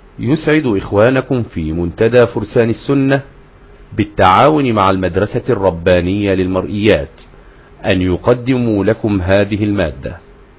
يسعد إخوانكم في منتدى فرسان السنة بالتعاون مع المدرسة الربانية للمرئيات أن يقدموا لكم هذه المادة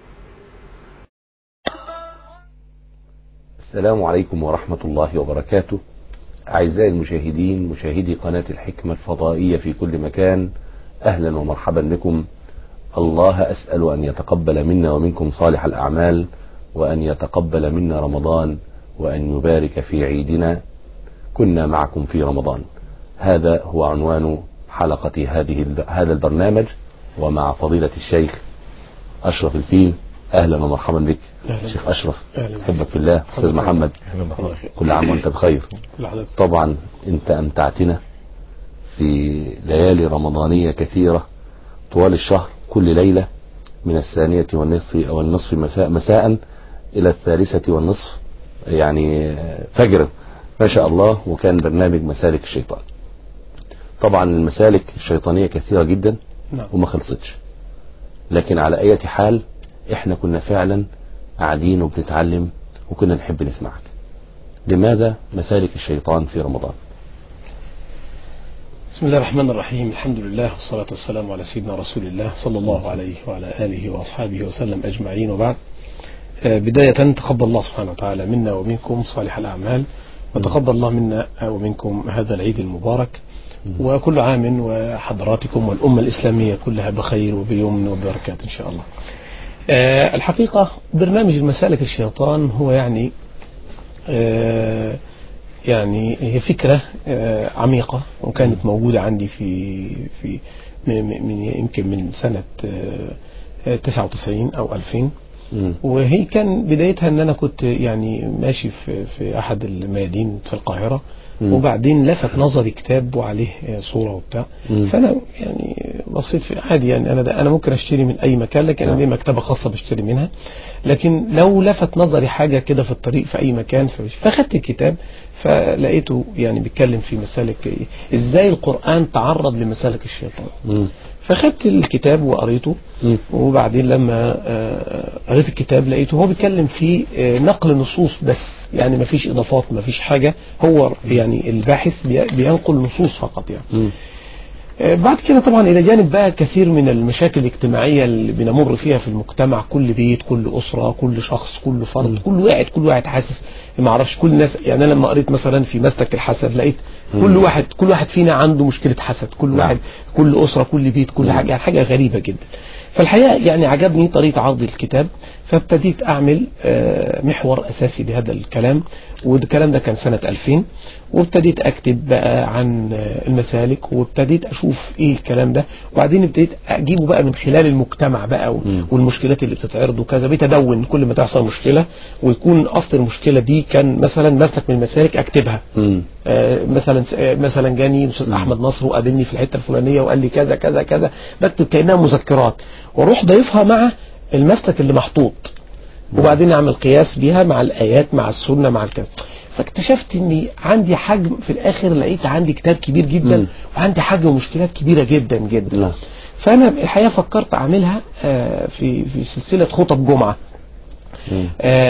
السلام عليكم ورحمة الله وبركاته أعزائي المشاهدين مشاهدي قناة الحكمة الفضائية في كل مكان أهلا ومرحبا بكم الله أسأل أن يتقبل منا ومنكم صالح الأعمال وأن يتقبل منا رمضان وأن يبارك في عيدنا كنا معكم في رمضان هذا هو عنوان حلقة هذه هذا البرنامج ومع فضيلة الشيخ أشرف الفيل أهلا ومرحبا بك أهلا. شيخ أشرف أهلا. أحبك في الله أستاذ محمد كل عام وأنت بخير طبعا أنت أمتعتنا في ليالي رمضانية كثيرة طوال الشهر كل ليلة من الثانية والنصف أو النصف مساء مساء إلى الثالثة والنصف يعني فجرا ما شاء الله وكان برنامج مسالك الشيطان طبعا المسالك الشيطانية كثيرة جدا نعم. وما خلصتش لكن على أي حال احنا كنا فعلا قاعدين وبنتعلم وكنا نحب نسمعك لماذا مسالك الشيطان في رمضان بسم الله الرحمن الرحيم الحمد لله والصلاة والسلام على سيدنا رسول الله صلى الله عليه وعلى آله وأصحابه وسلم أجمعين وبعد آه، بداية تقبل الله سبحانه وتعالى منا ومنكم صالح الأعمال وتقبل الله منا ومنكم هذا العيد المبارك وكل عام وحضراتكم والأمة الإسلامية كلها بخير وبيمن وبركات إن شاء الله آه، الحقيقة برنامج المسالك الشيطان هو يعني آه، يعني هي فكرة آه، عميقة وكانت موجودة عندي في في من من- يمكن من سنة آه، 99 أو 2000 مم. وهي كان بدايتها ان انا كنت يعني ماشي في في احد الميادين في القاهره مم. وبعدين لفت نظري كتاب وعليه آه، صوره وبتاع مم. فانا يعني بصيت في عادي يعني انا ده انا ممكن اشتري من اي مكان لكن انا نعم. ليه مكتبه خاصه بشتري منها لكن لو لفت نظري حاجه كده في الطريق في اي مكان فمش- فاخدت الكتاب فلقيته يعني بيتكلم في مسالك ازاي القران تعرض لمسالك الشيطان مم. فخدت الكتاب وقريته مم. وبعدين لما آه، قريت الكتاب لقيته هو بيتكلم في آه، نقل نصوص بس يعني ما فيش اضافات ما فيش حاجه هو يعني الباحث بي- بينقل نصوص فقط يعني مم. آه، بعد كده طبعا الى جانب بقى كثير من المشاكل الاجتماعيه اللي بنمر فيها في المجتمع كل بيت كل اسره كل شخص كل فرد كل واحد كل واحد حاسس ما اعرفش كل الناس يعني انا لما قريت مثلا في مسلك الحسد لقيت كل واحد كل واحد فينا عنده مشكله حسد كل نعم. واحد كل اسره كل بيت كل حاجه يعني حاجه غريبه جدا فالحقيقه يعني عجبني طريقه عرض الكتاب فابتديت اعمل آه، محور اساسي لهذا الكلام والكلام ده كان سنه 2000 وابتديت اكتب بقى عن آه، المسالك وابتديت اشوف ايه الكلام ده وبعدين ابتديت اجيبه بقى من خلال المجتمع بقى و- مم. والمشكلات اللي بتتعرض وكذا بقيت ادون كل ما تحصل مشكله ويكون اصل المشكله دي كان مثلا مسلك من المسالك اكتبها مم. آه، مثلا آه، مثلا جاني الاستاذ احمد نصر وقابلني في الحته الفلانيه وقال لي كذا كذا كذا بكتب كانها مذكرات واروح ضايفها مع المسلك اللي محطوط وبعدين اعمل قياس بيها مع الايات مع السنه مع الكذا فاكتشفت اني عندي حجم في الاخر لقيت عندي كتاب كبير جدا مم. وعندي حجم مشكلات كبيره جدا جدا نعم. فانا الحقيقه فكرت اعملها آه، في في سلسله خطب جمعه مم.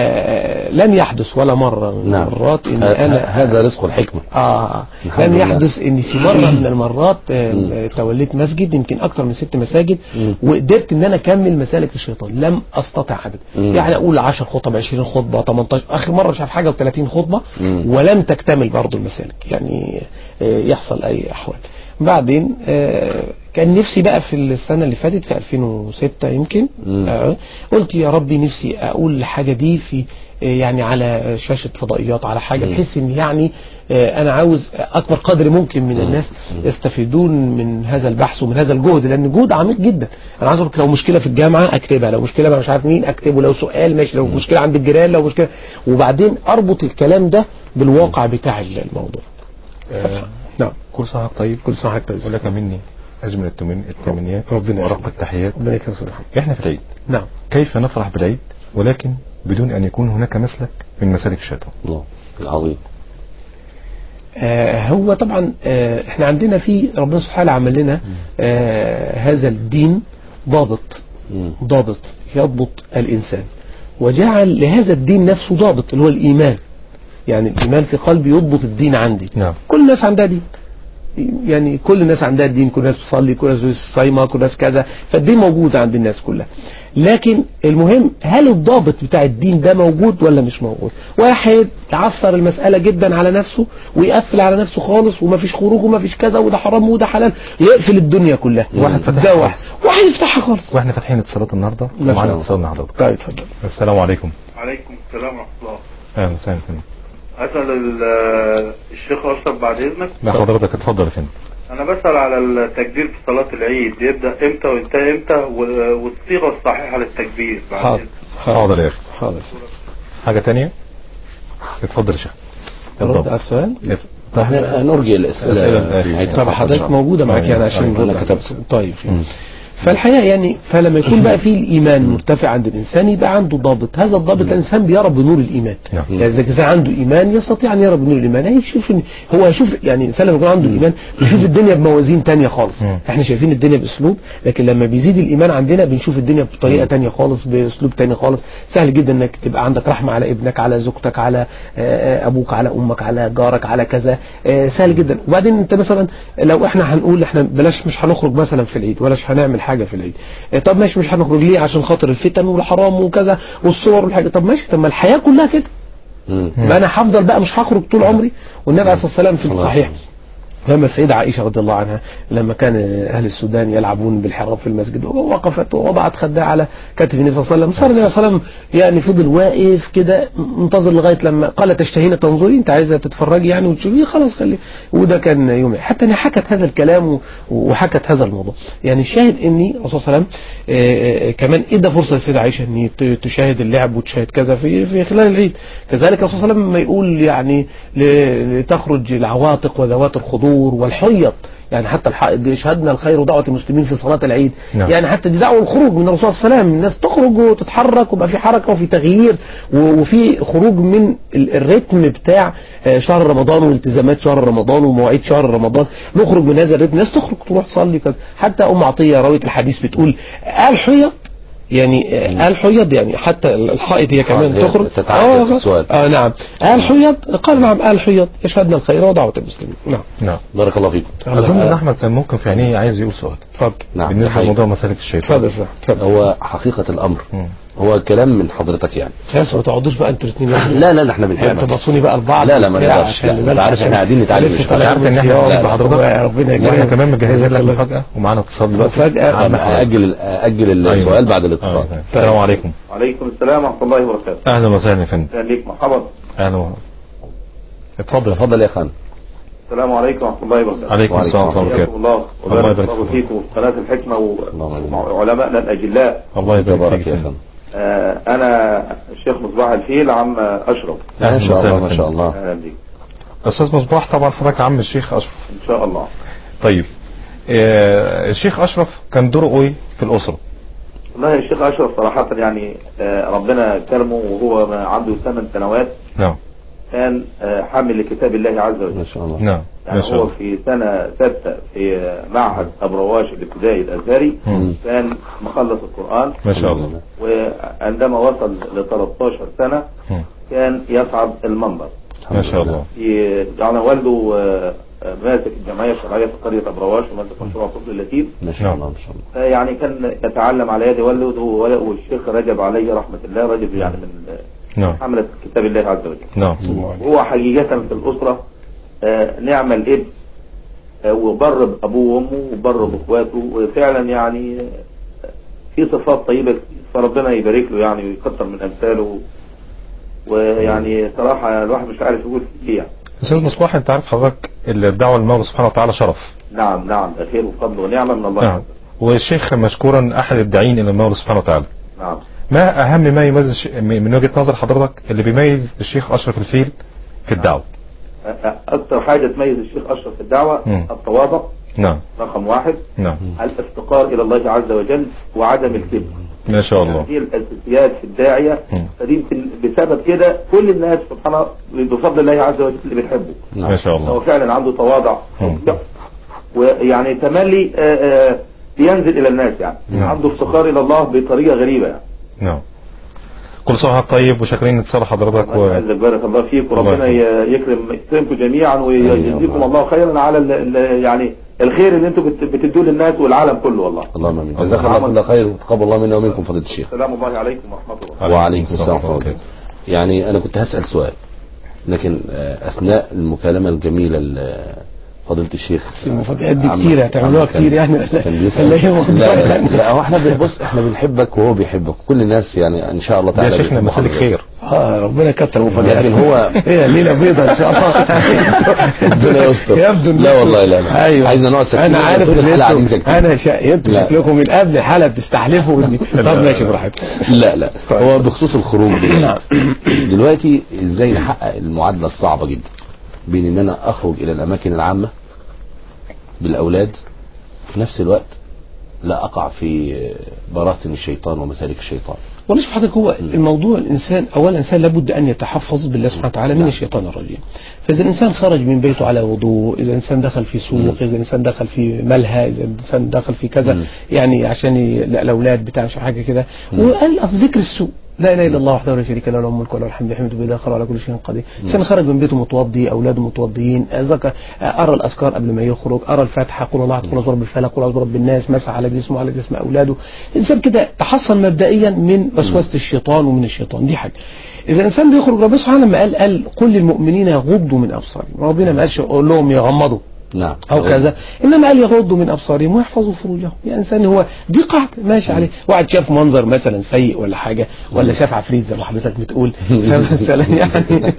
آه، لن يحدث ولا مره من نعم المرات ان ه- انا ه- هذا رزق الحكمة اه الحمد لم لله. يحدث ان في مره من المرات آه، مم. آه، توليت مسجد يمكن اكثر من ست مساجد مم. وقدرت ان انا اكمل مسالك الشيطان لم استطع ابدا مم. يعني اقول 10 خطب 20 خطبه 18 اخر مره مش عارف حاجه و30 خطبه مم. ولم تكتمل برضه المسالك يعني آه، يحصل اي احوال بعدين آه، كان نفسي بقى في السنه اللي فاتت في 2006 يمكن مم. آه، قلت يا ربي نفسي اقول الحاجه دي في آه، يعني على شاشه فضائيات على حاجه مم. بحيث ان يعني آه، انا عاوز اكبر قدر ممكن من مم. الناس يستفيدون من هذا البحث ومن هذا الجهد لان جهد عميق جدا انا عايز اقول لك لو مشكله في الجامعه اكتبها لو مشكله مع مش عارف مين اكتبه لو سؤال ماشي لو مشكله عند الجيران لو مشكله وبعدين اربط الكلام ده بالواقع بتاع الموضوع آه، نعم كل سنة وأنت طيب كل سنه وحضرتك طيب ولك مني أجمل التمن- التمنيات ربنا ورق يخليك. التحيات ربنا يكرمك أستاذ محمد. إحنا في العيد نعم كيف نفرح بالعيد ولكن بدون أن يكون هناك مسلك من مسالك الشيطان الله العظيم آه هو طبعا آه احنا عندنا في ربنا سبحانه عمل لنا آه هذا الدين ضابط مم. ضابط يضبط الإنسان وجعل لهذا الدين نفسه ضابط اللي هو الإيمان يعني الايمان في قلبي يضبط الدين عندي نعم كل الناس عندها دين يعني كل الناس عندها الدين كل الناس بتصلي كل الناس صايمه كل الناس كذا فالدين موجود عند الناس كلها لكن المهم هل الضابط بتاع الدين ده موجود ولا مش موجود واحد يعصر المسألة جدا على نفسه ويقفل على نفسه خالص ومفيش خروج ومفيش كذا وده حرام وده حلال يقفل الدنيا كلها واحد فتح ده خالص. واحد واحد يفتحها خالص واحنا فاتحين اتصالات النهارده ما شاء ومعانا الله. اتصال مع حضرتك طيب اتفضل السلام عليكم عليكم السلام ورحمة الله اهلا وسهلا فندم أسأل ال- الشيخ أشرف بعد إذنك لا حضرتك اتفضل يا فندم أنا بسأل على التكبير في صلاة العيد يبدأ إمتى وينتهي إمتى و- والصيغة الصحيحة للتكبير بعد حاضر إذنك. حاضر يا اخي حاضر حاجه تانية اتفضل يا شيخ رد على السؤال طب احنا نرجي الاسئله أسئلة في نهاية طب حضرتك موجودة معاك يعني عشان أيوة، نرد أنا على كتبت. السؤال. طيب خير. فالحقيقة يعني فلما يكون بقى فيه الإيمان مرتفع عند الإنسان يبقى عنده ضابط هذا الضابط الإنسان بيرى بنور الإيمان نعم. يعني إذا كان عنده إيمان يستطيع أن يرى بنور الإيمان يعني يشوف إن- هو يشوف يعني الإنسان لما يكون عنده إيمان بيشوف الدنيا بموازين تانية خالص مم. إحنا شايفين الدنيا بأسلوب لكن لما بيزيد الإيمان عندنا بنشوف الدنيا بطريقة تانية خالص بأسلوب تاني خالص سهل جدا إنك تبقى عندك رحمة على ابنك على زوجتك على آه، آه، أبوك على أمك على جارك على كذا آه، سهل جدا وبعدين أنت مثلا لو إحنا هنقول إحنا بلاش مش هنخرج مثلا في العيد ولاش هنعمل حاجة في العيد آه، طب ماشي مش هنخرج ليه عشان خاطر الفتن والحرام وكذا والصور والحاجة طب ماشي طب ما الحياة كلها كده مم. ما انا هفضل بقى مش هخرج طول عمري والنبي عليه الصلاه والسلام في صلى الله الصحيح عليه وسلم. لما السيدة عائشة رضي الله عنها لما كان أهل السودان يلعبون بالحراب في المسجد ووقفت ووضعت خدها على كتف النبي صلى الله عليه وسلم صار النبي صلى الله عليه وسلم يعني فضل واقف كده منتظر لغاية لما قال تشتهين تنظري أنت عايزة تتفرجي يعني وتشوفي خلاص خلي وده كان يوم حتى أنها حكت هذا الكلام و- وحكت هذا الموضوع يعني الشاهد أني الرسول صلى الله عليه وسلم آه، آه، كمان ادى فرصة للسيدة عائشة أن ت- تشاهد اللعب وتشاهد كذا في في خلال العيد كذلك الرسول صلى الله عليه وسلم لما يقول يعني ل- لتخرج العواتق وذوات الخضور والحيض يعني حتى الحائض يشهدنا الخير ودعوة المسلمين في صلاة العيد نعم. يعني حتى دي دعوة الخروج من الرسول صلى الله عليه وسلم الناس تخرج وتتحرك ويبقى في حركة وفي تغيير و- وفي خروج من ال- الريتم بتاع آه، شهر رمضان والتزامات شهر رمضان ومواعيد شهر رمضان نخرج من هذا الريتم الناس تخرج تروح تصلي كذا حتى أم عطية راوية الحديث بتقول قال حيض يعني آه، قال حيض يعني حتى الحائض هي كمان هي تخرج تتعدد في السؤال. اه نعم قال حيض قال نعم قال حيض يشهدنا الخير ودعوة المسلمين نعم نعم بارك الله فيكم اظن ان احمد كان ممكن في عينيه عايز يقول سؤال اتفضل نعم بالنسبه حقيقي. لموضوع مسالك الشيطان اتفضل صح اتفضل هو حقيقة الأمر مم. هو كلام من حضرتك يعني خلاص ما تقعدوش بقى انتوا الاثنين لا لا لا احنا يعني بنحبك تبصوني بقى لبعض لا، لا، ما وبتاع نقدرش. عشان لا، انت نبقى عارف عشان احنا قاعدين نتعلم لسه مش طالعين عارف من ان احنا صيام لا، لا. بحضرتك ربنا واحنا يكرمك. كمان مجهزين لك جزاك الله مفاجاه ومعانا اتصال دلوقتي مفاجأة. عن أنا حضرتك. أجل أجل أيوة. السؤال بعد الاتصال أيوة. السلام عليكم وعليكم السلام ورحمة الله وبركاته اهلا وسهلا يا فندم أهلا بيك مرحبا اهلا وسهلا اتفضل تفضل يا خان السلام عليكم ورحمة الله وبركاته عليكم وعليكم السلام ورحمه الله حياكم وبركاته الله الله وبارك يبارك الله فيك. فيكم وفي قناة الحكمة اللهم آمين. وعلمائنا الأجلاء الله يبارك تبارك فيك يا فندم. خان آه، أنا الشيخ مصباح الفيل عم أشرف أهلا ما شاء وسهلا الله ما شاء فندم. الله أهلا بيك استاذ مصباح طبعا حضرتك عم الشيخ اشرف إن شاء الله طيب آه، الشيخ اشرف كان دوره ايه في الاسره والله يا شيخ أشرف صراحة يعني آه، ربنا كرمه وهو ما عنده ثمان سنوات نعم كان آه، حامل لكتاب الله عز وجل ما شاء الله نعم ما يعني شاء هو الله في سنة ستة في معهد أبرواش الابتدائي الأزهري مم. كان مخلص القرآن ما شاء الله وعندما وصل ل 13 سنة مم. كان يصعد المنبر ما شاء الله في يعني والده آه، آه، ماسك الجمعية الشرعية في قرية أبرواش وماسك مشروع طفل اللطيف ما شاء الله ما شاء الله يعني كان يتعلم على يد والده والشيخ رجب عليه رحمة الله رجب يعني من نعم حملة كتاب الله عز وجل نعم هو حقيقة في الأسرة آه، نعم الابن آه، وبر بأبوه وأمه وبر بإخواته وفعلا يعني آه، في صفات طيبة كتير فربنا يبارك له يعني ويكثر من أمثاله ويعني صراحة الواحد مش عارف يقول ايه يعني استاذ مصباح انت عارف حضرتك الدعوه للمولى سبحانه وتعالى شرف نعم نعم ده خير وفضل ونعمة من الله نعم والشيخ مشكورا احد الداعين الى المولى سبحانه وتعالى نعم ما اهم ما يميز الش- من وجهه نظر حضرتك اللي بيميز الشيخ اشرف الفيل في الدعوه أ- أ- أكثر حاجة تميز الشيخ أشرف في الدعوة مم. التواضع نعم رقم واحد نعم الافتقار إلى الله عز وجل وعدم الكبر ما شاء الله هذه الاساسيات في الداعيه مم. فدي يمكن بسبب كده كل الناس سبحان الله بفضل الله عز وجل اللي بتحبه ما شاء هو الله فعلا عنده تواضع مم. ويعني تملي آه، آه، بينزل الى الناس يعني نعم. عنده افتقار الى الله بطريقه غريبه يعني نعم كل سنه وحضرتك طيب وشاكرين اتصال حضرتك و... الله بارك الله فيك وربنا الله ي- يكرم يكرمكم جميعا ويجزيكم الله خيرا على ال- ال- يعني الخير اللي انتم بت- بتدوه للناس والعالم كله والله اللهم امين جزاك الله كل خير وتقبل الله منا ومنكم فضيله الشيخ السلام الله عليكم ورحمه الله وعليكم السلام ورحمه الله وبركاته. يعني انا كنت هسال سؤال لكن آه، اثناء المكالمه الجميله ل- فضيله الشيخ بس المفاجآت دي عم- كتير هتعملوها عم كان- كتير يعني كان بيسأل ولا هي موضوع لا لا, يعني؟ لا هو احنا بنبص احنا بنحبك وهو بيحبك كل الناس يعني ان شاء الله يا تعالى شيخنا بيحبوا مسالك حضرتك. خير اه ربنا يكتر مفاجآت لكن هو- هي ليله بيضاء ان شاء الله ربنا يستر يبدو إن لا انتوا- والله لا لا ايوه عايزنا نقعد ساكتين انا عارف طول ان الحلقه قاعدين انتوا ساكتين انا شقيت لا. شكلكم من قبل الحلقه بتستحلفوا إني- طب ماشي براحتك لا لا طيب. هو بخصوص الخروج نعم. دلوقتي ازاي نحقق المعادله الصعبه جدا بين ان انا اخرج الى الاماكن العامه بالاولاد في نفس الوقت لا اقع في براثن الشيطان ومسالك الشيطان والله شوف حضرتك هو الموضوع الانسان اولا الانسان لابد ان يتحفظ بالله سبحانه وتعالى من الشيطان الرجيم فاذا الانسان خرج من بيته على وضوء اذا الانسان دخل في سوق اذا الانسان دخل في ملهى اذا الانسان دخل في كذا مم. يعني عشان ي- لا الاولاد بتاع مش حاجه كده وقال أصل ذكر السوء لا اله الا الله وحده لا شريك له له الملك وله الحمد يحمد بيده خير على كل شيء قدير الانسان خرج من بيته متوضي اولاده متوضيين ذكر ارى الاذكار قبل ما يخرج ارى الفاتحه قل الله احد قل اعوذ برب الفلق قل اعوذ برب الناس مسح على جسمه وعلى جسم اولاده الانسان كده تحصن مبدئيا من وسوسه الشيطان ومن الشيطان دي حاجه اذا الانسان بيخرج ربنا سبحانه لما قال قال قل للمؤمنين يغضوا من ابصارهم ربنا ما قالش قول لهم يغمضوا نعم او كذا انما قال يغضوا من ابصارهم ويحفظوا فروجهم يعني انسان هو دي قاعده ماشي عليه واحد شاف منظر مثلا سيء ولا حاجه ولا شاف عفريت زي ما حضرتك بتقول فمثلا يعني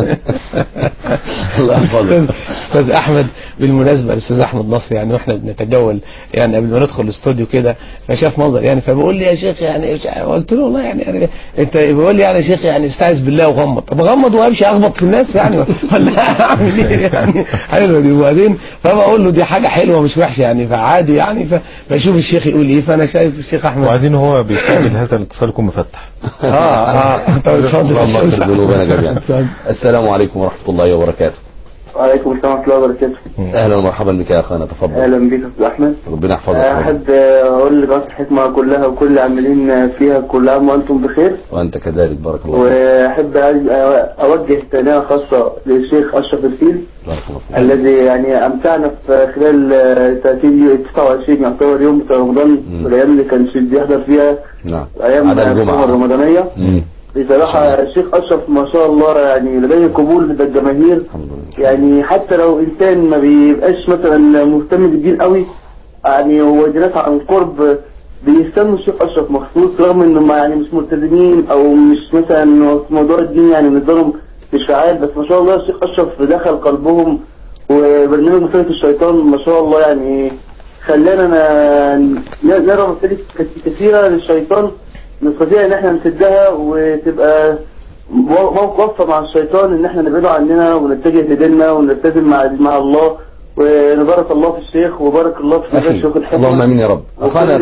الله يحفظك. استاذ احمد بالمناسبه الاستاذ احمد نصر يعني واحنا بنتجول يعني قبل ما ندخل الاستوديو كده فشاف منظر يعني فبيقول لي يا شيخ يعني مش عارف. قلت له والله يعني, يعني انت بيقول لي يعني يا شيخ يعني استعذ بالله وغمض طب اغمض وامشي اخبط في الناس يعني ولا اعمل ايه يعني حلوه دي وبعدين فبقول له دي حاجه حلوه مش وحشه يعني فعادي يعني فبشوف الشيخ يقول ايه فانا شايف الشيخ احمد وعايزين هو بيستقبل هذا الاتصال يكون مفتح اه اه طب اتفضل اللهم يا اغفر أستاذ ذنوبنا جميعا اتفضل. السلام عليكم ورحمه الله وبركاته وعليكم السلام ورحمة الله وبركاته اهلا ومرحبا بك يا اخانا تفضل أهلا بك يا أستاذ أحمد ربنا يحفظك أحب أقول لقناة الحكمة كلها وكل اللي عاملين فيها كل عام وأنتم بخير وانت كذلك بارك الله فيك وأحب أوجه تهنئة خاصة للشيخ أشرف الفيل بارك الله فيك الذي يعني أمتعنا في خلال آه، 30 29 يعتبر يوم بتاع رمضان مم. والأيام اللي كان الشيخ بيحضر فيها نعم أيام عدا السنة الجمعه الرمضانية مم. بصراحة الشيخ أشرف ما شاء الله يعني لديه قبول لدى الجماهير الحمد لله يعني حتى لو انسان ما بيبقاش مثلا مهتم بالدين قوي يعني هو دراسة عن قرب بيستنوا الشيخ اشرف مخصوص رغم انهم يعني مش ملتزمين او مش مثلا في موضوع الدين يعني نظرهم مش فعال بس ما شاء الله الشيخ اشرف دخل قلبهم وبرنامج مسيرة الشيطان ما شاء الله يعني خلانا ن- نرى مسالك كثيرة للشيطان نستطيع ان احنا نسدها وتبقى موقف وقفة مع الشيطان ان احنا نبعده عننا ونتجه لديننا ونلتزم مع مع الله ونبارك الله في الشيخ وبارك الله في اخي شيخ الحكمة اللهم امين يا رب وكل اخانا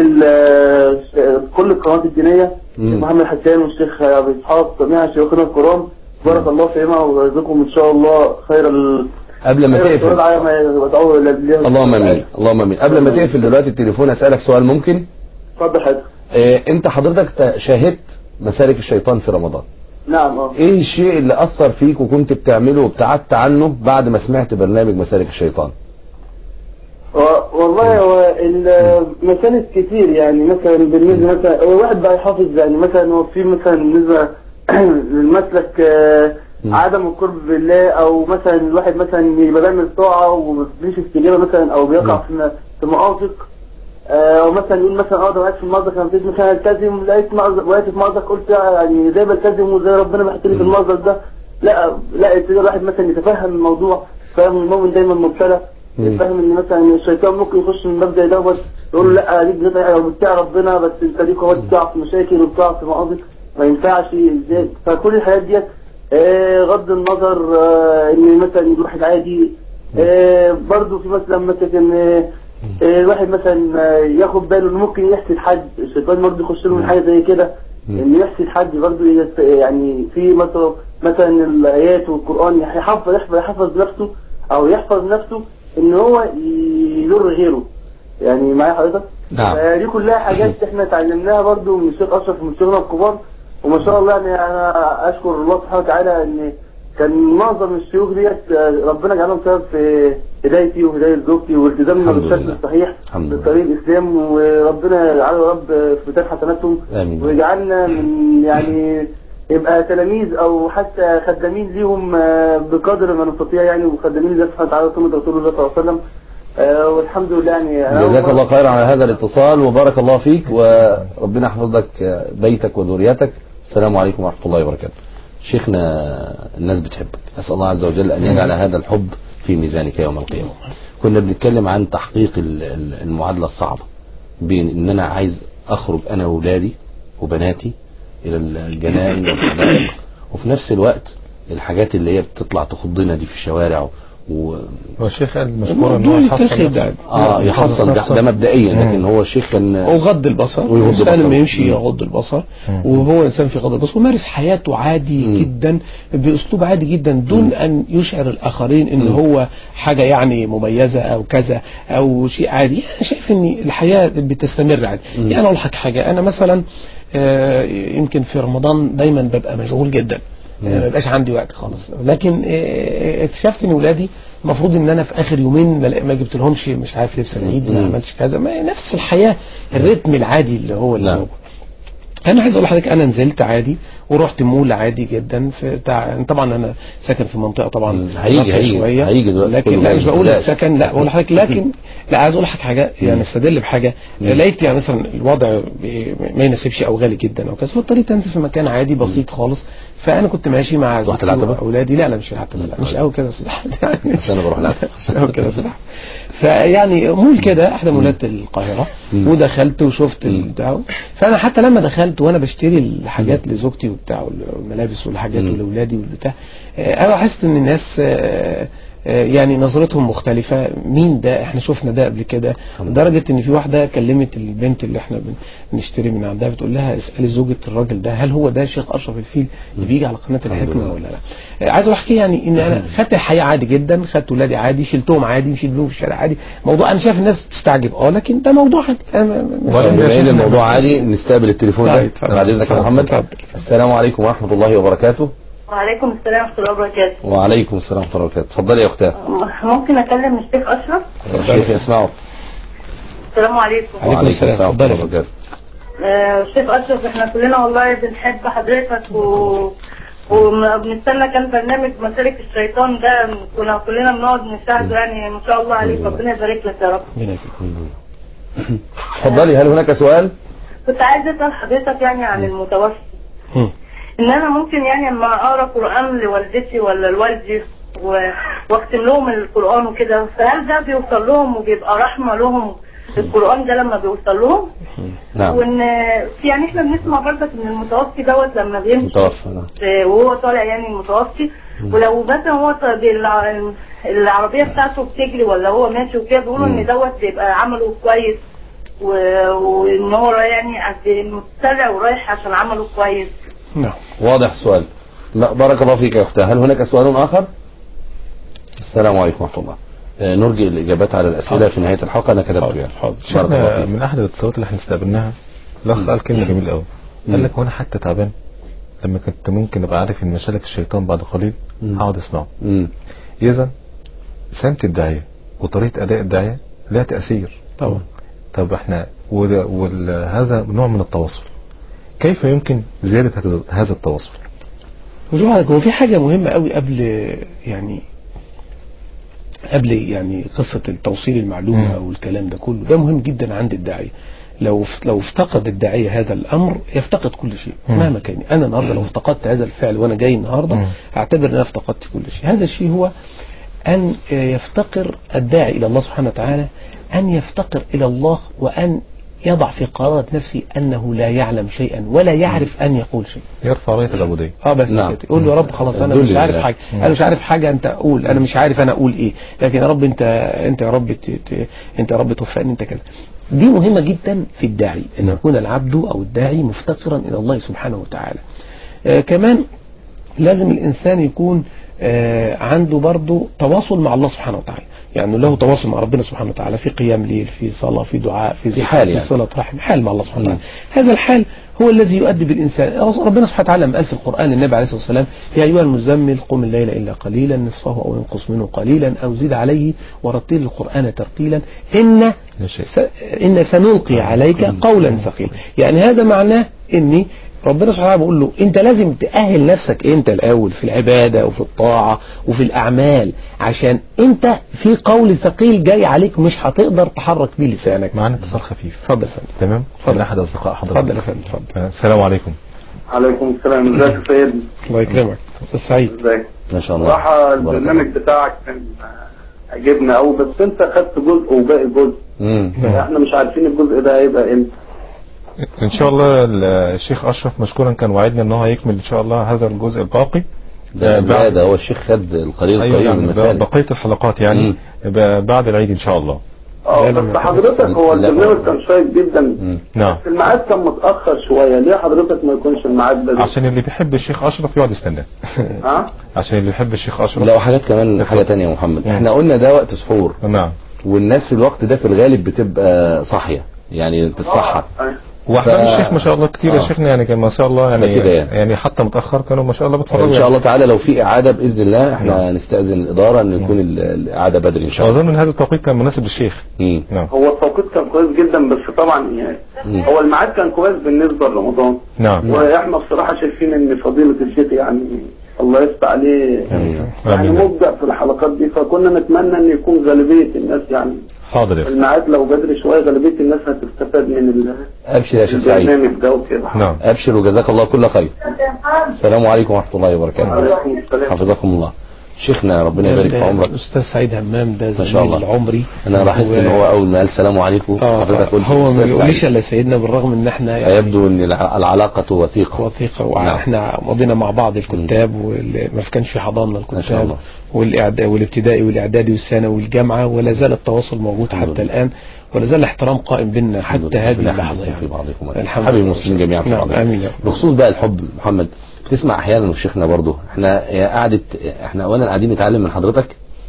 ال- كل القنوات الدينية مم. الشيخ محمد حسان والشيخ ابو اسحاق جميع شيوخنا الكرام بارك الله فيهما ويرزقكم ان شاء الله خير ال قبل ما خير الشهور تقفل على ما يدعوه الى الله اللهم امين اللهم امين قبل ما تقفل دلوقتي التليفون اسالك سؤال ممكن اتفضل حضرتك إيه انت حضرتك ت- شاهدت مسالك الشيطان في رمضان نعم اه ايه الشيء اللي اثر فيك وكنت بتعمله وابتعدت عنه بعد ما سمعت برنامج مسالك الشيطان و- والله هو المسالك كتير يعني مثلا بالنسبه مثلا هو الواحد بقى يحافظ يعني مثلا هو في مثلا بالنسبه للمسلك آه، مم. عدم القرب بالله او مثلا الواحد مثلا يبقى بيعمل طاعه ومفيش استجابه مثلا او بيقع مم. في م- في مآزق آه، او مثلا يقول مثلا اه ده وقعت في المأزق انا ابتديت مثلا التزم لقيت مأزق وقعت في مأزق قلت يعني ازاي بلتزم وازاي ربنا بيحطني في المأزق ده لا لا ابتدى الواحد مثلا يتفهم الموضوع فاهم المؤمن دايما مبتلى مم. فاهم ان مثلا الشيطان ممكن يخش من باب زي دوت يقول له لا دي بتاع لو بتاع ربنا بس انت ليك هو بتقع في مشاكل وبتقع في مواقف ما ينفعش ازاي فكل الحاجات ديت آه، غض النظر آه، ان مثلا يروح العادي آه، برضه في مثلا مثلا ان آه، الواحد مثلا آه، ياخد باله انه ممكن يحسد حد الشيطان برضه يخش له من حاجه زي كده مم. انه يحسد حد برضه يست- يعني في مثلا مثلا الايات والقران يحفظ يحفظ يحفظ نفسه او يحفظ نفسه ان هو يضر غيره يعني معايا حضرتك نعم. دي كلها حاجات احنا اتعلمناها برضو من الشيخ اشرف ومن شيخنا الكبار وما شاء الله يعني انا اشكر الله سبحانه وتعالى ان كان معظم الشيوخ ديت آه، ربنا جعلهم سبب في هدايتي وهدايه زوجتي والتزامنا الحمد بالشكل لله. الصحيح الحمد لله. بطريق الاسلام وربنا يجعله يا رب في ميزان حسناتهم آمين. ويجعلنا من يعني يبقى تلاميذ او حتى خدامين ليهم آه، بقدر ما نستطيع يعني وخدامين لله سبحانه وتعالى وسنه رسول الله صلى الله عليه وسلم آه، والحمد لله يعني أنا جزاك أول الله مرة- خيرا على هذا الاتصال وبارك الله فيك وربنا يحفظ لك بيتك وذريتك السلام عليكم ورحمة الله وبركاته شيخنا الناس بتحبك أسأل الله عز وجل أن يجعل هذا الحب في ميزانك يوم القيامة كنا بنتكلم عن تحقيق ال- ال- المعادلة الصعبة بين ان انا عايز اخرج انا واولادي وبناتي الى الجنائن والحدائق وفي نفس الوقت الحاجات اللي هي بتطلع تخضنا دي في الشوارع و... هو الشيخ قال مشكورا ان الموضوع هو يحصل يتاخد نفسه. ده. اه يحصل ده, نفسه. ده مبدئيا لكن مم. هو الشيخ كان وغض البصر ويغض الانسان بصره. لما يمشي مم. يغض البصر مم. وهو انسان في غض البصر ومارس حياته عادي مم. جدا باسلوب عادي جدا دون ان يشعر الاخرين ان مم. هو حاجه يعني مميزه او كذا او شيء عادي انا شايف ان الحياه بتستمر عادي مم. يعني اقول لك حاجه انا مثلا آه، يمكن في رمضان دايما ببقى مشغول جدا مم. آه، ما بيبقاش عندي وقت خالص لكن آه، اكتشفت ان ولادي المفروض ان انا في اخر يومين ما ما جبت لهمش مش عارف لبس العيد ما مم. عملتش كذا ما نفس الحياه الريتم العادي اللي هو اللي نعم. هو انا عايز اقول لحضرتك انا نزلت عادي ورحت مول عادي جدا في بتاع طبعا انا ساكن في منطقه طبعا مم. هيجي- راقية هيجي- شويه هيجي دلوقتي لكن كله لا مش بقول بلاش. السكن لا بقول لحضرتك لكن لا عايز اقول لحضرتك حاجه يعني استدل بحاجه لقيت يعني مثلا الوضع بي- ما يناسبش او غالي جدا او كذا فاضطريت انزل في مكان عادي بسيط خالص فانا كنت ماشي مع زوجتي العتبة؟ واولادي لا لا مش العتبه لا مش قوي كده صح يعني بس أنا بروح العتبة. مش قوي كده صح فيعني مول كده احدى مولات القاهره مم. ودخلت وشفت مم. البتاع فانا حتى لما دخلت وانا بشتري الحاجات لزوجتي وبتاع والملابس والحاجات مم. لاولادي والبتاع آه، انا لاحظت ان الناس آه، آه، يعني نظرتهم مختلفة مين ده احنا شفنا ده قبل كده لدرجة ان في واحدة كلمت البنت اللي احنا بن- بنشتري من عندها بتقول لها اسألي زوجة الراجل ده هل هو ده الشيخ اشرف الفيل اللي بيجي على قناة الحكمة لله. ولا لا آه، عايز احكي يعني ان انا خدت الحياة عادي جدا خدت ولادي عادي شلتهم عادي مشيت بيهم في الشارع عادي موضوع انا شايف الناس بتستعجب اه لكن ده موضوع عادي أنا ما- ما- وبعدين بما يا ان شيخنا- الموضوع عادي نستقبل التليفون ده طيب، اتفضل. بعد اذنك يا اتفضل. محمد اتفضل. السلام عليكم ورحمة الله وبركاته وعليكم السلام ورحمة الله وبركاته وعليكم السلام ورحمة الله وبركاته اتفضلي يا اختها ممكن أكلم الشيخ أشرف الشيخ يسمعه السلام عليكم عليكم السلام. ورحمة اتفضلي. الله وبركاته آه، الشيخ أشرف احنا كلنا والله بنحب حضرتك و وبنستنى كان برنامج مسالك الشيطان ده كنا كلنا بنقعد نشاهده يعني ما شاء الله عليك ربنا يبارك لك يا رب ربنا يكرمك. اتفضلي هل هناك سؤال؟ كنت عايز أسأل حضرتك يعني عن المتوفي مم. ان انا ممكن يعني اما اقرا قران لوالدتي ولا لوالدي و- واختم لهم القران وكده فهل ده بيوصل لهم وبيبقى رحمه لهم القران ده لما بيوصل لهم نعم وان يعني احنا بنسمع برضك ان المتوفي دوت لما بيمشي متوفى نعم آه، وهو طالع يعني المتوفي ولو مثلا هو ط- بالع- العربيه بتاعته بتجري ولا هو ماشي وكده بيقولوا مم. ان دوت بيبقى عمله كويس و- وان هو يعني قد- متسرع ورايح عشان عمله كويس نعم واضح السؤال لا بارك الله فيك يا اختها هل هناك سؤال اخر؟ السلام عليكم ورحمة الله آه، نرجي الاجابات على الاسئله في نهايه الحلقه انا كتبت يعني حاضر. بارك الله شفنا فيك من احد الاتصالات اللي احنا استقبلناها الاخ قال كلمه جميله قوي قال لك هو انا حتى تعبان لما كنت ممكن ابقى عارف ان مشالك الشيطان بعد قليل مم. هقعد اسمعه مم. اذا سمت الداعيه وطريقه اداء الداعيه لها تاثير طبعا طب احنا وده- وال- هذا نوع من التواصل كيف يمكن زياده هذا- هذا التواصل وشوف حضرتك هو في حاجة مهمة قوي قبل يعني قبل يعني قصة التوصيل المعلومة مم. أو الكلام ده كله ده مهم جدا عند الداعية لو لو افتقد الداعية هذا الأمر يفتقد كل شيء مم. مهما كان أنا النهاردة لو افتقدت هذا الفعل وأنا جاي النهاردة مم. أعتبر أن أنا افتقدت كل شيء هذا الشيء هو أن يفتقر الداعي إلى الله سبحانه وتعالى أن يفتقر إلى الله وأن يضع في قرارة نفسه أنه لا يعلم شيئا ولا يعرف أن يقول شيء يرفع رايه العبوديه اه بس نعم. كده يقول له يا رب خلاص انا الذل مش عارف لله. حاجه انا مش عارف حاجه انت قول انا مش عارف انا اقول ايه لكن يا رب انت انت يا رب ت... ت... انت يا رب توفقني انت كذا دي مهمه جدا في الداعي ان يكون العبد او الداعي مفتقرا الى الله سبحانه وتعالى آه كمان لازم الانسان يكون آه عنده برضه تواصل مع الله سبحانه وتعالى يعني له تواصل مع ربنا سبحانه وتعالى في قيام ليل في صلاة في دعاء في ذكر حال في يعني. صلة رحم حال مع الله سبحانه وتعالى هذا الحال هو الذي يؤدي بالإنسان ربنا سبحانه وتعالى لما قال في القرآن النبي عليه الصلاة والسلام يا أيها المزمل قم الليل إلا قليلا نصفه أو ينقص منه قليلا أو زد عليه ورتل القرآن ترتيلا إن لا شيء. س... إن سنلقي عليك قولا ثقيلا يعني هذا معناه إن ربنا سبحانه وتعالى بيقول له انت لازم تأهل نفسك انت الاول في العبادة وفي الطاعة وفي الاعمال عشان انت في قول ثقيل جاي عليك مش هتقدر تحرك بيه لسانك معانا اتصال خفيف اتفضل يا فندم تمام اتفضل. من احد اصدقاء حضرتك اتفضل يا فندم اتفضل آه، السلام عليكم عليكم السلام ازيك يا سيدنا الله يكرمك استاذ سعيد ازيك ما شاء الله صراحة بارك البرنامج بتاعك كان عجبنا قوي بس انت خدت جزء وباقي جزء مم. احنا مش عارفين الجزء ده هيبقى امتى ان شاء الله الشيخ اشرف مشكورا كان وعدنا ان هو هيكمل ان شاء الله هذا الجزء الباقي ده آه، زاد هو الشيخ خد القليل ايوه القليل من يعني المسائل بقيه الحلقات يعني ب- بعد العيد ان شاء الله اه لا، لا، بس حضرتك هو لا. البرنامج كان شيق جدا مم. نعم بس الميعاد كان متأخر شوية ليه حضرتك ما يكونش الميعاد بدري عشان اللي بيحب الشيخ اشرف يقعد يستناه ها عشان اللي بيحب الشيخ اشرف لا وحاجات كمان حاجة تانية يا محمد مم. احنا قلنا ده وقت سحور نعم والناس في الوقت ده في الغالب بتبقى صاحية يعني تتصحى آه. واحباب ف- الشيخ ما شاء الله كتير يا آه. شيخنا يعني كان ما شاء الله يعني فكده يعني. يعني حتى متاخر كانوا ما شاء الله بيتفرجوا ان شاء يعني. الله تعالى لو في اعادة باذن الله احنا نستأذن الادارة ان يكون ال- الاعادة بدري ان شاء الله واظن ان هذا التوقيت كان مناسب للشيخ مم. نعم هو التوقيت كان كويس جدا بس طبعا يعني مم. هو الميعاد كان كويس بالنسبة لرمضان نعم واحنا بصراحة شايفين ان فضيلة الشيخ يعني الله يفتح عليه آمين. يعني آمين. مبدع في الحلقات دي فكنا نتمنى ان يكون غالبية الناس يعني حاضر يا أخي. الميعاد لو بدري شوية غالبية الناس هتستفاد من ال- ابشر يا شيخ سعيد البرنامج ده وكده نعم ابشر وجزاك الله كل خير السلام عليكم ورحمة الله وبركاته عليكم السلام حفظكم الله شيخنا ربنا يبارك في عمرك استاذ سعيد همام ده ما شاء زميل الله. العمري انا لاحظت ان هو اول ما قال السلام عليكم اه حضرتك قلت هو ما أستاذ بيقوليش سعيد. الا سيدنا بالرغم ان احنا يعني فيبدو ان الع- العلاقة وثيقة وثيقة نعم. واحنا مضينا مع بعض الكتاب وما كانش في حضاننا ما شاء الكتاب الله. والإعدا- والابتدائي والاعدادي والثانوي والجامعة ولا زال التواصل موجود الحمد حتى لله. الان ولا زال الاحترام قائم بيننا حتى هذه اللحظة في يعني بعضكم الحمد حبيب لله. المسلمين جميعا في نعم بعضهم امين يا رب. بخصوص بقى الحب محمد بتسمع احيانا وشيخنا برضه احنا يا قعدت احنا اولا قاعدين نتعلم من حضرتك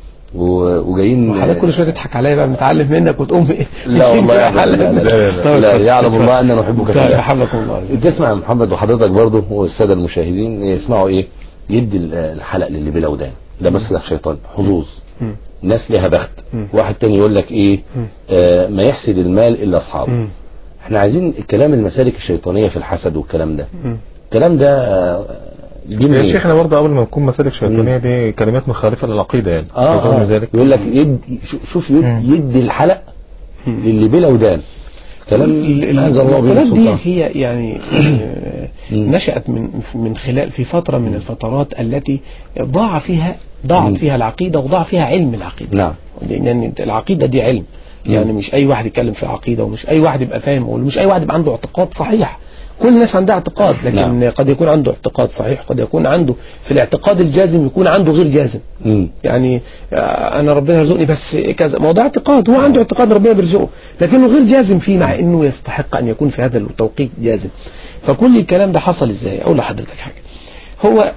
و- وجايين وحضرتك كل شويه تضحك عليا بقى بنتعلم منك وتقوم لا والله يا أحمد، لا, لا, لا, لا, لا يعلم الله اننا نحبك في لا الله يحفظكم الله تسمع يا محمد وحضرتك برضه والساده المشاهدين يسمعوا ايه يدي ال- الحلق للي بلا ودان ده مسلك شيطان حظوظ مم. ناس ليها بخت مم. واحد تاني يقول لك ايه مم. آه ما يحسد المال الا اصحابه مم. احنا عايزين الكلام المسالك الشيطانيه في الحسد والكلام ده مم. الكلام ده آه، جه يا منين؟ شيخنا برضه قبل ما نكون مسالك شيطانيه دي كلمات مخالفه للعقيده يعني اه, رغم آه ذلك يقول لك يد شو- شوف يد مم. يدي الحلق للي بلا ودان كلام ال- ما انزل الله به المقولات دي سلطان هي يعني آه، مم. نشأت من من خلال في فترة من الفترات التي ضاع فيها ضاعت مم. فيها العقيدة وضاع فيها علم العقيدة نعم لأن العقيدة دي علم يعني مش أي واحد يتكلم في العقيدة ومش أي واحد يبقى فاهم ومش أي واحد يبقى عنده اعتقاد صحيح كل الناس عندها اعتقاد لكن نعم. قد يكون عنده اعتقاد صحيح قد يكون عنده في الاعتقاد الجازم يكون عنده غير جازم مم. يعني آه، انا ربنا يرزقني بس كذا ما هو ده اعتقاد هو عنده اعتقاد ربنا بيرزقه لكنه غير جازم فيه مع انه يستحق ان يكون في هذا التوقيت جازم فكل الكلام ده حصل ازاي اقول لحضرتك حاجه هو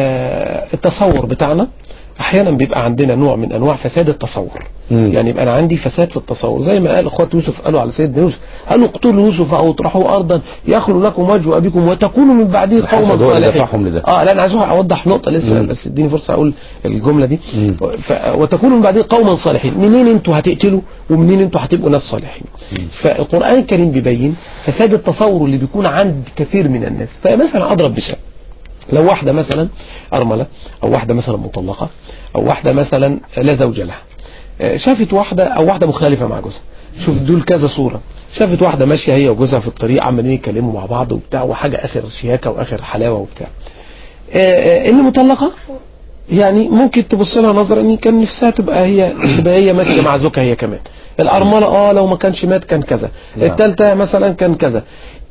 آه التصور بتاعنا احيانا بيبقى عندنا نوع من انواع فساد التصور مم. يعني يبقى انا عندي فساد في التصور زي ما قال اخوات يوسف قالوا على سيدنا يوسف قالوا اقتلوا يوسف او اطرحوه ارضا يخلو لكم وجه ابيكم وتكونوا من بعده قوما الحسد هو اللي صالحين دفعهم لده. اه لا انا عايز اوضح نقطه لسه مم. بس اديني فرصه اقول الجمله دي مم. ف... وتكونوا من بعده قوما صالحين منين انتوا هتقتلوا ومنين انتوا هتبقوا ناس صالحين فالقران الكريم بيبين فساد التصور اللي بيكون عند كثير من الناس فمثلا اضرب مثال لو واحدة مثلا أرملة أو واحدة مثلا مطلقة أو واحدة مثلا لا زوج لها آه، شافت واحدة أو واحدة مخالفة مع جوزها شوف دول كذا صورة شافت واحدة ماشية هي وجوزها في الطريق عمالين يتكلموا مع بعض وبتاع وحاجة آخر شياكة وآخر حلاوة وبتاع آه، آه، اللي مطلقة يعني ممكن تبص لها نظرة ان كان نفسها تبقى هي تبقى هي ماشيه مع زوجها هي كمان الارمله اه لو ما كانش مات كان كذا نعم. الثالثه مثلا كان كذا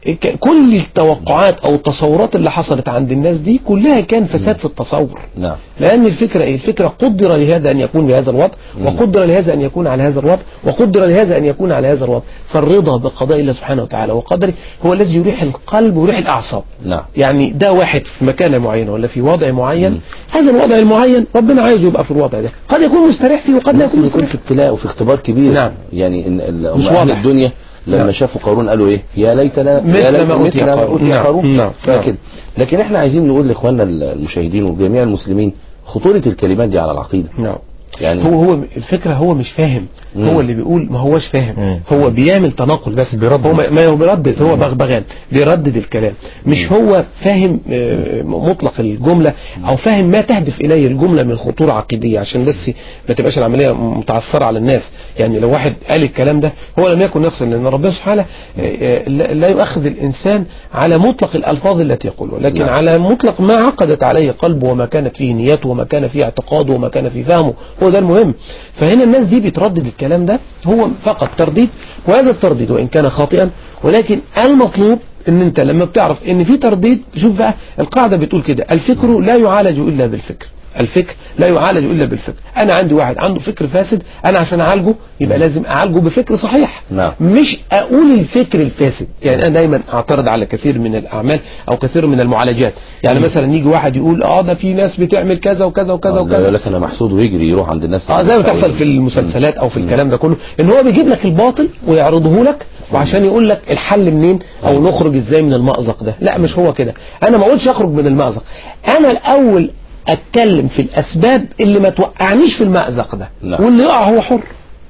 ك- كل التوقعات او التصورات اللي حصلت عند الناس دي كلها كان فساد في التصور نعم لأن الفكرة إيه؟ الفكرة قدر لهذا أن يكون بهذا الوضع وقدر لهذا أن يكون على هذا الوضع وقدر لهذا أن يكون على هذا الوضع فالرضا بقضاء الله سبحانه وتعالى وقدره هو الذي يريح القلب ويريح الأعصاب نعم يعني ده واحد في مكانة معينة ولا في وضع معين هذا الوضع المعين ربنا عايزه يبقى في الوضع ده قد يكون مستريح فيه وقد لا يكون ممكن يكون مستريح في ابتلاء وفي اختبار كبير نعم. يعني ان ال- مش هم اهل واضح. الدنيا لما نعم. شافوا قارون قالوا ايه يا ليتنا مثل يا ليت ما أوتي مثل قارون. أوتي نعم. قارون نعم. لكن لكن احنا عايزين نقول لاخواننا المشاهدين وجميع المسلمين خطورة الكلمات دي على العقيدة نعم يعني هو هو الفكرة هو مش فاهم مم. هو اللي بيقول ما هوش فاهم مم. هو بيعمل تناقل بس بيردد. هو ما ما هو بيردد هو بغبغان بيردد الكلام مش هو فاهم آه، مطلق الجملة او فاهم ما تهدف اليه الجملة من خطورة عقيدية عشان بس ما تبقاش العملية متعثرة على الناس يعني لو واحد قال الكلام ده هو لم يكن يقصد لان ربنا سبحانه آه، آه، لا لا يؤخذ الانسان على مطلق الالفاظ التي يقولها لكن نعم. على مطلق ما عقدت عليه قلبه وما كانت فيه نيته وما كان فيه اعتقاده وما كان فيه فهمه هو ده المهم فهنا الناس دي بتردد الكلام ده هو فقط ترديد وهذا الترديد وإن كان خاطئا ولكن المطلوب ان انت لما بتعرف ان في ترديد شوف بقى القاعدة بتقول كده الفكر لا يعالج الا بالفكر الفكر لا يعالج الا بالفكر انا عندي واحد عنده فكر فاسد انا عشان اعالجه يبقى لازم اعالجه بفكر صحيح نعم. مش اقول الفكر الفاسد يعني انا دايما اعترض على كثير من الاعمال او كثير من المعالجات يعني مثلا يجي واحد يقول اه ده في ناس بتعمل كذا وكذا وكذا آه، لا وكذا لك انا محسود ويجري يروح عند الناس اه زي ما بتحصل في المسلسلات او في الكلام ده كله ان هو بيجيب لك الباطل ويعرضه لك وعشان يقول لك الحل منين او نخرج ازاي من المأزق ده لا مش هو كده انا ما اقولش اخرج من المأزق انا الاول اتكلم في الاسباب اللي ما توقعنيش في المأزق ده نعم. واللي يقع هو حر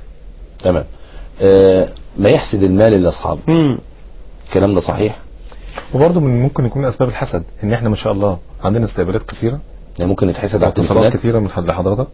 تمام آه ما يحسد المال لاصحابه مم. الكلام ده صحيح وبرضه من ممكن يكون اسباب الحسد ان احنا ما شاء الله عندنا استقبالات كثيره يعني ممكن يتحسد على واتصالات التليفونات كثيره من حد- لحضرتك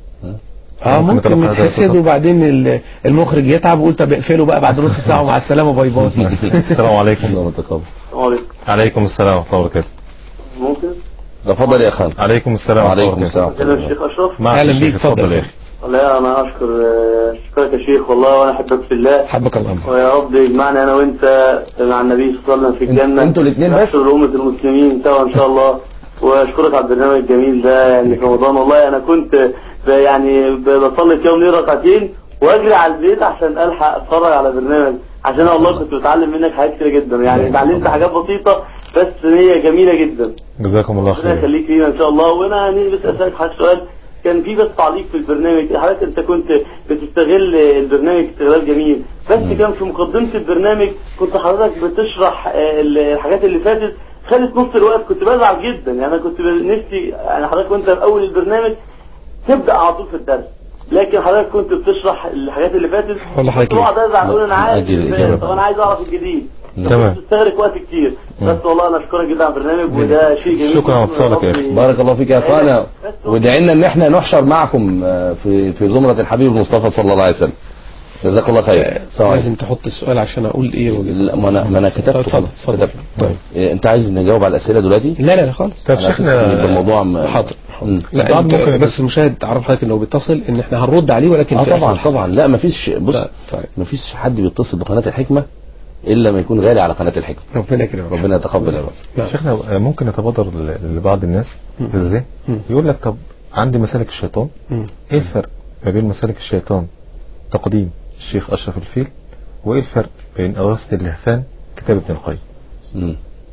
اه ممكن ممكن نتلقى هذا يتحسد الاتصال. وبعدين ال- المخرج يتعب ويقول طب اقفله بقى بعد نص ساعه ومع السلامه باي باي السلام عليكم الله متقبل السلام عليكم عليكم السلام ورحمه الله وبركاته ممكن ده فضل يا خان عليكم السلام ورحمه الله وعليكم وبركاته السلام كده الشيخ اشرف معك أهلا الشيخ، بيك، اتفضل. اتفضل يا اخي والله انا اشكر اشكرك يا شيخ والله وانا احبك في الله حبك الله ويا رب يجمعنا انا وانت مع النبي صلى الله عليه وسلم في الجنه انتوا الاتنين بس؟ نحشر امه المسلمين سوا ان شاء الله واشكرك على البرنامج الجميل ده يعني في رمضان والله انا كنت ب- يعني ب- بصلي في يوم ليه ركعتين واجري على البيت عشان الحق اتفرج على برنامج عشان أنا والله كنت بتعلم منك حاجات كتير جدا يعني اتعلمت حاجات بسيطه بس هي جميله جدا جزاكم الله ربنا خير يخليك لينا ان شاء الله وانا يعني بس اسالك حضرتك سؤال كان في بس تعليق في البرنامج حضرتك انت كنت بتستغل البرنامج استغلال جميل بس كان في مقدمه البرنامج كنت حضرتك بتشرح آه، الحاجات اللي فاتت خدت نص الوقت كنت بزعل جدا يعني انا كنت نفسي يعني حضرتك وانت في اول البرنامج تبدا على طول في الدرس لكن حضرتك كنت بتشرح الحاجات اللي فاتت والله حضرتك كنت بقعد ازعل اقول انا عارف أجل اللي الإجابة فات، طب انا عايز اعرف الجديد تمام. كنت بتستغرق وقت كتير بس والله انا اشكرك جدا على البرنامج وده شيء جميل شكرا على اتصالك يا أخي. بارك الله فيك يا اخوانا وادعي لنا ان احنا نحشر معكم آه، في في زمرة الحبيب المصطفى صلى الله عليه وسلم جزاك الله خير السلام عليكم. لازم تحط السؤال عشان اقول ايه وجه لا ما انا ما انا كتبته طيب، اتفضل اتفضل كتبته. طيب إيه، انت عايز نجاوب على الاسئله دلوقتي لا لا لا خالص طب على أساس إن يبقى شيخنا الموضوع م- حاضر مم. لا بعض انت ممكن بس المشاهد تعرف حضرتك انه بيتصل ان احنا هنرد عليه ولكن اه في طبعا آخر طبعا لا مفيش بص لا، طيب. مفيش حد بيتصل بقناه الحكمه الا ما يكون غالي على قناه الحكمه ربنا يكرمك ربنا يتقبل يا رب نعم. شيخنا ممكن نتبادر ل- لبعض الناس ازاي مم. يقول لك طب عندي مسالك الشيطان مم. ايه الفرق ما بين مسالك الشيطان تقديم الشيخ اشرف الفيل وايه الفرق بين اغاثة اللهفان كتاب ابن القيم مم.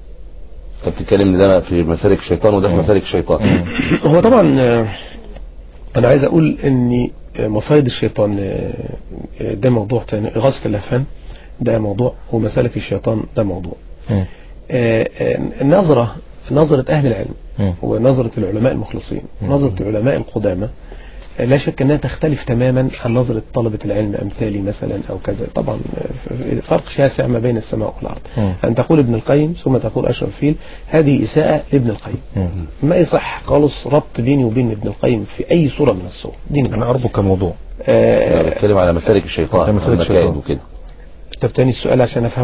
انت بتتكلم ان ده في مسالك الشيطان وده في مسالك الشيطان هو طبعا آه، انا عايز اقول ان آه، مصايد الشيطان آه، آه، ده موضوع تاني غصة اللهفان ده موضوع ومسالك الشيطان ده موضوع مم. آه، آه، النظرة نظرة أهل العلم مم. ونظرة العلماء المخلصين نظرة العلماء القدامى آه، لا شك أنها تختلف تماما عن نظرة طلبة العلم أمثالي مثلا أو كذا طبعا آه، فرق شاسع ما بين السماء والأرض مم. أن تقول ابن القيم ثم تقول أشرف فيل هذه إساءة لابن القيم مم. ما يصح خالص ربط بيني وبين ابن القيم في أي صورة من الصور دين انا اربط كموضوع انا آه بتكلم على مسالك الشيطان مسالك المكائد الشيطان. وكده طب تاني السؤال عشان أفهمه صح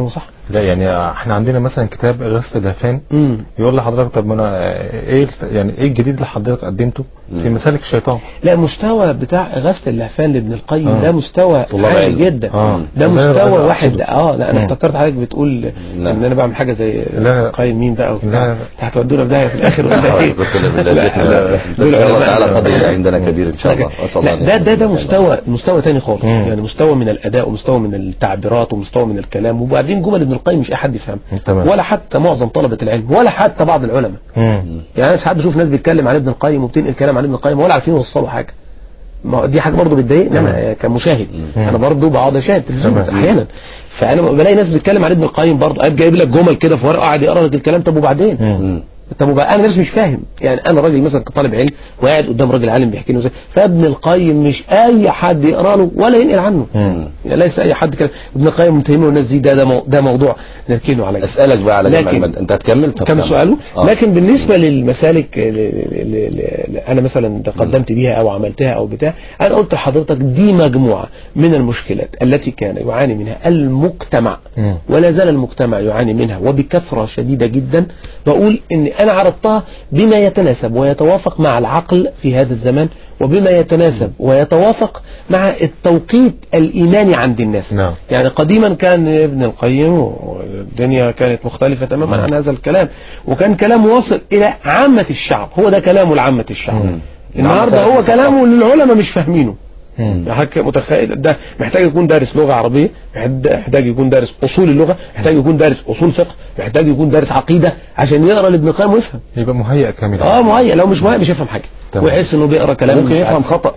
لا يعني احنا عندنا مثلا كتاب غسل اللهفان امم يقول لحضرتك طب ما انا ايه الف- يعني ايه الجديد اللي حضرتك قدمته في مسالك الشيطان لا مستوى بتاع غسل اللهفان لابن القيم آه. ده مستوى طلاب عالي علم. جدا آه. ده ده أنا مستوى أقصده. واحد اه لا انا مم. افتكرت حضرتك بتقول لا. ان انا بعمل حاجه زي لا. القيم مين بقى لا. وبتاع هتودونا في داهيه في الاخر ولا ايه؟ ربنا بالله لا، لا. ان دول شاء الله علماء. تعالى قدر عندنا كبير ان شاء الله اسال الله لا أن ده يكون ده ده لنا مستوى مستوى تاني خالص مم. يعني مستوى من الاداء ومستوى من التعبيرات ومستوى من الكلام وبعدين جمل ابن القيم مش اي حد يفهمها تمام. ولا حتى معظم طلبه العلم ولا حتى بعض العلماء مم. يعني انا ساعات بشوف ناس بيتكلم عن ابن القيم وبتنقل كلام عن ابن القيم ولا عارفين يوصلوا حاجه ما هو دي حاجه برضه بتضايقني انا كمشاهد انا برضه بقعد اشاهد تلفزيون تمام. احيانا فانا بلاقي ناس بتتكلم عن ابن القيم برضه قاعد جايب لك جمل كده في ورقه قاعد يقرا لك الكلام طب وبعدين مم. طب وبقى انا نفسي مش فاهم يعني انا راجل مثلا كطالب علم وقاعد قدام راجل عالم بيحكي له ازاي فابن القيم مش اي حد يقرا له ولا ينقل عنه مم. يعني ليس اي حد كده ابن القيم متهمه والناس دي ده ده, مو ده موضوع نركنه على جنب. اسالك بقى على جمع لكن- المد انت هتكمل طب كم كمل. سؤاله آه. لكن بالنسبة للمسالك اللي أنا مثلا تقدمت بيها أو عملتها أو بتاع أنا قلت لحضرتك دي مجموعة من المشكلات التي كان يعاني منها المجتمع مم. ولا زال المجتمع يعاني منها وبكثرة شديدة جدا بقول إن أنا عرضتها بما يتناسب ويتوافق مع العقل في هذا الزمان وبما يتناسب ويتوافق مع التوقيت الإيماني عند الناس نعم. يعني قديما كان ابن القيم والدنيا كانت مختلفة تماما عن هذا الكلام وكان كلام واصل إلى عامة الشعب هو ده كلامه لعامة الشعب مم. النهاردة عامة هو كلامه للعلماء مش فاهمينه مم. حضرتك متخيل ده محتاج يكون دارس لغة عربية محتاج يكون دارس أصول اللغة محتاج يكون دارس أصول فقه محتاج يكون دارس عقيدة عشان يقرأ لابن القيم ويفهم يبقى مهيئ كاملا اه مهيئ لو مش مهيئ مش هيفهم حاجة تمام. ويحس انه بيقرا كلام ممكن مش يفهم عارف. خطا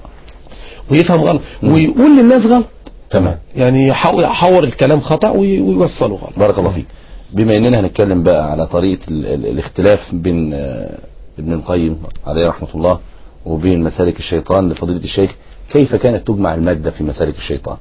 ويفهم غلط ويقول للناس غلط تمام يعني يحاول يحور الكلام خطأ وي- ويوصله غلط بارك الله فيك بما اننا هنتكلم بقى على طريقه ال ال الاختلاف بين آه، ابن القيم عليه رحمه الله وبين مسالك الشيطان لفضيله الشيخ كيف كانت تجمع الماده في مسالك الشيطان؟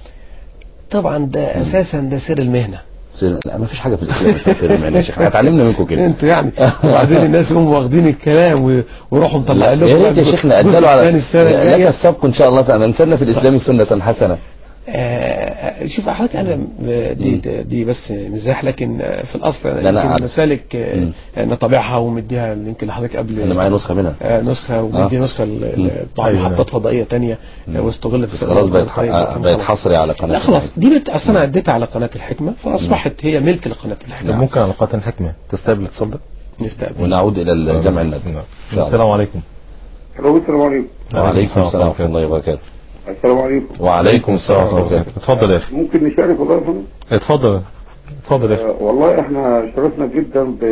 طبعا ده اساسا ده سر المهنه سر- لا ما فيش حاجه في الاسلام اسمها سر المعنى يا شيخ احنا اتعلمنا منكم كده انتوا يعني وبعدين الناس يقوموا واخدين الكلام و- ويروحوا لا مطلعين يا لكم ريت يا بقى شيخنا الجزء ادلوا على الثاني السنه لك الجايه السبق ان شاء الله تعالى نسلنا في الاسلام سنه حسنه آه، شوف حضرتك انا دي دي بس مزاح لكن في الاصل لا، يمكن عارف. المسالك آه، مم. نطبعها ومديها يمكن لحضرتك قبل انا معايا نسخه منها آه، نسخة ومدي نسخة ل- مم. ل- بعض أيوة. محطات فضائية تانية آه، واستغلت بس خلاص بقت ح- بقت حصري على قناه لا خلاص دي بت... اصل انا اديتها على قناة الحكمة فاصبحت هي ملك لقناة طب الحكمة ممكن على قناة الحكمة تستقبل تصدق نستقبل ونعود الى الجمع المادي نعم. إن شاء الله. السلام عليكم الو السلام عليكم وعليكم السلام ورحمه الله وبركاته السلام عليكم وعليكم السلام ورحمه الله وبركاته اتفضل يا اخي ممكن نشارك والله يا فندم اتفضل اتفضل يا اخي آه، والله احنا شرفنا جدا ب...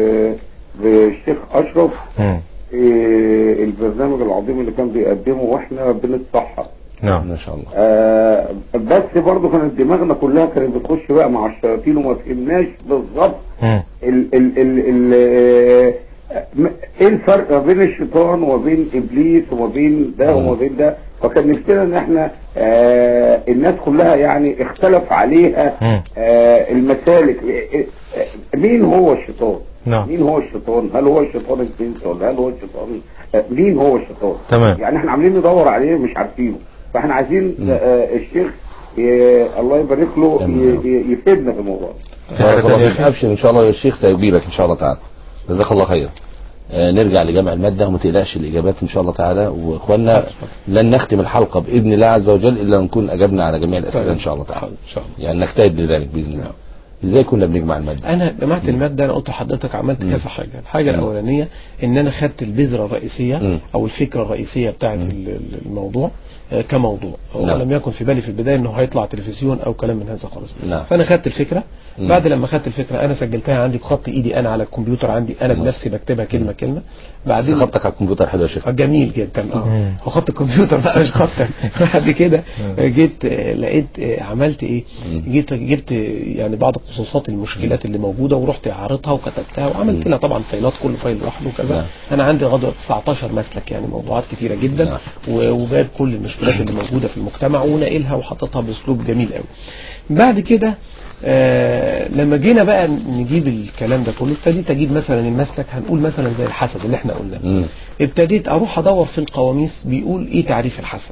بالشيخ اشرف مم. في البرنامج العظيم اللي كان بيقدمه واحنا بنتصحى نعم ما شاء الله آه بس برضه كانت دماغنا كلها كانت بتخش بقى مع الشياطين وما فهمناش بالظبط مم. ال ال ال ال آه، م- ايه الفرق ما بين الشيطان وما بين ابليس وما بين ده وما بين ده فكان نفسنا ان احنا آه الناس كلها يعني اختلف عليها مم. آه المسالك آه، آه، مين هو الشيطان؟ نعم. مين هو الشيطان؟ هل هو الشيطان الجنس ولا هل هو الشيطان آه، مين هو الشيطان؟ تمام. يعني احنا عاملين ندور عليه مش عارفينه فاحنا عايزين آه الشيخ ي- الله يبارك له آمين. ي- ي- يفيدنا في الموضوع ده. بارك الله تانية يا فيك أخي؟ ابشر ان شاء الله يا شيخ سيجيبك ان شاء الله تعالى جزاك الله خير آه نرجع لجمع المادة وما تقلقش الإجابات إن شاء الله تعالى وإخواننا لن نختم الحلقة بإذن الله عز وجل إلا نكون أجبنا على جميع الأسئلة إن شاء الله تعالى ان شاء الله يعني نجتهد لذلك بإذن الله إزاي كنا بنجمع المادة انا جمعت الماده انا قلت لحضرتك عملت كذا حاجه الحاجه الاولانيه ان انا خدت البذره الرئيسيه مم. او الفكره الرئيسيه بتاعت ال- ال- الموضوع آه، كموضوع هو نعم. لم يكن في بالي في البدايه انه هيطلع تلفزيون او كلام من هذا خالص نعم. فانا خدت الفكره مم. بعد لما خدت الفكره انا سجلتها عندي بخط ايدي انا على الكمبيوتر عندي انا بنفسي بكتبها كلمه كلمه بس بعدين خطك على الكمبيوتر حلو يا شيخ آه، جميل جدا اه مم. هو خط الكمبيوتر بقى مش خط بعد كده جيت آه، لقيت آه، عملت ايه جيت جبت آه، يعني بعض خصوصات المشكلات اللي موجوده ورحت عارضها وكتبتها وعملت لها طبعا فايلات كل فايل لوحده وكذا نعم. انا عندي غدوه 19 مسلك يعني موضوعات كتيره جدا نعم. و- وجايب كل المشكلات اللي موجوده في المجتمع وناقلها وحاططها باسلوب جميل قوي بعد كده آه لما جينا بقى نجيب الكلام ده كله ابتديت اجيب مثلا المسلك هنقول مثلا زي الحسد اللي احنا قلناه مم. ابتديت اروح ادور في القواميس بيقول ايه تعريف الحسد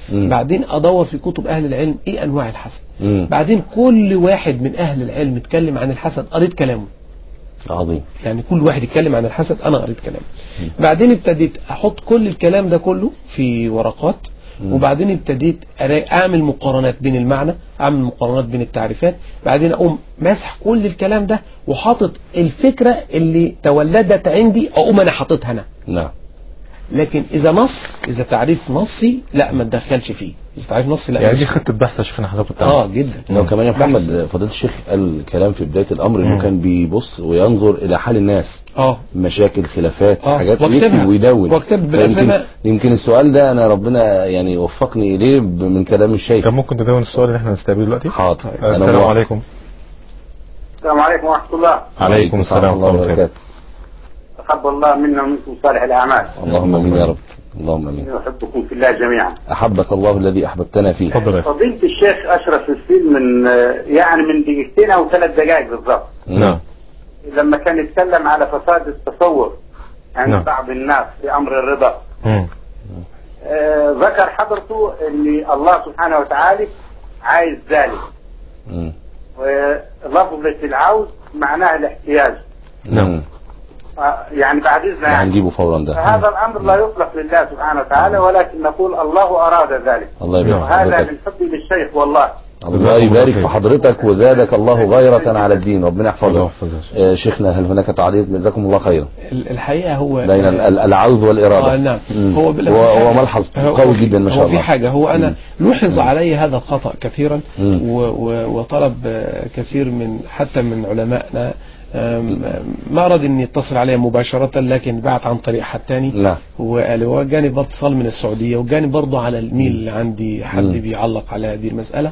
مم. بعدين ادور في كتب اهل العلم ايه انواع الحسد مم. بعدين كل واحد من اهل العلم اتكلم عن الحسد قريت كلامه عظيم يعني كل واحد يتكلم عن الحسد انا قريت كلامه بعدين ابتديت احط كل الكلام ده كله في ورقات وبعدين ابتديت أرا- اعمل مقارنات بين المعنى اعمل مقارنات بين التعريفات بعدين اقوم ماسح كل الكلام ده وحاطط الفكره اللي تولدت عندي اقوم انا حاططها انا نعم لكن اذا نص اذا تعريف نصي لا ما تدخلش فيه اذا تعريف نصي لا يعني مش- دي خطه بحث يا شيخنا حضرتك كنت اه عاملها. جدا لو كمان يا بحث. محمد فضيلة الشيخ قال كلام في بداية الأمر إنه مم. كان بيبص وينظر إلى حال الناس اه مشاكل خلافات آه، حاجات واكتبها. ويكتب ويدون واكتب فيمكن- بالأسماء. يمكن السؤال ده أنا ربنا يعني وفقني إليه ب- من كلام الشيخ طب ممكن تدون السؤال اللي احنا نستقبله دلوقتي حاضر أنا السلام موافق. عليكم السلام عليكم ورحمة الله عليكم السلام الله ورحمه الله وبركاته وبركاته تقبل الله منا ومنكم صالح الأعمال اللهم امين يا رب اللهم امين نحبكم في الله جميعا احبك الله الذي احببتنا فيه اتفضل يا أخي. فضيلة الشيخ أشرف الفيل من يعني من دقيقتين أو ثلاث دقائق بالضبط نعم لما كان يتكلم على فساد التصور عند نعم. بعض الناس في أمر الرضا مم. آه، ذكر حضرته أن الله سبحانه وتعالى عايز ذلك مم. ولفظة العوز معناها الاحتياج نعم. آه، يعني بعد إذن يعني هنجيبه فورا ده فهذا الأمر لا يطلق لله سبحانه وتعالى ولكن نقول الله أراد ذلك الله يبارك في وهذا حضرتك من حبي للشيخ والله الله يبارك في حضرتك وزادك الله غيرة على الدين ربنا الله يحفظك يحفظك يا شيخ. آه، شيخنا هل هناك تعليق جزاكم الله خيرا ال- الحقيقه هو بين ال- ال- العوز والإرادة آه نعم مم. هو بال- هو في هو حاجة- ملحظ هو- قوي جدا ما شاء هو الله في حاجة هو أنا مم. لوحظ علي هذا الخطأ كثيرا مم. و- و- وطلب آه، كثير من حتى من علمائنا آم، ما أراد أن يتصل علي مباشرة لكن بعت عن طريق حد تاني نعم وقال وجاني برضه اتصال من السعودية وجاني برضه على الميل اللي عندي حد مم. بيعلق على هذه المسألة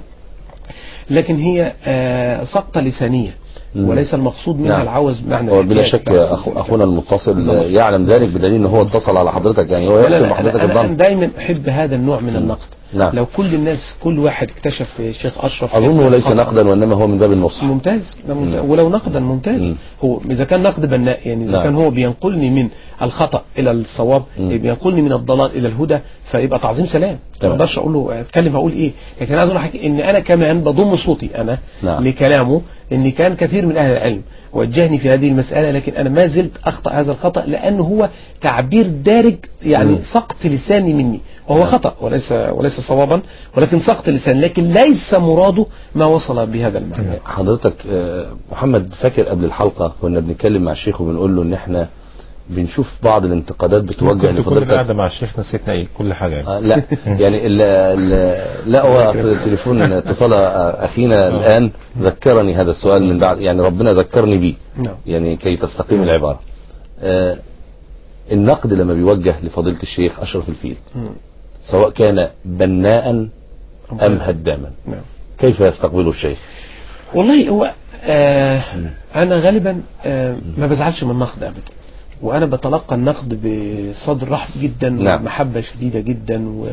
لكن هي آه، سقطة لسانية مم. وليس المقصود منها نعم. العوز بمعنى هو بلا الاحتياج. شك أخو أخونا المتصل بالظبط. يعلم ذلك بدليل ان هو اتصل على حضرتك يعني هو لا يحسن لا بحضرتك أنا, أنا, أنا الظن دايما أحب هذا النوع من النقد نعم. لو كل الناس كل واحد اكتشف الشيخ أشرف اظنه ليس خطأ. نقدا وانما هو من باب النصح ممتاز ده ممتاز. مم. ولو نقدا ممتاز مم. هو اذا كان نقد بناء يعني اذا نعم. كان هو بينقلني من الخطا الى الصواب مم. بينقلني من الضلال الى الهدى فيبقى تعظيم سلام ما تمام. اقدرش اقول له اتكلم اقول ايه لكن عايز اقول لك ان انا كمان بضم صوتي انا نعم. لكلامه ان كان كثير من اهل العلم وجهني في هذه المساله لكن انا ما زلت اخطا هذا الخطا لانه هو تعبير دارج يعني مم. سقط لساني مني وهو خطا وليس وليس صوابا ولكن سقط لسان لكن ليس مراده ما وصل بهذا المعنى حضرتك آه، محمد فاكر قبل الحلقة كنا بنتكلم مع الشيخ وبنقول له ان احنا بنشوف بعض الانتقادات بتوجه ممكن تكون لفضيلتك قاعدة مع الشيخ نسيتنا ايه كل حاجة يعني آه، لا يعني ال ال لا هو التليفون اتصال اخينا الان ذكرني هذا السؤال من بعد يعني ربنا ذكرني بيه نعم يعني كي تستقيم العبارة آه، النقد لما بيوجه لفضيلة الشيخ أشرف الفيل مم. سواء كان بناء أم هداما نعم كيف يستقبله الشيخ والله هو آه انا غالبا آه ما بزعلش من النقد ابدا وانا بتلقى النقد بصدر رحب جدا نعم. ومحبه شديده جدا و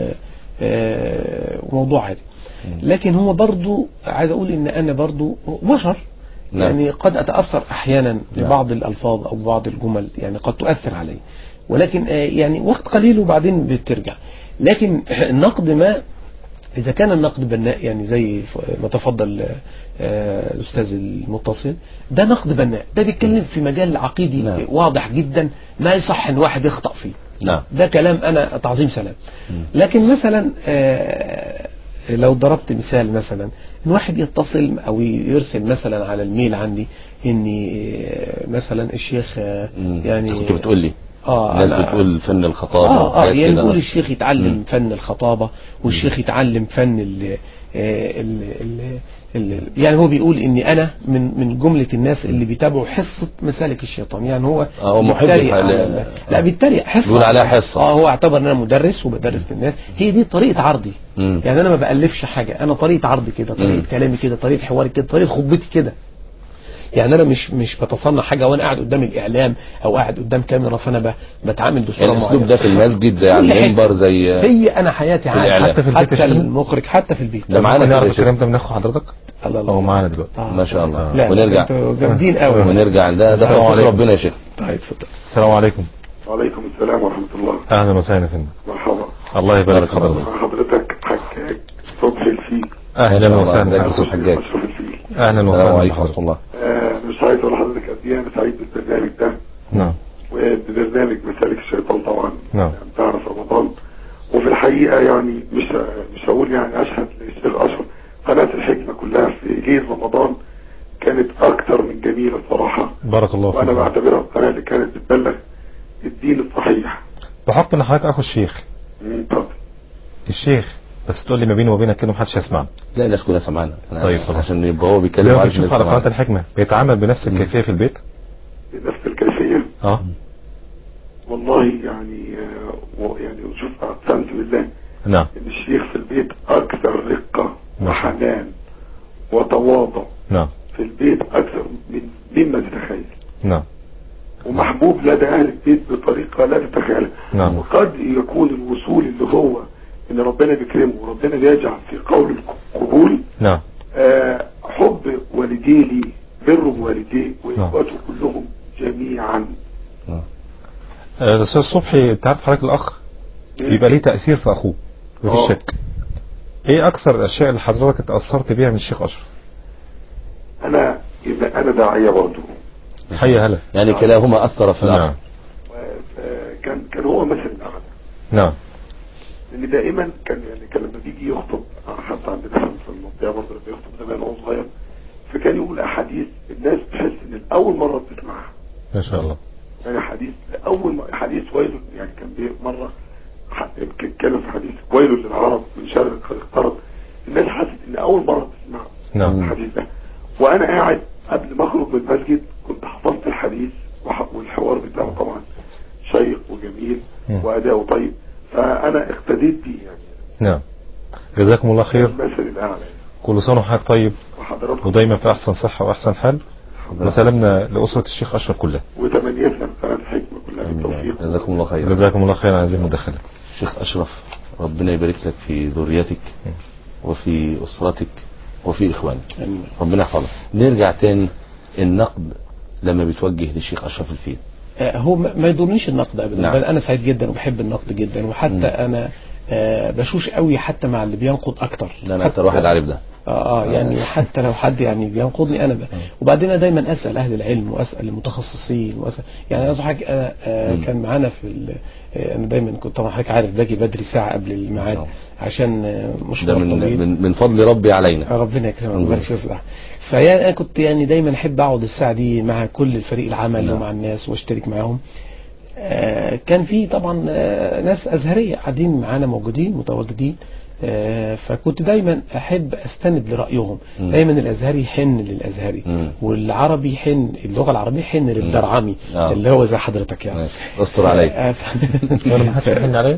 آه، وموضوع عادي لكن هو برضو عايز اقول ان انا برضو بشر نعم. يعني قد اتاثر احيانا نعم. ببعض الالفاظ او بعض الجمل يعني قد تؤثر علي ولكن آه، يعني وقت قليل وبعدين بترجع لكن النقد ما إذا كان النقد بناء يعني زي ف- ما تفضل آه، الأستاذ المتصل ده نقد بناء ده بيتكلم في مجال عقيدي نعم. واضح جدا ما يصح ان واحد يخطأ فيه نعم ده كلام أنا تعظيم سلام لكن مثلا آه، لو ضربت مثال مثلا ان واحد يتصل او يرسل مثلا على الميل عندي اني آه، مثلا الشيخ آه، مم. يعني كنت بتقول لي اه الناس أنا- بتقول فن الخطابة اه اه وحاجات يعني كده. يقول الشيخ يتعلم مم. فن الخطابة والشيخ يتعلم فن ال ال ال ال يعني هو بيقول اني انا من من جملة الناس اللي بيتابعوا حصة مسالك الشيطان يعني هو آه، هو محب بيتريق الحل- على ال- لا بيتريق حصة بيقول عليها حصة. اه هو اعتبر ان انا مدرس وبدرس للناس هي دي طريقة عرضي مم. يعني انا ما بألفش حاجة انا طريقة عرضي كده طريقة مم. كلامي كده طريقة حواري كده طريقة خطبتي كده يعني انا مش مش بتصنع حاجه وانا قاعد قدام الاعلام او قاعد قدام كاميرا فانا ب- بتعامل بصوره يعني الاسلوب معينه ده في المسجد زي على كل حتة. المنبر زي هي انا حياتي عادي الإعلام. حتى في البيت حتى حتى في- المخرج حتى في البيت ده معانا ممكن كده نعرف يا شيخ. الكلام ده من اخو حضرتك الله الله هو معانا دلوقتي آه. ما شاء الله لا ونرجع انتوا جامدين قوي ونرجع ده ده السلام توفيق عليكم. ربنا يا شيخ طيب اتفضل السلام عليكم وعليكم السلام ورحمة الله اهلا وسهلا يا فندم مرحبا الله يبارك بارك الله حضرتك حضرتك حاج ما اهلا شاء الله. وسهلا ازيك يا بحضرتك. أستاذ حجاج أشرف الفيل اهلا السلام وسهلا عليكم ورحمة بحضرتك الله آه، مش عايز اقول لحضرتك قد ايه انا سعيد بالبرنامج ده نعم وببرنامج مسالك الشيطان طبعا نعم. بتاع رمضان وفي الحقيقه يعني مش مش هقول يعني اشهد للشيخ اشرف قناه الحكمه كلها في ليل رمضان كانت اكثر من جميله الصراحه بارك الله وانا فيك بعتبرها القناه اللي كانت بتبلغ الدين الصحيح بحكم ان حضرتك اخو الشيخ مم، طب الشيخ بس تقول لي ما بيني وبينك كده محدش هيسمعنا لا الناس كلها سمعنا أنا طيب، خلاص. عشان يبقى هو بيتكلم زي ما وعارف بتشوف الناس على قناه سمعنا. الحكمه بيتعامل بنفس الكيفيه في البيت بنفس الكيفيه اه والله يعني آه، و- يعني شوف اقسمت بالله نعم ان الشيخ في البيت اكثر رقه ما شاء وحنان وتواضع نعم في البيت اكثر من مما تتخيل نعم ومحبوب لدى اهل البيت بطريقه لا تتخيلها نعم. وقد يكون الوصول اللي هو ان ربنا بيكرمه وربنا بيجعل في قول القبول نعم آه حب والديه لي بر بوالديه واخواته كلهم جميعا آه، الاستاذ صبحي انت عارف حضرتك الاخ بيبقى ليه تاثير في اخوه مفيش آه. شك ايه اكثر الاشياء اللي حضرتك اتاثرت بيها من الشيخ اشرف انا يبقى انا داعيه برضه حي هلا يعني كلاهما أثر في الأخ نعم آه، كان كان هو مثل الاعلى نعم لان دائما كان يعني كان لما بيجي يخطب حتى عندنا في المنطقه برضه لما يخطب زمان وهو صغير فكان يقول احاديث الناس تحس ان الاول مره بتسمعها ما شاء الله يعني حديث اول م- حديث ويل يعني كان بي- مره ح- يمكن كان في حديث ويل للعرب من شر قد اقترب الناس حست ان اول مره تسمع نعم الحديث ده وانا قاعد قبل ما اخرج من المسجد كنت حفظت الحديث وح- والحوار بتاعه طبعا شيق وجميل مم. واداؤه طيب فانا اقتديت بيه يعني نعم جزاكم الله خير المثل الاعلى يعني. كل سنه وحضرتك طيب وحضراتكم ودايما في احسن صحه واحسن حال وسلامنا لاسره الشيخ اشرف كلها وتمنيتنا قناه الحكمه كلها بالتوفيق جزاكم الله خير جزاكم الله خير على هذه المداخله شيخ أشرف ربنا يبارك لك في ذريتك وفي أسرتك وفي إخوانك آمين. ربنا يحفظك نرجع تاني النقد لما بيتوجه للشيخ أشرف الفيل آه، هو ما ما يضرنيش النقد ابدا نعم. بل انا سعيد جدا وبحب النقد جدا وحتى مم. انا آه، بشوش قوي حتى مع اللي بينقد اكتر ده أنا أكتر واحد عارف ده اه اه يعني حتى لو حد يعني بينقضني انا ب... وبعدين انا دايما اسال اهل العلم واسال المتخصصين واسال يعني انا حاجه انا آه مم. كان معانا في ال... آه انا دايما كنت طبعا حضرتك عارف باجي بدري ساعه قبل الميعاد ما شاء عشان آه، ده مشوار من, طويل من, من فضل ربي علينا ربنا يكرمك الله ويبارك في صدقك فيعني انا كنت يعني دايما احب اقعد الساعه دي مع كل الفريق العمل نعم. ومع الناس واشترك معاهم آه، كان في طبعا آه، ناس ازهريه قاعدين معانا موجودين متواجدين آه، فكنت دايما احب استند لرايهم مم. دايما الازهري يحن للازهري مم. والعربي يحن اللغه العربيه يحن للدرعمي آه. اللي هو زي حضرتك يعني ماشي. استر عليك آه، ف- انا ما حدش يحن عليا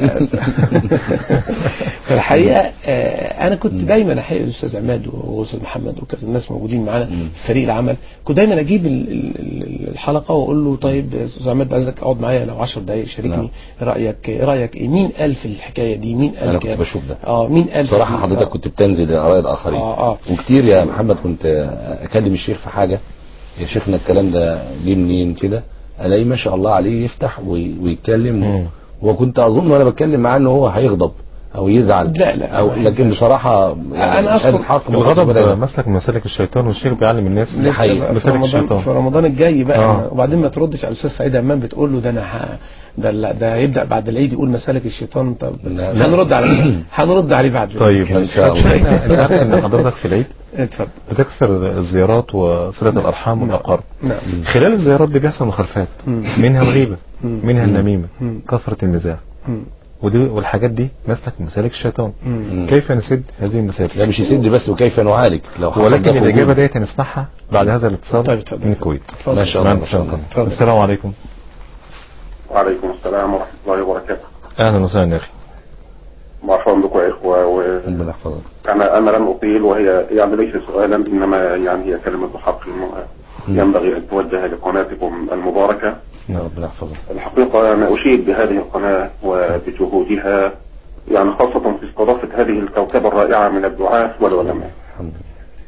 فالحقيقه آه، انا كنت دايما احيي الاستاذ عماد والاستاذ محمد وكذا الناس موجودين معانا مم. في فريق العمل كنت دايما اجيب ال- ال- ال- الحلقه واقول له طيب يا استاذ عماد عايزك اقعد معايا لو 10 دقائق شاركني نعم. رايك ايه رايك ايه مين قال في الحكايه دي مين قال أنا كده؟ كنت بشوف ده اه مين قال بصراحة دي؟ حضرتك آه. كنت بتنزل لآراء الآخرين آه، آه. وكتير يا محمد كنت أكلم الشيخ في حاجة يا شيخنا الكلام ده جه منين كده ألاقيه ما شاء الله عليه يفتح وي- ويتكلم مم. وكنت أظن وأنا بتكلم معاه إن هو هيغضب أو يزعل لا، لا. أو لكن بصراحة يعني أنا مش عايز أذكر أتحط الغضب مسلك من مسالك الشيطان والشيخ بيعلم الناس دي حقيقة. في مسالك رمضان في الشيطان رمضان الجاي بقى آه. وبعدين ما تردش على الاستاذ سعيد امام بتقول له ده انا ه... ده لا- ده هيبدا بعد العيد يقول مسالك الشيطان طب لا، لا. هنرد على هنرد عليه بعد العيد. طيب إن شاء الله. احنا انت عارف ان حضرتك في العيد اتفضل بتكثر الزيارات وصلة الأرحام والأقارب نعم خلال الزيارات دي بيحصل مخالفات مم. منها الغيبة مم. منها النميمة مم. كثرة المزاح مم. ودي والحاجات دي مسلك من مسالك الشيطان مم. كيف نسد هذه المسالك لا مش يسد بس وكيف نعالج لو حصل ولكن ده في الإجابة وجود. ديت هنسمعها بعد هذا الاتصال طيب، اتفضل. من الكويت اتفضل. ما شاء الله معنا ما شاء الله اتصال. السلام عليكم وعليكم السلام ورحمة الله وبركاته أهلا وسهلا يا أخي مرحبا بكم يا إخوة ربنا يحفظك وأنا أنا لم أطيل وهي يعني ليس سؤالا إنما يعني هي كلمة حق ينبغي أن توجه لقناتكم المباركة ربنا يحفظك الحقيقة أنا أشيد بهذه القناة وبجهودها يعني خاصة في استضافة هذه الكوكبة الرائعة من الدعاة والعلماء الحمد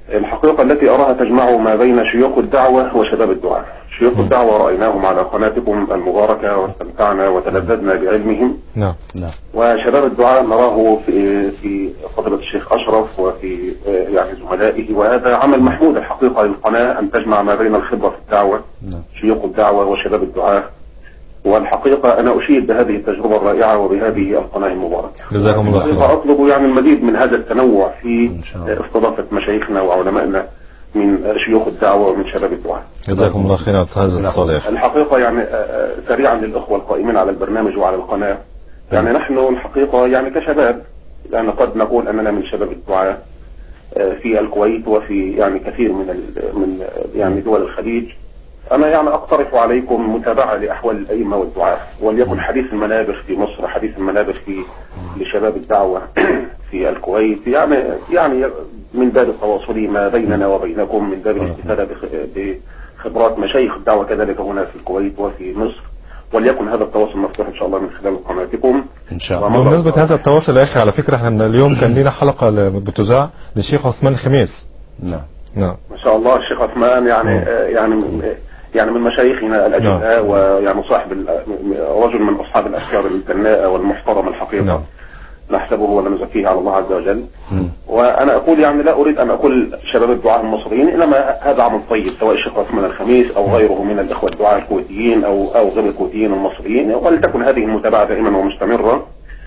الحقيقة التي أراها تجمع ما بين شيوخ الدعوة وشباب الدعاء شيوخ الدعوة رأيناهم على قناتكم المباركة واستمتعنا وتلذذنا بعلمهم نعم نعم وشباب الدعاء نراه في في فضيلة الشيخ أشرف وفي آه، يعني زملائه وهذا عمل محمود الحقيقة للقناة أن تجمع ما بين الخبرة في الدعوة نعم شيوخ الدعوة وشباب الدعاء والحقيقة أنا أشيد بهذه التجربة الرائعة وبهذه القناة المباركة جزاكم الله الحقيقة خير أطلب يعني المزيد من هذا التنوع في إن شاء الله. استضافة مشايخنا وعلمائنا من شيوخ الدعوة ومن شباب الدعاء جزاكم الله خير على هذا الاتصال يا اخي الحقيقة يعني آه، آه، سريعا للأخوة القائمين على البرنامج وعلى القناة يعني نحن الحقيقة يعني كشباب لأن قد نقول أننا من شباب الدعاء آه، في الكويت وفي يعني كثير من ال- من آه، يعني دول الخليج أنا يعني أقترح عليكم متابعة لأحوال الأئمة والدعاء وليكن حديث المنابر في مصر حديث المنابر في لشباب الدعوة في الكويت يعني يعني من باب التواصل ما بيننا وبينكم من باب الاستفادة بخ- بخبرات مشايخ الدعوة كذلك هنا في الكويت وفي مصر وليكن هذا التواصل مفتوح إن شاء الله من خلال قناتكم إن شاء الله ومرة بمناسبة أخرى- هذا التواصل يا اخي على فكرة احنا اليوم كان لنا حلقة ل- بتذاع للشيخ عثمان الخميس نعم نعم ما شاء الله الشيخ عثمان يعني نعم. آه، يعني من- يعني من مشايخنا الأجلاء ويعني صاحب ال- رجل من أصحاب الأفكار البناءة والمحترمة الحقيقة نعم. نحسبه ولا نزكيه على الله عز وجل مم. وانا اقول يعني لا اريد ان اقول شباب الدعاء المصريين انما هذا عمل طيب سواء الشيخ عثمان الخميس او غيره من الاخوه الدعاء الكويتيين او او غير الكويتيين المصريين ولتكن هذه المتابعه دائما ومستمره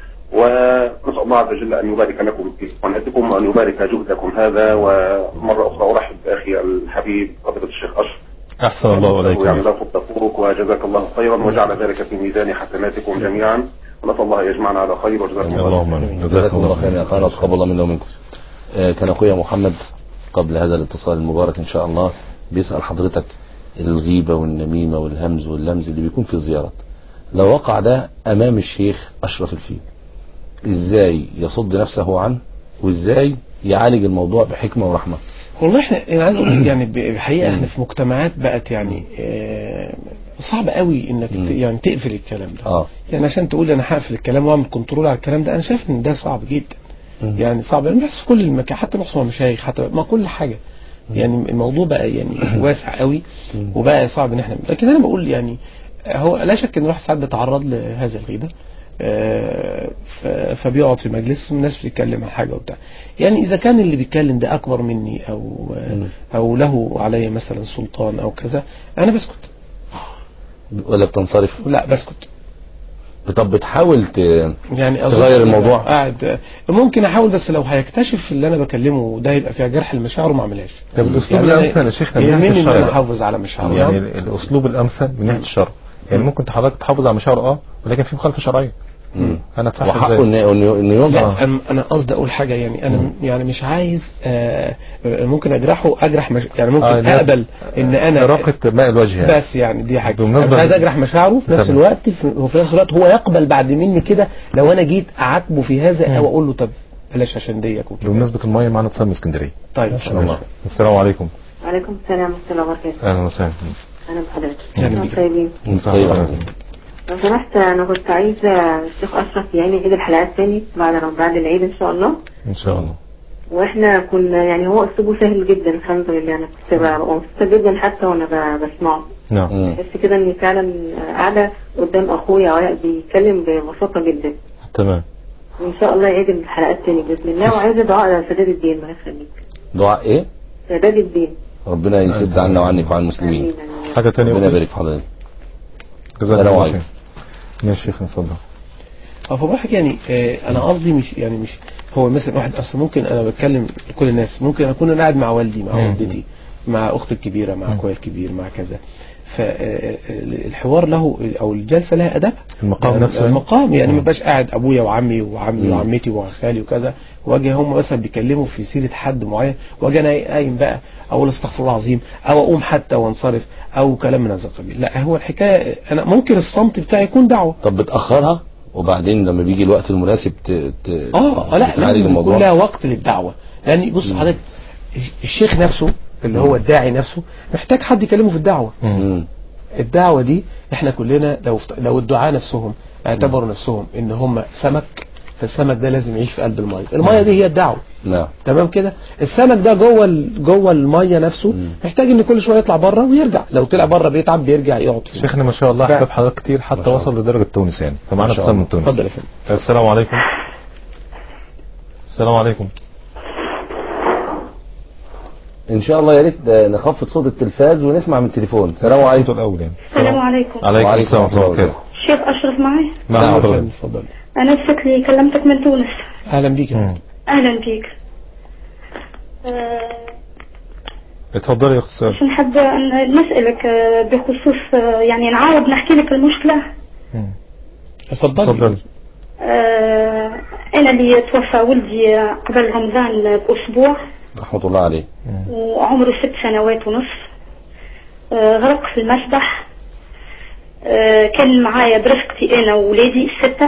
ونسال الله عز وجل ان يبارك لكم في قناتكم وان يبارك جهدكم هذا ومره اخرى ارحب باخي الحبيب فضيله الشيخ اشرف احسن الله يعني عليكم لا تفوق وجزاك الله خيرا وجعل ذلك في ميزان حسناتكم جميعا ونسال الله ان يجمعنا على خير وجزاكم الله اللهم آمين. جزاكم الله خيرا يا اخوانا وتقبل الله منا ومنكم آه، كان اخويا محمد قبل هذا الاتصال المبارك ان شاء الله بيسال حضرتك الغيبه والنميمه والهمز واللمز اللي بيكون في الزيارات لو وقع ده امام الشيخ اشرف الفيل ازاي يصد نفسه عنه وازاي يعالج الموضوع بحكمه ورحمه والله احنا انا عايز اقول يعني بحقيقه احنا في مجتمعات بقت يعني آه، صعب قوي انك ت- يعني تقفل الكلام ده اه يعني عشان تقول انا هقفل الكلام واعمل كنترول على الكلام ده انا شايف ان ده صعب جدا يعني صعب يعني بيحصل في كل المكان حتى بيحصل مشايخ حتى ما كل حاجه يعني الموضوع بقى يعني واسع قوي وبقى صعب ان احنا لكن انا بقول يعني هو لا شك ان الواحد ساعات بيتعرض لهذه الغيبه آه، ف- فبيقعد في مجلس الناس بتتكلم عن حاجه وبتاع يعني اذا كان اللي بيتكلم ده اكبر مني او او له علي مثلا سلطان او كذا انا بسكت ولا بتنصرف لا بسكت طب بتحاول ت... يعني أظن تغير أنا الموضوع؟ قاعد ممكن احاول بس لو هيكتشف اللي انا بكلمه ده يبقى فيها جرح المشاعر ما اعملهاش طب الاسلوب يعني أنا الامثل يا شيخنا من ناحيه يهمني ان الشرع انا بقى. احافظ على مشاعره يعني نعم. الاسلوب الامثل من ناحيه الشرع يعني ممكن حضرتك تحافظ على مشاعره اه ولكن في مخالفه شرعيه مم. انا اتفهم وحقه ازاي انه انه إنه ينصح لا انا انا قصدي اقول حاجه يعني انا يعني مش عايز آه ممكن اجرحه اجرح مش يعني ممكن آه، لا. اقبل ان انا راقه ماء الوجه يعني بس يعني دي حاجه بمناسبة- أنا مش عايز اجرح مشاعره في نفس تمام. الوقت في وفي نفس الوقت هو يقبل بعد مني كده لو انا جيت اعاتبه في هذا او اقول له طب بلاش عشان ديك وكده بمناسبه الميه معانا اتصال من اسكندريه طيب ان شاء الله السلام عليكم وعليكم السلام ورحمة الله وبركاته اهلا وسهلا أهلا بحضرتك أهلا أهلا بك. طيبين طيب. لو سمحت أنا كنت عايزة الشيخ أشرف يعني يعيد الحلقات تاني بعد بعد العيد إن شاء الله ان شاء الله وإحنا كنا يعني هو أسلوبه سهل جدا الحمد لله أنا كنت ببقى مبسوطة جدا حتى وأنا ب- بسمعه نعم مم. بحس كده إني فعلا قاعدة قدام أخويا وهو بيتكلم ببساطة جدا تمام وإن شاء الله يعيد الحلقات تاني بإذن الله وعايزة دعاء سداد الدين الله يخليك دعاء ايه سداد الدين ربنا يسد عنا وعنك وعن المسلمين آمين آمين حاجه ثانيه ربنا يبارك في حضرتك جزاك السلام الله عليكم. خير ماشي يا شيخ اتفضل اه فبضحك يعني آه انا قصدي مش يعني مش هو مثلا واحد اصلا ممكن انا بتكلم لكل الناس ممكن اكون انا قاعد مع والدي مع مم. والدتي مع اختي الكبيره مع اخويا الكبير مع كذا فالحوار له او الجلسه لها اداب المقام يعني نفسه يعني؟ المقام يعني مم. ما بقاش قاعد ابويا وعمي وعمي مم. وعمتي وخالي وكذا واجي هم مثلا بيتكلموا في سيره حد معين واجي انا قايم بقى اقول استغفر الله العظيم او اقوم حتى وانصرف او كلام من هذا القبيل لا هو الحكايه انا ممكن الصمت بتاعي يكون دعوه طب بتاخرها وبعدين لما بيجي الوقت المناسب ت... ت... اه لا تعالج لازم الموضوع يكون لها وقت للدعوه لان بص حضرتك الشيخ نفسه اللي هو الداعي نفسه محتاج حد يكلمه في الدعوه مم. الدعوه دي احنا كلنا لو لو الدعاء نفسهم اعتبروا نفسهم ان هم سمك فالسمك ده لازم يعيش في قلب الميه الميه دي هي الدعوه نعم تمام كده السمك ده جوه ال- جوه الميه نفسه محتاج ان كل شويه يطلع بره ويرجع لو طلع بره بيتعب بيرجع يقعد فيه شيخنا ما شاء الله ف- احباب حضرتك كتير حتى وصل لدرجه تونس يعني فمعنا ما شاء اتصال من الله. تونس اتفضل يا فندم. السلام عليكم السلام عليكم ان شاء الله يا ريت آه، نخفض صوت التلفاز ونسمع من التليفون السلام عليكم الاول يعني السلام عليكم عليكم وعليكم السلام ورحمه الله السلام. وبركاته شيخ أشرف معي مع نعم يا حضرتك فندم، اتفضل أنا شكلي كلمتك من تونس اهلا بيك يا فندم. أهلا بيك آه، اتفضلي يا اخت ساره عشان نحب أن نسألك آه، بخصوص آه، يعني نعاود نحكي لك المشكلة اتفضل اتفضلي آه، أنا اللي توفى ولدي قبل رمضان بأسبوع رحمة الله عليه وعمره ست سنوات ونصف آه، غرق في المسبح آه، كان معايا برفقتي أنا وولادي الستة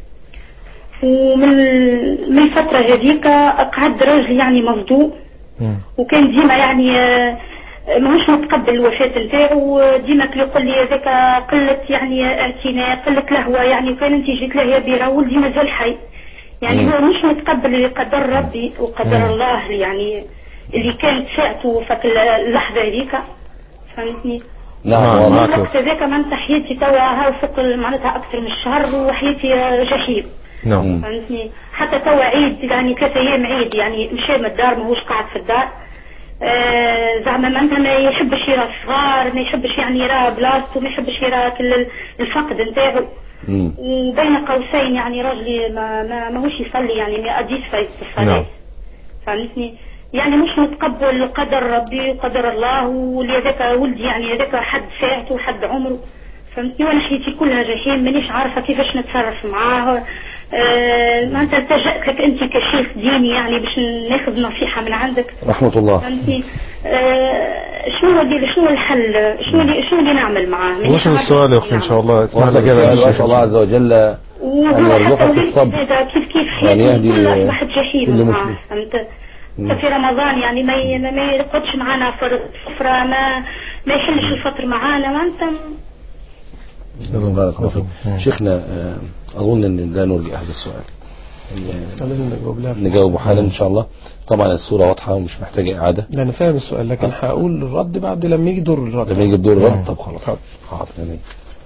ومن من فترة هذيك قعد راجل يعني مصدوق مم. وكان ديما يعني آه، ماهوش متقبل الوفاة نتاعو ديما كي يقول لي هذاك قلة يعني اعتناء قلة لهوة يعني وكان انت جيت له يا بيرا ولدي مازال حي يعني مم. هو مش متقبل اللي قدر ربي وقدر الله يعني اللي كانت ساعته في اللحظة هذيك فهمتني نعم نعم. واضح من معك الوقت هذاك معناتها حياتي توا هاو فوق معناتها أكثر من شهر وحياتي آه، جحيم نعم مم. فهمتني حتى توا عيد يعني ثلاثة ايام عيد يعني مشى من الدار ماهوش قاعد في الدار آه زعما معناتها ما يحبش يرى الصغار ما يحبش يعني يرى بلاصتو ما يحبش يرى كل الفقد نتاعو مم. وبين قوسين يعني راجلي ما ما ماهوش يصلي يعني ما يأديش في الصلاة نعم. فهمتني يعني مش متقبل قدر ربي وقدر الله واللي هذاك ولدي يعني هذاك حد ساعته وحد عمره فهمتني وانا حياتي كلها جحيم مانيش عارفه كيفاش نتصرف معاه آه معناتها التجأت لك انت كشيخ ديني يعني باش ناخذ نصيحه من عندك رحمة الله فهمتني آه شنو اللي شنو الحل شنو اللي شنو اللي نعمل معاه مانيش وصل عارفة السؤال يا كيف اخي ان نعمل. شاء الله اسمع وصل الاجابه السؤال وأسأل الله عز وجل أن وهو يرزقك حتى ولدت الصبر هذا كيف كيف وأن حياتي يهدي كلها أصبحت جحيم كل معاه مسلم. فهمت ففي رمضان يعني ما ي- ما يرقدش معانا في السفرة ما ما يحلش الفطر معانا ما انت بارك الله فيك. مم. شيخنا آه، أظن أن لا نرجع هذا السؤال لازم نجاوب لها نجاوبه حالا إن شاء الله طبعا الصورة واضحة ومش محتاجة إعادة لا انا فاهم السؤال لكن هقول الرد بعد لما يجي دور الرد لما يجي الدور الرد طب خلاص حاضر يعني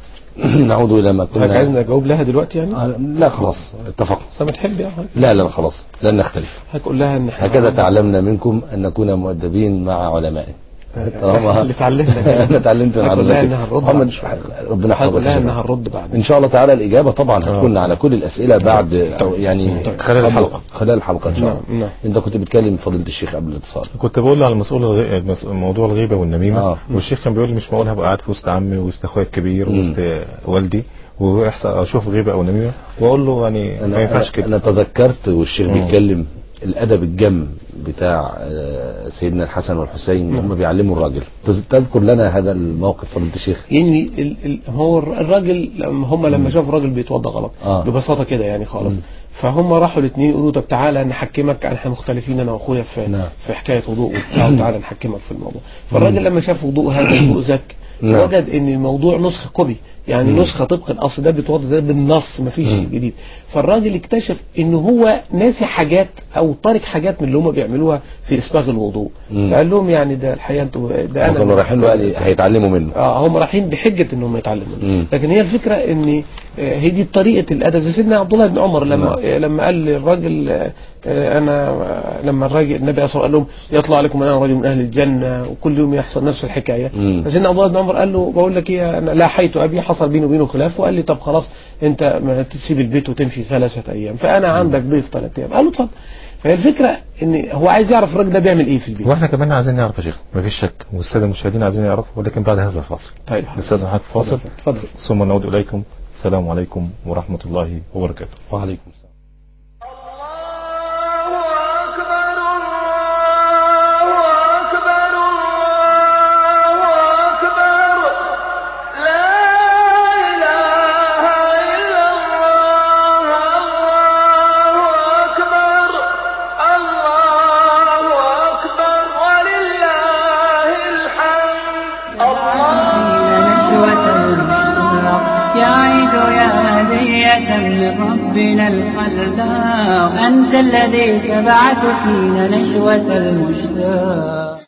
نعود إلى ما حضرتك كنا عايزني اجاوب لها دلوقتي يعني آه، لا خلاص اتفقنا سامة تحب يا حضرتك لا لا خلاص لن نختلف هقول لها ان إحنا- هكذا تعلمنا منكم أن نكون مؤدبين مع علمائنا طالما اللي اتعلمنا انا اتعلمت من هقول لها حضرتك انها الرد محمد بعد شوية. ربنا يحفظك هقول لها يا شيخ. انها الرد بعد ان شاء الله تعالى الاجابه طبعا هتكون على كل الاسئله بعد أو يعني خلال الحلقة. خلال الحلقه ان شاء الله نعم، نعم. انت كنت بتكلم فضيله الشيخ قبل الاتصال كنت بقول له على مسؤول الغي... المس- موضوع الغيبه والنميمه آه. والشيخ كان بيقول لي مش معقول هبقى قاعد في وسط عمي وسط اخويا الكبير مم. وسط والدي ويحصل اشوف غيبه او نميمه واقول له يعني ما ينفعش كده انا تذكرت والشيخ مم. بيتكلم الادب الجم بتاع آه، سيدنا الحسن والحسين هم بيعلموا الراجل تز- تذكر لنا هذا الموقف فضيله الشيخ يعني ال ال هو الراجل لما هم لما شافوا الراجل بيتوضى غلط آه. ببساطه كده يعني خالص فهم راحوا الاثنين يقولوا طب تعالى نحكمك احنا مختلفين انا واخويا في نعم. في حكايه وضوء وبتاع وتعالى نحكمك في الموضوع فالراجل لما شاف وضوء هذا وضوء ذاك نعم. وجد ان الموضوع نسخه كوبي يعني نسخه طبق الاصل ده بيتوضى زي بالنص مفيش جديد فالراجل اكتشف ان هو ناسي حاجات او تارك حاجات من اللي هم بيعملوها في اسباغ الوضوء مم. فقال لهم يعني ده الحقيقه انتوا ده هم كانوا رايحين له قال هيتعلموا منه اه هم رايحين بحجه انهم يتعلموا مم. لكن هي الفكره ان آه، هي دي طريقه الادب زي سيدنا عبد الله بن عمر لما آه، لما قال للراجل آه، آه، انا آه، لما الراجل النبي صلى الله عليه وسلم قال لهم يطلع عليكم انا رجل من اهل الجنه وكل يوم يحصل نفس الحكايه مم. فسيدنا عبد الله بن عمر قال له بقول لك ايه انا لاحيت ابي حصل بيني وبينه خلاف وقال لي طب خلاص انت ما تسيب البيت وتمشي ثلاثه ايام فانا عندك ضيف ثلاث ايام قال له اتفضل فهي الفكره ان هو عايز يعرف الراجل ده بيعمل ايه في البيت واحنا كمان عايزين نعرف يا شيخ مفيش شك والساده المشاهدين عايزين يعرفوا ولكن بعد هذا الفاصل طيب نستاذن حضرتك فاصل اتفضل ثم نعود اليكم السلام عليكم ورحمه الله وبركاته وعليكم السلام نشوة المشتاق يعيد يا هدية من ربنا الخير أنت الذي تبعث فينا نشوة المشتاق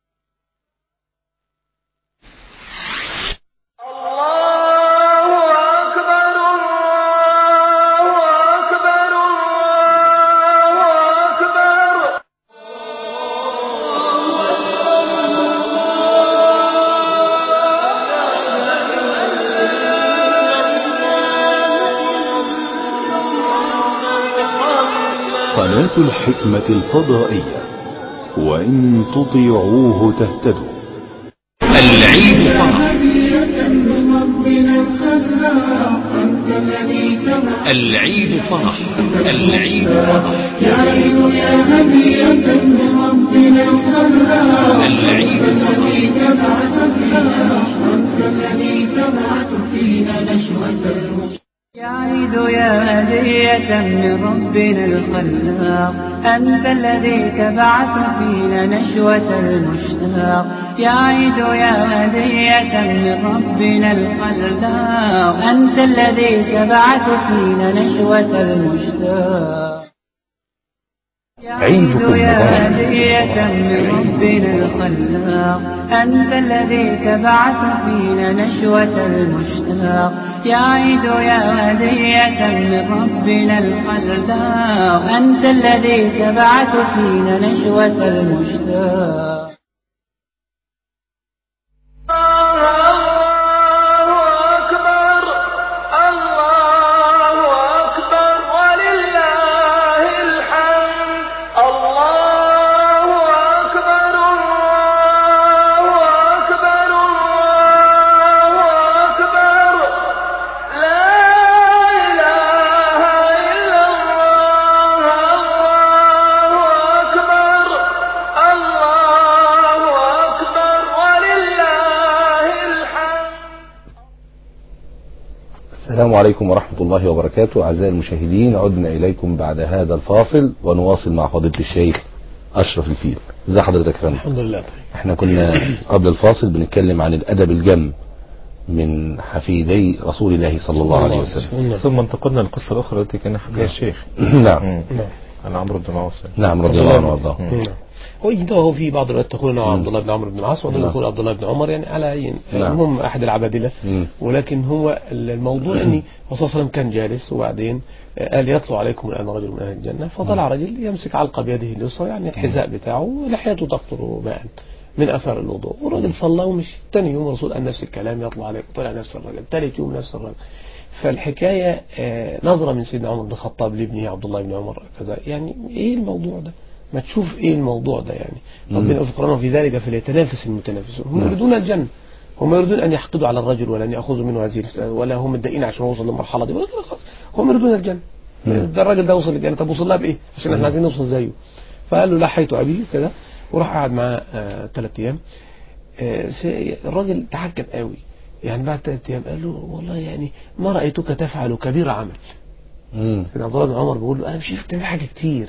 قناة الحكمة الفضائية وإن تطيعوه تهتدوا العيد فرح العيد فرح العيد فرح يا عيد يا هدية من ربنا الخلاق العيد الذي تبعث فينا أنت الذي تبعث فينا نشوة المشتاق يا عيد يا هدية من ربنا الخلاق أنت الذي تبعث فينا نشوة المشتاق يا عيد يا هدية من ربنا الخلاق أنت الذي تبعث فينا نشوة المشتاق عيدكم يا مبارك هدية من ربنا الخلاق أنت الذي تبعث فينا نشوة المشتاق يا عيد يا هدية من ربنا الخلاق أنت الذي تبعث فينا نشوة المشتاق السلام عليكم ورحمة الله وبركاته أعزائي المشاهدين عدنا إليكم بعد هذا الفاصل ونواصل مع فضيلة الشيخ أشرف الفيل ازي حضرتك يا فندم الحمد لله طيب. احنا كنا قبل الفاصل بنتكلم عن الأدب الجم من حفيدي رسول الله صلى الله عليه وسلم ثم انتقلنا للقصة الأخرى التي كان حكاها الشيخ نعم مم. نعم عن عمرو بن العاص نعم رضي الله عنه وارضاه نعم وينتهوا في بعض الروايات تقول انه عبد الله بن عمرو بن العاص وبعضهم نعم. يقول عبد الله بن عمر يعني على اي نعم. هم احد العبادله مم. ولكن هو الموضوع اني الرسول صلى الله عليه وسلم كان جالس وبعدين قال يطلع عليكم الان رجل من اهل الجنه فطلع رجل يمسك علقه بيده اليسرى يعني الحذاء بتاعه لحيته تقطر ماء من اثر الوضوء والراجل صلى ومشي ثاني يوم الرسول قال نفس الكلام يطلع عليكم طلع نفس الرجل ثالث يوم نفس الرجل فالحكايه آه، نظره من سيدنا عمر بن الخطاب لابنه عبد الله بن عمر كذا يعني ايه الموضوع ده؟ ما تشوف ايه الموضوع ده يعني ربنا يقول في القرآن وفي ذلك فليتنافس المتنافسون هم نعم. يريدون الجنة هم يريدون أن يحقدوا على الرجل ولا أن يأخذوا منه هذه المسألة ولا هم متضايقين عشان يوصل للمرحلة دي ولكن خلاص هم يريدون الجنة نعم. ده الراجل ده وصل للجنة طب وصل لها بإيه؟ عشان احنا عايزين نوصل زيه فقال له لحيت أبي كده وراح قعد معاه آه ثلاث أيام آه سي- الراجل تحكم قوي يعني بعد ثلاث أيام قال له والله يعني ما رأيتك تفعل كبير عمل مم. سيدنا عبد الله بن عمر بيقول له انا مش شفت تعمل حاجه كتير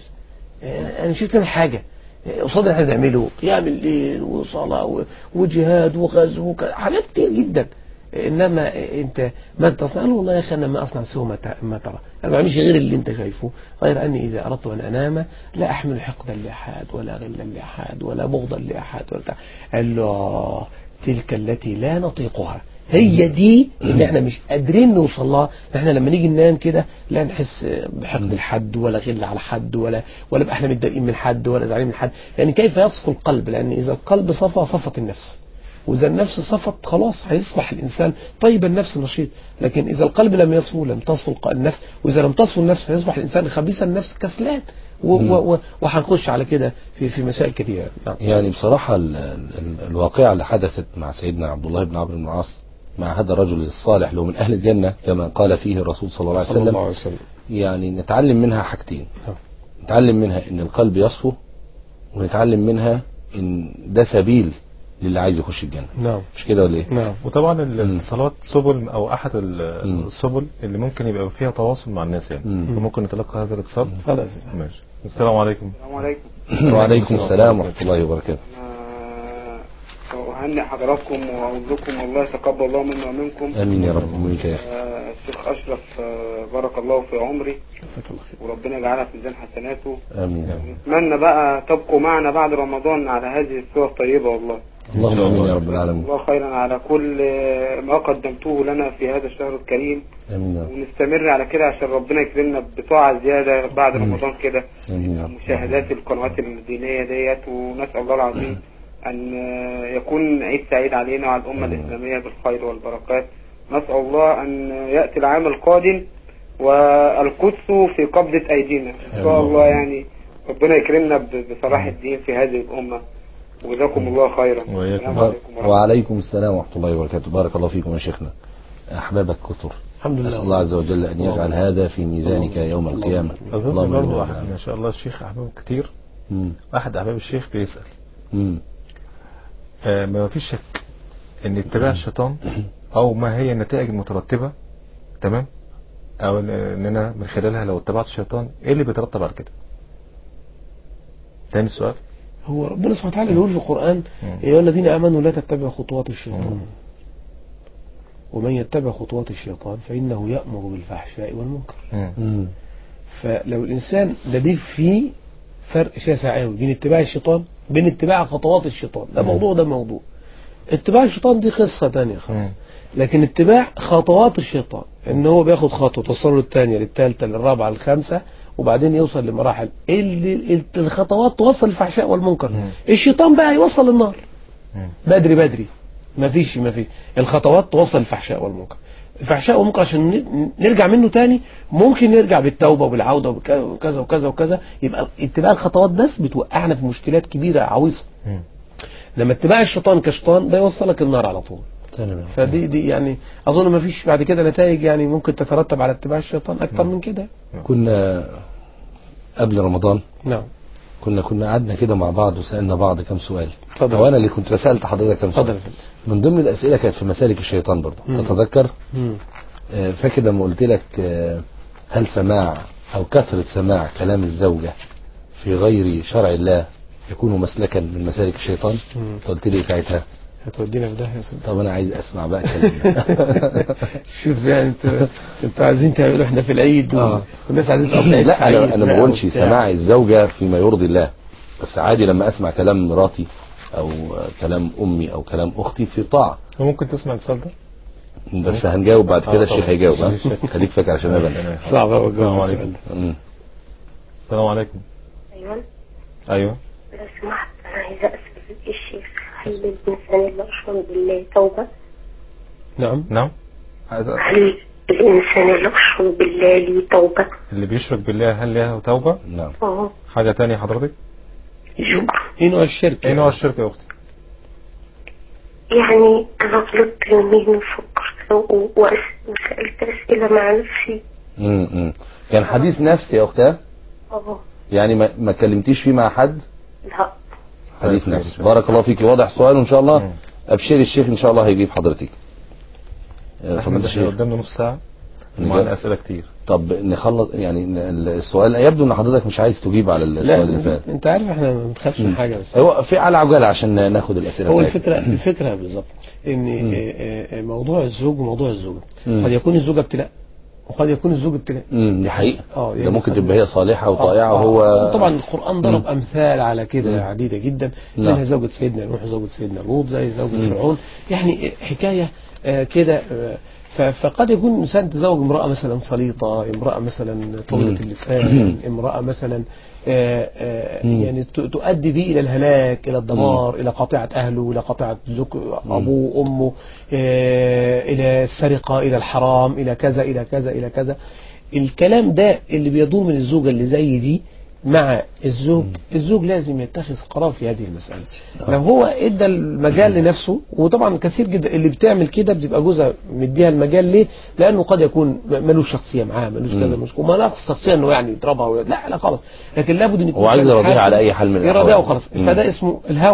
انا مش شفت تعمل حاجه قصاد اللي احنا بنعمله قيام الليل وصلاه و- وجهاد وغزو وك- حاجات كتير جدا انما انت ماذا تصنع؟ قال له والله يا اخي انا ما اصنع سوى ما ت- ما ترى انا ما بعملش غير اللي انت شايفه غير اني اذا اردت ان انام لا احمل حقدا لاحد ولا غلا لاحد ولا بغضا لاحد ولا بتاع. قال له آه، تلك التي لا نطيقها هي دي اللي احنا مش قادرين نوصل لها احنا لما نيجي ننام كده لا نحس بحقد لحد ولا غل على حد ولا ولا بقى احنا متضايقين من حد ولا زعلانين من حد يعني كيف يصفو القلب لان اذا القلب صفى صفت النفس واذا النفس صفت خلاص هيصبح الانسان طيب النفس نشيط لكن اذا القلب لم يصفو لم تصفو الق- النفس واذا لم تصفو النفس هيصبح الانسان خبيث النفس كسلان و- و- و- وهنخش على كده في في مسائل كثيره نعم. يعني بصراحة ال- ال- الواقعة اللي حدثت مع سيدنا عبد الله بن عمرو بن العاص مع هذا الرجل الصالح اللي هو من أهل الجنة كما قال فيه الرسول صلى الله عليه صلى الله وسلم عليه وسلم يعني نتعلم منها حاجتين نعم. نتعلم منها ان القلب يصفو ونتعلم منها ان ده سبيل للي عايز يخش الجنة نعم مش كده ولا ايه نعم وطبعا ال- مم. الصلاة سبل او احد ال- مم. السبل اللي ممكن يبقى فيها تواصل مع الناس يعني مم. وممكن نتلقى هذا الاتصال خلاص ماشي السلام عليكم السلام عليكم وعليكم السلام ورحمة الله وبركاته أنا وأهنئ حضراتكم وأقول لكم والله يتقبل الله منا ومنكم امين يا رب ومنك يا اخي آه، الشيخ أشرف آه، بارك الله في عمري وربنا يجعلها في ميزان حسناته امين نتمنى بقى تبقوا معنا بعد رمضان على هذه الصور الطيبة والله اللهم امين يا رب العالمين الله خيرا على كل آه، ما قدمتوه لنا في هذا الشهر الكريم امين يا رب ونستمر على كده عشان ربنا يكرمنا بطاعة زيادة بعد مم. رمضان كده امين يا رب مشاهدات القنوات الدينية ديت ونسأل الله العظيم أن آه، يكون عيد سعيد علينا وعلى الأمة الإسلامية بالخير والبركات نسأل الله أن يأتي العام القادم والقدس في قبضة أيدينا إن شاء الله يعني ربنا يكرمنا ب- بصلاح الدين في هذه الأمة وجزاكم الله خيرا السلام عليكم ورحمة وعليكم السلام ورحمة الله وبركاته بارك الله فيكم يا شيخنا أحبابك كثر الحمد لله أسأل الله عز وجل أن يجعل هذا في ميزانك يوم القيامة أظن اللهم برضه آمين. واحد ما شاء الله الشيخ أحباب كتير مم. واحد أحباب الشيخ بيسأل مم. آه ما فيش شك ان اتباع الشيطان او ما هي النتائج المترتبة تمام او ان إن انا من خلالها لو اتبعت الشيطان ايه اللي بيترتب على كده تاني السؤال هو ربنا سبحانه وتعالى بيقول في القرآن يا أيها الذين آمنوا لا تتبعوا خطوات الشيطان ومن يتبع خطوات الشيطان فإنه يأمر بالفحشاء والمنكر مم. فلو الإنسان ده دي فيه فرق شاسع قوي بين اتباع الشيطان بين اتباع خطوات الشيطان ده موضوع ده موضوع اتباع الشيطان دي قصة تانية خالص لكن اتباع خطوات الشيطان ان هو بياخد خطوة توصله للثانية للثالثة للرابعة للخامسة وبعدين يوصل لمراحل اللي الخطوات توصل للفحشاء والمنكر الشيطان بقى يوصل للنار بدري بدري ما فيش ما فيش الخطوات توصل للفحشاء والمنكر الفحشاء والمنكر عشان ن- نرجع منه تاني ممكن نرجع بالتوبة وبالعودة وبك- وكذا وكذا وكذا يبقى اتباع الخطوات بس بتوقعنا في مشكلات كبيرة عويصة لما اتباع الشيطان كشيطان ده يوصلك النار على طول تمام فدي دي يعني اظن ما فيش بعد كده نتائج يعني ممكن تترتب على اتباع الشيطان اكتر من كده كنا قبل رمضان نعم كنا كنا قعدنا كده مع بعض وسألنا بعض كم سؤال اتفضل. هو أنا اللي كنت سألت حضرتك كم اتفضل سؤال يا فندم. من ضمن الأسئلة كانت في مسالك الشيطان برضه مم. تتذكر مم. آه، فاكر لما قلت لك آه، هل سماع أو كثرة سماع كلام الزوجة في غير شرع الله يكون مسلكا من مسالك الشيطان مم. أنت قلت لي ساعتها هتودينا في ده يا استاذ طب أنا عايز أسمع بقى كلام شوف يعني انت انتوا عايزين تعملوا احنا في العيد و- آه. والناس عايزين تقضي عيد لا سعيد أنا أنا ما بقى بقولش وبتاع. سماع الزوجة فيما يرضي الله بس عادي لما أسمع كلام مراتي أو آه، كلام أمي أو كلام أختي في طاعة وممكن تسمع الاتصال ده بس هنجاوب بعد آه، كده الشيخ طبعا. هيجاوب ها خليك فاكر عشان انا صعب قوي السلام الجواب عليكم السؤال ده. مم. السلام عليكم أيوة ايوه لو سمحت أنا عايزة أسأل الشيخ هل الإنسان اللي أشرك بالله توبة؟ نعم نعم عايز أ- هل الإنسان اللي أشرك بالله ليه توبة؟ اللي بيشرك بالله هل له توبة نعم أه حاجة تانية حضرتك ايه نوع الشرك ايه نوع الشرك يا اختي يعني أنا غلطت يومين وفكرت و- وأس- وسألت أسئلة مع نفسي مم. مم. كان حديث نفسي يا اختها أه يعني ما, ما كلمتيش فيه مع حد لا حديث طيب، نفسي بارك الله فيك واضح سؤال وان شاء الله ابشري الشيخ ان شاء الله هيجيب حضرتك آه، احمد فضيلة احنا الشيخ قدامنا نص ساعة نجاوب. ومعانا اسئلة كتير طب نخلص يعني ن- السؤال يبدو ان حضرتك مش عايز تجيب على السؤال اللي لا فات انت عارف احنا ما بنخافش من مم. حاجه بس هو في على عجاله عشان ناخد الاسئله هو بتاعتك. الفكره الفكره بالظبط ان آه، آه، موضوع الزوج وموضوع الزوجه مم. قد يكون الزوجه ابتلاء وقد يكون الزوج ابتلاء امم دي حقيقه اه ده ممكن تبقى هي صالحه آه، وطائعه آه، وهو طبعا القرآن ضرب مم. أمثال على كده مم. عديدة جدا نعم. منها زوجة سيدنا نوح وزوجة سيدنا لوط زي زوجة مم. فرعون يعني حكاية آه، كده آه، ف- فقد يكون إنسان تزوج امرأة مثلا سليطة امرأة مثلا طويلة مم. اللسان امرأة مثلا آه، آه، مم. يعني ت- تؤدي به إلى الهلاك إلى الدمار إلى قطيعة أهله إلى قطيعة زوج أبوه وأمه آه، إلى السرقة إلى الحرام إلى كذا إلى كذا إلى كذا الكلام ده اللي بيدور من الزوجة اللي زي دي مع الزوج الزوج لازم يتخذ قرار في هذه المسألة لو هو ادى المجال لنفسه وطبعا كثير جدا اللي بتعمل كده بتبقى جوزها مديها المجال ليه لانه قد يكون م- ملوش شخصية معاه ملوش مم. كذا ملوش وما ناقص شخصية انه يعني يضربها ولا- لا لا خالص لكن لابد ان يكون هو عايز كان يراضيها حاسم. على أي حال من الأحوال. يراضيها وخلاص مم. فده اسمه الهوى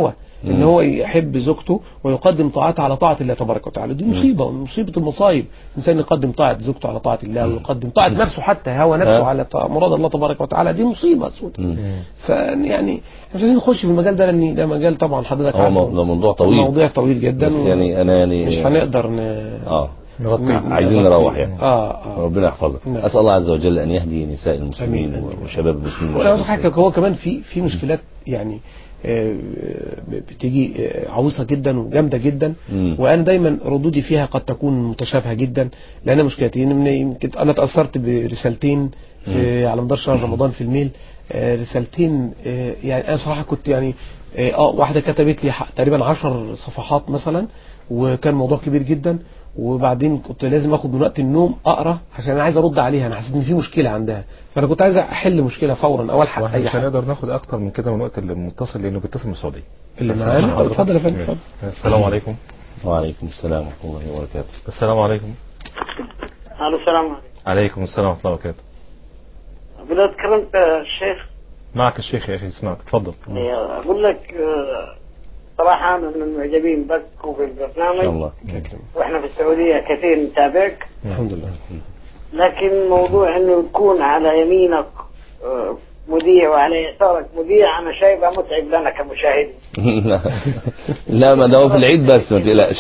ان مم. هو يحب زوجته ويقدم طاعتها على طاعه الله تبارك وتعالى دي مصيبه مصيبه المصايب الانسان يقدم طاعه زوجته على طاعه الله ويقدم طاعه نفسه حتى هوى نفسه آه. على طاعة- مراد الله تبارك وتعالى دي مصيبه سودة مم. فيعني مش عايزين نخش في المجال ده لان ده مجال طبعا حضرتك هو عارفه مو- ده موضوع طويل موضوع طويل جدا بس يعني انا يعني مش هنقدر ن... اه نغطي- عايزين نغطي- نروح يعني اه اه ربنا يحفظك نعم. اسال الله عز وجل ان يهدي نساء المسلمين آمين، آمين. وشباب المسلمين وانا عاوز حاجه هو كمان في في مشكلات يعني آه، بتيجي آه، عويصه جدا وجامده جدا مم. وانا دايما ردودي فيها قد تكون متشابهه جدا لان مشكلتي إن يمكن انا اتاثرت برسالتين في على مدار شهر رمضان في الميل آه، رسالتين آه، يعني انا بصراحه كنت يعني اه آه، واحده كتبت لي ح- تقريبا عشر صفحات مثلا وكان موضوع كبير جدا وبعدين كنت لازم اخد من وقت النوم اقرا عشان انا عايز ارد عليها انا حسيت ان في مشكله عندها فانا كنت عايز احل مشكله فورا او الحق واحنا اي مش حاجه هنقدر ناخد اكتر من كده من وقت المتصل لانه بيتصل من السعوديه اللي بس معانا اسمح طب حضرتك. اتفضل يا فندم اتفضل السلام عليكم وعليكم السلام ورحمه الله وبركاته السلام عليكم الو السلام عليكم عليكم السلام ورحمه الله وبركاته بدأت تكلمت الشيخ معك الشيخ يا اخي اسمعك اتفضل اقول لك آه، صراحة انا من المعجبين بك وفي ان شاء البرنامج الله واحنا في السعودية كثير نتابعك الحمد لله لكن موضوع انه يكون على يمينك آه، مذيع وعلى يسارك مذيع انا شايفها متعب لنا كمشاهدين لا لا ما ده هو في العيد بس ما تقلقش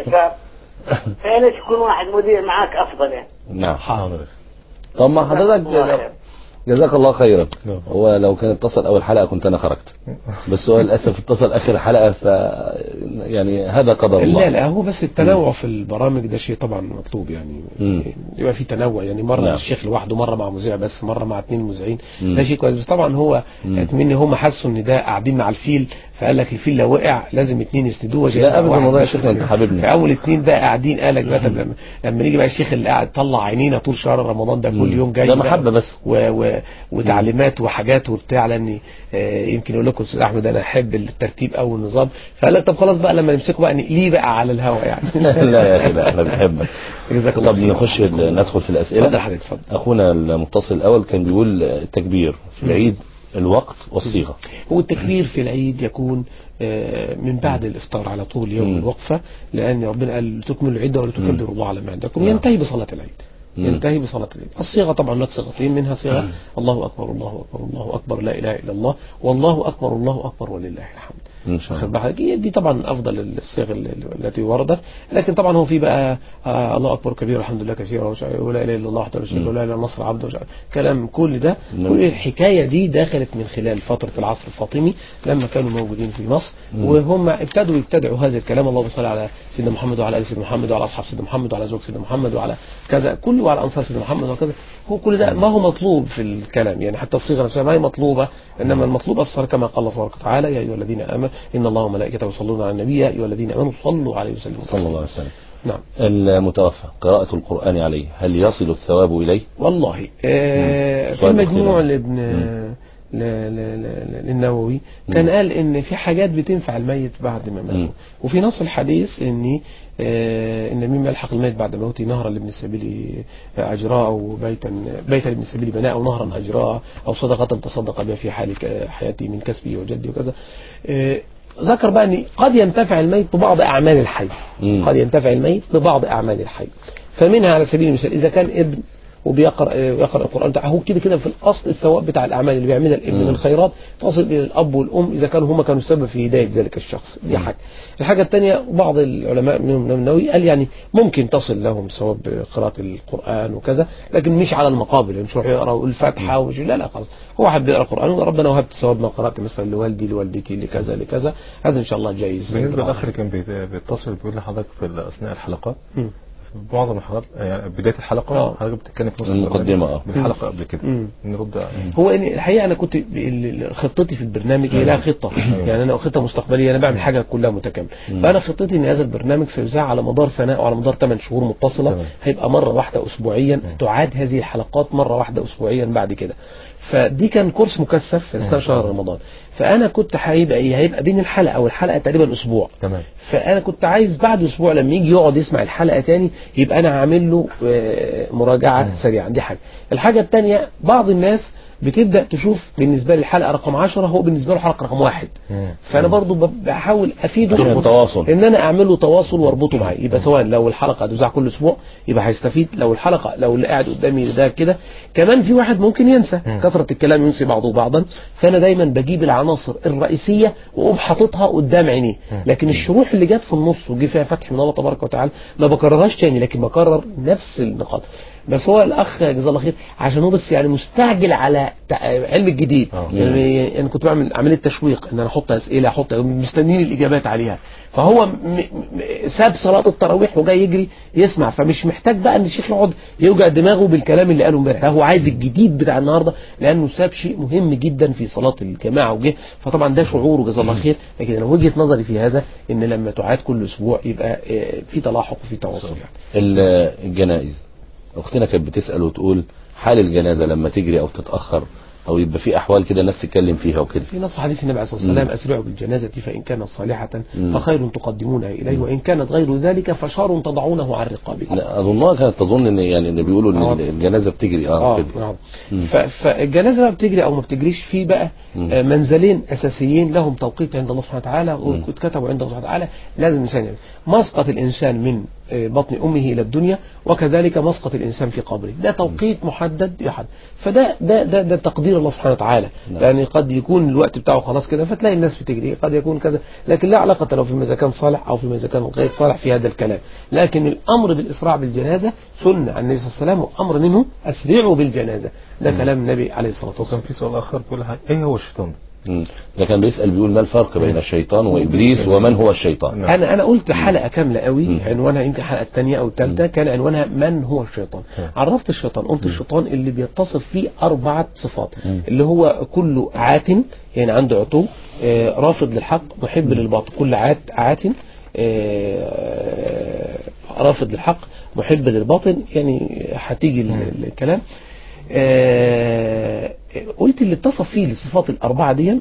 فيا ليت يكون واحد مذيع معاك افضل يعني نعم طب ما حضرتك جزاك الله خيرا هو لو كان اتصل اول حلقه كنت انا خرجت بس هو للاسف اتصل اخر حلقه ف يعني هذا قدر الله لا لا هو بس التنوع في البرامج ده شيء طبعا مطلوب يعني مم. يبقى في تنوع يعني مره نعم. الشيخ لوحده مره مع مذيع بس مره مع اثنين مذيعين مم. ده شيء كويس بس طبعا هو مم. اتمنى هم حسوا ان ده قاعدين مع الفيل فقال لك الفيل لو وقع لازم اثنين يسندوه وجاي لا أبداً واحد والله يا بس شيخنا أنت يسنده. حبيبنا. فاول اثنين بقى قاعدين قال لك بقى طب لما, لما نيجي بقى الشيخ اللي قاعد طلع عينينا طول شهر رمضان ده كل مم. يوم جاي ده بقى محبة بس. و و وتعليمات وحاجات وبتاع لان آه، يمكن يقول لكم استاذ احمد انا احب الترتيب او النظام فقال لك طب خلاص بقى لما نمسكه بقى نقليه بقى على الهوا يعني لا يا اخي لا احنا بنحبك جزاك الله طب خير. نخش ندخل في الاسئله اتفضل حضرتك اتفضل اخونا المتصل الاول كان بيقول التكبير في العيد الوقت والصيغه هو التكبير في العيد يكون آه، من بعد الافطار على طول يوم مم. الوقفه لان ربنا قال تكملوا العده ولا تكبروا الله على ما عندكم نعم. ينتهي بصلاه العيد مم. ينتهي بصلاة العيد الصيغة طبعا هناك صيغتين منها صيغة الله أكبر الله أكبر الله أكبر لا إله إلا الله والله أكبر الله أكبر ولله الحمد ان شاء واخد الله بالك؟ هي دي طبعا افضل الصيغ ال- ال- التي وردت لكن طبعا هو في بقى آه الله اكبر كبير الحمد لله كثيرا وش- ولا اله الا الله وحده لا شريك له ولا اله الا النصر عبده وش- كلام كل ده نعم. كل الحكايه دي دخلت من خلال فتره العصر الفاطمي لما كانوا موجودين في مصر مم. وهم ابتدوا يبتدعوا هذا الكلام اللهم صل على سيدنا محمد وعلى ال سيدنا محمد وعلى اصحاب سيدنا محمد وعلى زوج سيدنا محمد وعلى كذا كله وعلى انصار سيدنا محمد وكذا هو كل ده ما هو مطلوب في الكلام يعني حتى الصيغه نفسها ما هي مطلوبه انما المطلوب الصلاه كما قال الله تبارك وتعالى يا ايها الذين امنوا ان الله وملائكته يصلون على النبي يا ايها الذين امنوا صلوا عليه وسلموا صلى الله عليه وسلم نعم المتوفى قراءة القرآن عليه هل يصل الثواب إليه؟ والله آه مم. في سؤال المجموع مختلف. لابن مم. ل- ل- ل- للنووي كان قال ان في حاجات بتنفع الميت بعد ما مم. مات وفي نص الحديث ان آه، ان مما يلحق الميت بعد موته نهرا لابن السبيل اجراه او بيتا بيتا لابن السبيل بناء او نهرا اجراه او صدقه تصدق بها في حال ك- حياته من كسبه وجده وكذا آه، ذكر بقى ان قد ينتفع الميت ببعض اعمال الحي مم. قد ينتفع الميت ببعض اعمال الحي فمنها على سبيل المثال اذا كان ابن وبيقرا يقرا القران بتاعه هو كده كده في الاصل الثواب بتاع الاعمال اللي بيعملها الابن مم. من الخيرات تصل الى الاب والام اذا كانوا هما كانوا سبب في هدايه ذلك الشخص دي حاجه الحاجه الثانيه بعض العلماء منهم الإمام النووي قال يعني ممكن تصل لهم ثواب قراءه القران وكذا لكن مش على المقابل مش يروح يقرا الفاتحه ومش لا لا خلاص هو حب يقرا القران وربنا وهبت ثواب ما قرات مثلا لوالدي لوالدتي لكذا لكذا هذا ان شاء الله جايز بالنسبه للاخ اللي كان بيت- بيتصل بيقول لحضرتك في اثناء الحلقات مم. في معظم الحلقات يعني بدايه الحلقه آه. حضرتك بتتكلم في نص المقدمة، البرنامج آه. بالحلقه قبل كده مم. نرد هو إن الحقيقه انا كنت ب- ال- ال- خطتي في البرنامج هي لها خطه يعني انا خطه مستقبليه انا بعمل حاجه كلها متكامله فانا خطتي ان هذا البرنامج سيذاع على مدار سنه او على مدار 8 شهور متصله تمام. هيبقى مره واحده اسبوعيا تعاد هذه الحلقات مره واحده اسبوعيا بعد كده فدي كان كورس مكثف في اثناء شهر رمضان فانا كنت هيبقى ايه هيبقى بين الحلقه والحلقه تقريبا اسبوع تمام فانا كنت عايز بعد اسبوع لما يجي يقعد يسمع الحلقه تاني يبقى انا عامل له آه، مراجعه سريعه دي حاجه الحاجه الثانيه بعض الناس بتبدا تشوف بالنسبه لي الحلقه رقم 10 هو بالنسبه له حلقه رقم واحد فانا برضو ب- بحاول افيده تعمل تواصل. ان انا اعمل له تواصل واربطه معايا يبقى سواء لو الحلقه هتذاع كل اسبوع يبقى هيستفيد لو الحلقه لو اللي قاعد قدامي ده كده كمان في واحد ممكن ينسى كثره الكلام ينسي بعضه بعضا فانا دايما بجيب العناصر الرئيسيه واقوم حاططها قدام عينيه لكن الشروح اللي جت في النص وجي فيها فتح من الله تبارك وتعالى ما بكررهاش تاني لكن بكرر نفس النقاط بس هو الاخ جزاه الله خير عشان هو بس يعني مستعجل على تع- علم الجديد يعني انا كنت بعمل عمليه تشويق ان انا احط اسئله احط مستنيين الاجابات عليها فهو م- م- ساب صلاه التراويح وجاي يجري يسمع فمش محتاج بقى ان الشيخ يقعد يوجع دماغه بالكلام اللي قاله امبارح لا، هو عايز الجديد بتاع النهارده لانه ساب شيء مهم جدا في صلاه الجماعه وجه فطبعا ده شعوره جزاه الله خير لكن انا وجهه نظري في هذا ان لما تعاد كل اسبوع يبقى آه، في تلاحق وفي تواصل يعني ال- الجنائز اختنا كانت بتسال وتقول حال الجنازه لما تجري او تتاخر او يبقى في احوال كده الناس تتكلم فيها وكده في نص حديث النبي عليه الصلاه والسلام مم. اسرعوا بالجنازه فان كانت صالحه مم. فخير تقدمونها اليه وان كانت غير ذلك فشر تضعونه عن رقابكم لا اظنها كانت تظن ان يعني ان بيقولوا ان الجنازه بتجري اه, اه كده نعم مم. ف- فالجنازه بقى بتجري او ما بتجريش في بقى آه، منزلين اساسيين لهم توقيت عند الله سبحانه وتعالى واتكتبوا عند الله سبحانه وتعالى لازم الانسان يعمل. مسقط الانسان من آه، بطن امه الى الدنيا وكذلك مسقط الانسان في قبره ده توقيت محدد يحد فده ده ده, ده تقدير الله سبحانه وتعالى نعم. يعني قد يكون الوقت بتاعه خلاص كده فتلاقي الناس بتجري قد يكون كذا لكن لا علاقه له فيما اذا كان صالح او فيما اذا كان غير صالح في هذا الكلام لكن الامر بالاسراع بالجنازه سنه عن النبي صلى الله عليه وسلم وامر منه اسرعوا بالجنازه ده كلام النبي عليه الصلاه والسلام وكان في سؤال اخر بيقول حاجة. ايه هو الشيطان ده؟ مم. ده كان بيسال بيقول ما الفرق بين الشيطان وابليس ومن هو الشيطان انا انا قلت حلقه كامله قوي عنوانها يمكن الحلقه الثانيه او الثالثه كان عنوانها من هو الشيطان عرفت الشيطان قلت الشيطان اللي بيتصف فيه اربعه صفات اللي هو كله عات يعني عنده عتو آه، رافض للحق محب للباطل كل عات عات آه، رافض للحق محب للباطل يعني هتيجي ال- الكلام آه، قلت اللي اتصف فيه الصفات الاربعه دي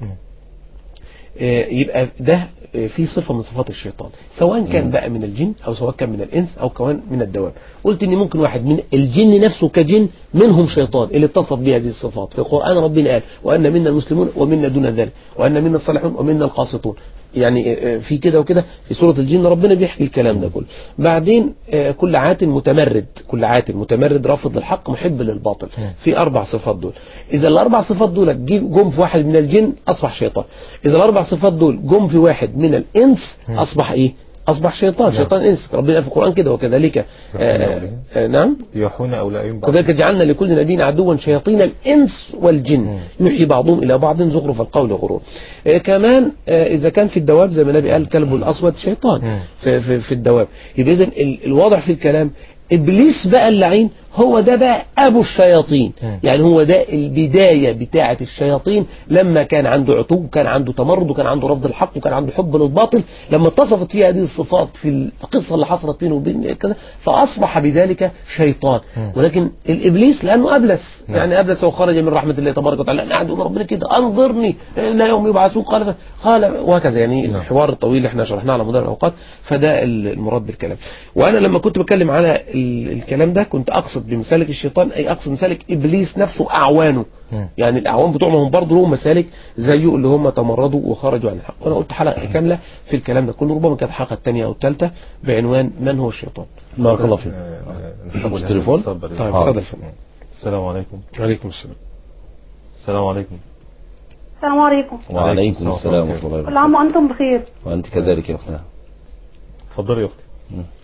آه، يبقى ده آه، في صفة من صفات الشيطان سواء كان بقى من الجن أو سواء كان من الإنس أو كمان من الدواب قلت إن ممكن واحد من الجن نفسه كجن منهم شيطان اللي اتصف بهذه الصفات في القرآن ربنا قال وأن منا المسلمون ومنا دون ذلك وأن منا الصالحون ومنا القاسطون يعني آه، في كده وكده في سورة الجن ربنا بيحكي الكلام ده كله بعدين آه، كل عات متمرد كل عات متمرد رافض للحق محب للباطل في أربع صفات دول إذا الأربع صفات دول جي- جم في واحد من الجن أصبح شيطان إذا الأربع صفات دول جم في واحد من الإنس أصبح إيه أصبح شيطان شيطان إنس ربنا قال في القرآن كده وكذلك آه آه نعم يوحون اولئهم بعض كذلك جعلنا لكل نبي عدوا شياطين الإنس والجن يوحي بعضهم إلى بعض زخرف القول غرور آه كمان آه إذا كان في الدواب زي ما النبي قال كلب الأسود شيطان في, في, في الدواب يبقى إذن ال- الواضح في الكلام إبليس بقى اللعين هو ده بقى أبو الشياطين يعني هو ده البداية بتاعة الشياطين لما كان عنده عتو وكان عنده تمرد وكان عنده رفض الحق وكان عنده حب للباطل لما اتصفت فيه هذه الصفات في القصة اللي حصلت بينه وبين كذا فأصبح بذلك شيطان ولكن الإبليس لأنه أبلس يعني أبلس وخرج من رحمة الله تبارك وتعالى أنا قاعد يقول ربنا كده أنظرني إلى يوم يبعثون قال قال وهكذا يعني الحوار الطويل اللي احنا شرحناه على مدار الأوقات فده المراد بالكلام وأنا لما كنت بتكلم على ال- الكلام ده كنت أقصد بمسالك الشيطان أي أقصد مسالك إبليس نفسه أعوانه يعني الأعوان بتوعهم هم برضه لهم مسالك زيه اللي هم تمردوا وخرجوا عن الحق وأنا قلت حلقة كاملة في الكلام ده كله ربما كانت الحلقة الثانية أو الثالثة بعنوان من هو الشيطان بارك الله فيك نستقبل مش تليفون؟ هذا الصبر. طيب آه. اتفضل فندم. السلام عليكم وعليكم السلام السلام عليكم السلام عليكم وعليكم السلام ورحمة الله كل وبركاته عام وانتم بخير وأنت كذلك يا أختنا اتفضلي يا اختي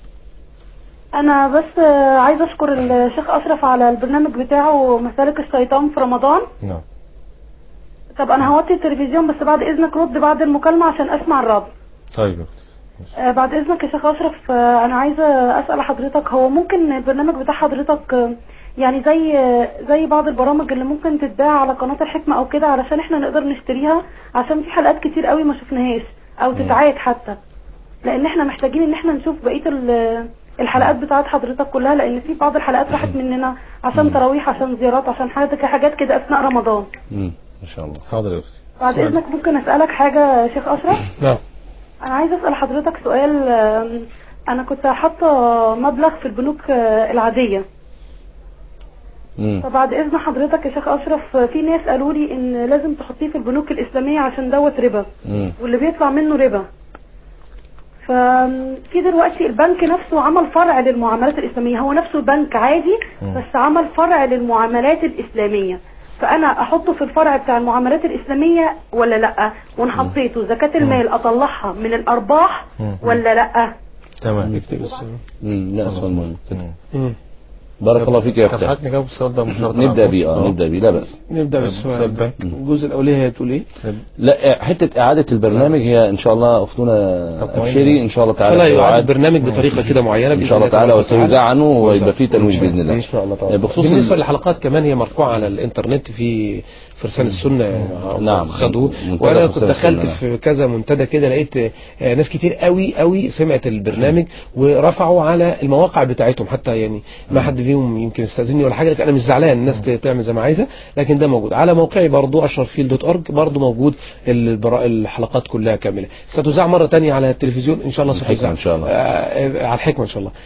انا بس آه، عايزه اشكر الشيخ اشرف على البرنامج بتاعه مسالك الشيطان في رمضان نعم طب انا هوطي التلفزيون بس بعد اذنك رد بعد المكالمه عشان اسمع الرد طيب يا اختي آه، بعد اذنك يا شيخ اشرف آه، انا عايزه اسال حضرتك هو ممكن البرنامج بتاع حضرتك آه، يعني زي آه، زي بعض البرامج اللي ممكن تتباع على قناه الحكمه او كده علشان احنا نقدر نشتريها عشان في حلقات كتير قوي ما شفناهاش او تتعاد حتى لان احنا محتاجين ان احنا نشوف بقيه ال- الحلقات بتاعت حضرتك كلها لان في بعض الحلقات راحت مننا عشان تراويح عشان زيارات عشان حاجات حاجات كده اثناء رمضان مم. إن شاء الله حاضر يا اختي بعد اذنك ممكن اسالك حاجه يا شيخ اشرف نعم انا عايزه اسال حضرتك سؤال آم، انا كنت حاطه مبلغ في البنوك آه، العاديه مم. فبعد اذن حضرتك يا شيخ اشرف في ناس قالوا لي ان لازم تحطيه في البنوك الاسلاميه عشان دوت ربا مم. واللي بيطلع منه ربا ففي دلوقتي البنك نفسه عمل فرع للمعاملات الاسلاميه هو نفسه بنك عادي مم. بس عمل فرع للمعاملات الاسلاميه فانا احطه في الفرع بتاع المعاملات الاسلاميه ولا لا وان حطيته زكاه المال اطلعها من الارباح ولا لا تمام نكتب السؤال مم. لا سؤال مهم مم. بارك الله فيك يا طب اختي حضرتك نجاوب السؤال ده مباشرة نبدا على بيه اه طول. نبدا بيه لا بأس نبدا بالسؤال الجزء الاولاني هي تقول ايه؟ لا حته اعاده البرنامج هي ان شاء الله اختنا ابشري ان شاء الله تعالى فلا يعاد سيعاد البرنامج بطريقه كده معينه ان شاء الله تعالى وسيذاع عنه ويبقى فيه تنويه باذن الله ان شاء الله طبعا بخصوص بالنسبه ال- للحلقات كمان هي مرفوعه على الانترنت في فرسان السنه نعم. خدوه منتدى وانا فرسان كنت دخلت السنة. في كذا منتدى كده لقيت آه، ناس كتير قوي قوي سمعت البرنامج ورفعوا على المواقع بتاعتهم حتى يعني ما حد فيهم يمكن يستاذني ولا حاجه لكن انا مش زعلان الناس تعمل زي ما عايزه لكن ده موجود على موقعي برضو اشرفيل دوت اورج برضو موجود البرا- الحلقات كلها كامله ستذاع مره تانية على التلفزيون ان شاء الله الحكمة ستذاع إن شاء الله. آه، آه، على الحكمه ان شاء الله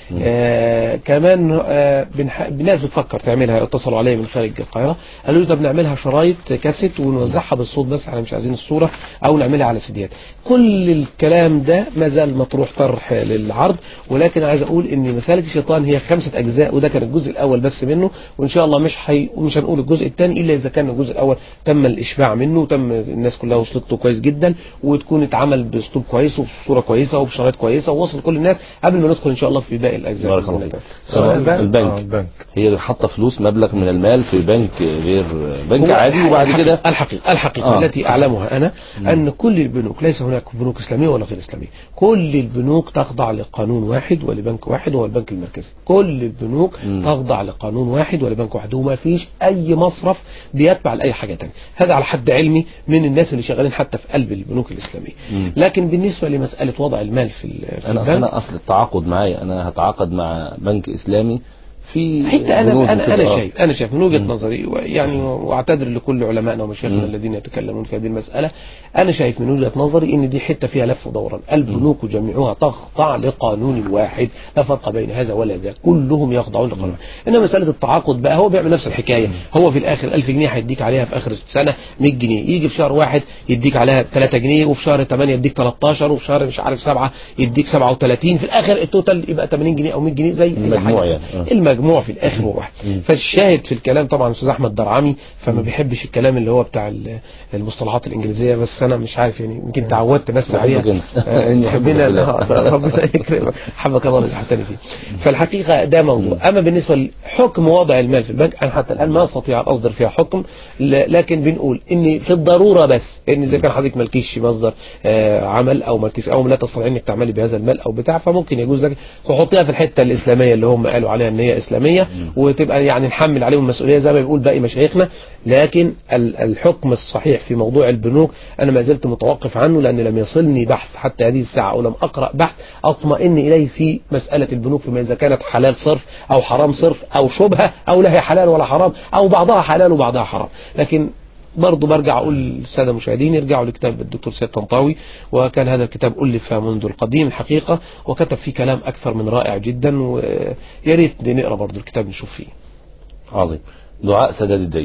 آه كمان آه بنح... ناس بتفكر تعملها اتصلوا عليا من خارج القاهره قالوا لي طب نعملها شرايط كاسيت ونوزعها بالصوت بس احنا مش عايزين الصوره او نعملها على سيديات كل الكلام ده ما زال مطروح طرح للعرض ولكن عايز اقول ان مسالك الشيطان هي خمسه اجزاء وده كان الجزء الاول بس منه وان شاء الله مش حي... مش هنقول الجزء الثاني الا اذا كان الجزء الاول تم الاشباع منه وتم الناس كلها وصلت له كويس جدا وتكون اتعمل باسلوب كويس وبصوره كويسه وبشرايط كويسه ووصل كل الناس قبل ما ندخل ان شاء الله في باقي الاجزاء بارك بإذن الله الله فيك تعالى. البنك, البنك. البنك هي اللي حاطه فلوس مبلغ من المال في بنك غير بنك هو عادي وبعد الحقيقة- كده الحقيقة الحقيقة آه. آه. التي أعلمها أنا أن كل البنوك ليس هناك بنوك إسلامية ولا غير إسلامية كل البنوك تخضع لقانون واحد ولبنك واحد وهو البنك المركزي كل البنوك مم. تخضع لقانون واحد ولبنك واحد وما فيش أي مصرف بيتبع لأي حاجة تانية هذا على حد علمي من الناس اللي شغالين حتى في قلب البنوك الإسلامية مم. لكن بالنسبة لمسألة وضع المال في, ال- في انا البنك انا اصل التعاقد معايا انا هتعاقد مع بنك اسلامي في حتى بنود انا انا وكده. انا آه. شايف انا شايف من وجهه نظري يعني واعتذر لكل علمائنا ومشايخنا مم. الذين يتكلمون في هذه المساله انا شايف من وجهه نظري ان دي حته فيها لف ودوران البنوك جميعها تخضع لقانون واحد لا فرق بين هذا ولا ذاك كلهم يخضعون لقانون انما مساله التعاقد بقى هو بيعمل نفس الحكايه هو في الاخر 1000 جنيه هيديك عليها في اخر السنه 100 جنيه يجي في شهر واحد يديك عليها 3 جنيه وفي شهر 8 يديك 13 وفي شهر مش عارف 7 يديك 37 في الاخر التوتال يبقى 80 جنيه او 100 جنيه زي اي المجموع حاجه يعني. آه. المجموع في الاخر هو واحد فالشاهد في الكلام طبعا استاذ احمد درعمي فما بيحبش الكلام اللي هو بتاع ال- المصطلحات الانجليزيه بس انا مش عارف يعني يمكن تعودت بس بحبك عليها أنت. آه، إني أحبك تحبنا بالله. آه، ربنا يكرمك حبك الله اللي حطني فيه فالحقيقه ده موضوع اما بالنسبه لحكم وضع المال في البنك انا حتى الان ما استطيع ان اصدر فيها حكم ل- لكن بنقول ان في الضروره بس ان اذا كان حضرتك مالكيش مصدر آه، عمل او مالكيش او لا تستطيعين انك تعملي بهذا المال او بتاع فممكن يجوز لك تحطيها في الحته الاسلاميه اللي هم قالوا عليها ان هي اسلاميه وتبقى يعني نحمل عليهم المسؤوليه زي ما بيقول باقي مشايخنا لكن ال- الحكم الصحيح في موضوع البنوك انا ما زلت متوقف عنه لان لم يصلني بحث حتى هذه الساعه او لم اقرا بحث اطمئن اليه في مساله البنوك فيما اذا كانت حلال صرف او حرام صرف او شبهه او لا هي حلال ولا حرام او بعضها حلال وبعضها حرام لكن برضه برجع اقول للساده المشاهدين يرجعوا لكتاب الدكتور سيد طنطاوي وكان هذا الكتاب الف منذ القديم الحقيقه وكتب فيه كلام اكثر من رائع جدا ويا ريت نقرا برضه الكتاب نشوف فيه. عظيم دعاء سداد الدين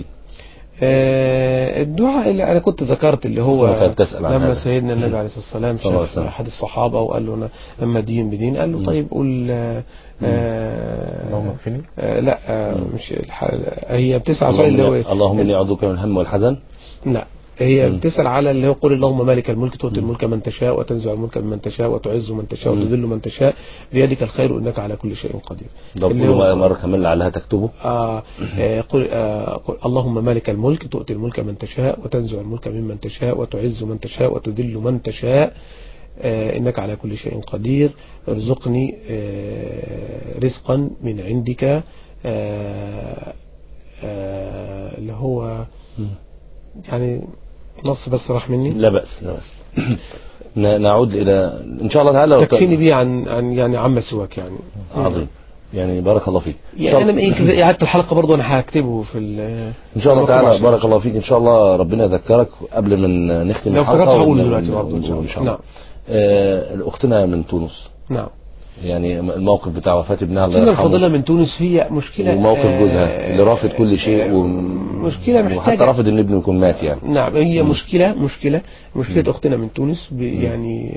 آه، الدعاء اللي انا كنت ذكرت اللي هو كانت تسأل عن لما هذا. سيدنا النبي عليه الصلاه والسلام صلى الله عليه شاف وسلم. احد الصحابه وقال له انا اما دين بدين قال له طيب قول آه، آه، اللهم اكفني آه، لا آه، مش الح... هي بتسعى سؤال اللي اللهم هو إني- اللهم اني اعوذ بك من الهم والحزن لا هي بتسأل على اللي هو قل اللهم مالك الملك تؤتي الملك من تشاء وتنزع الملك ممن تشاء وتعز من تشاء مم. وتذل من تشاء بيدك الخير انك على كل شيء قدير ده اللي كل هو- ما مرة كمان لعلها تكتبه آه آه، قل, آه قل اللهم مالك الملك تؤتي الملك من تشاء وتنزع الملك ممن تشاء وتعز من تشاء وتذل من تشاء آه إنك على كل شيء قدير ارزقني آه رزقا من عندك آه آه اللي هو يعني نص بس راح مني لا بأس لا بأس ن- نعود إلى إن شاء الله تعالى تكفيني بيه عن عن يعني عما سواك يعني عظيم يعني بارك الله فيك إن شاء يعني انا الله- يمكن اعاده الحلقه برضه انا هكتبه في ال- ان شاء الله المكتوب تعالى عشان- بارك الله فيك ان شاء الله ربنا يذكرك قبل ما ن- نختم لو الحلقه افتكرت هقول ون- دلوقتي ون- برضه إن شاء الله. ون- نعم. آه، اختنا من تونس نعم يعني الموقف بتاع وفاة ابنها الله كنا يرحمه الفاضلة من تونس هي مشكلة وموقف آه، جوزها اللي رافض كل شيء و... مشكلة وحتى محتاجة رافض ان ابنه يكون مات يعني نعم هي مشكلة مشكلة مشكلة أختنا من تونس ب- يعني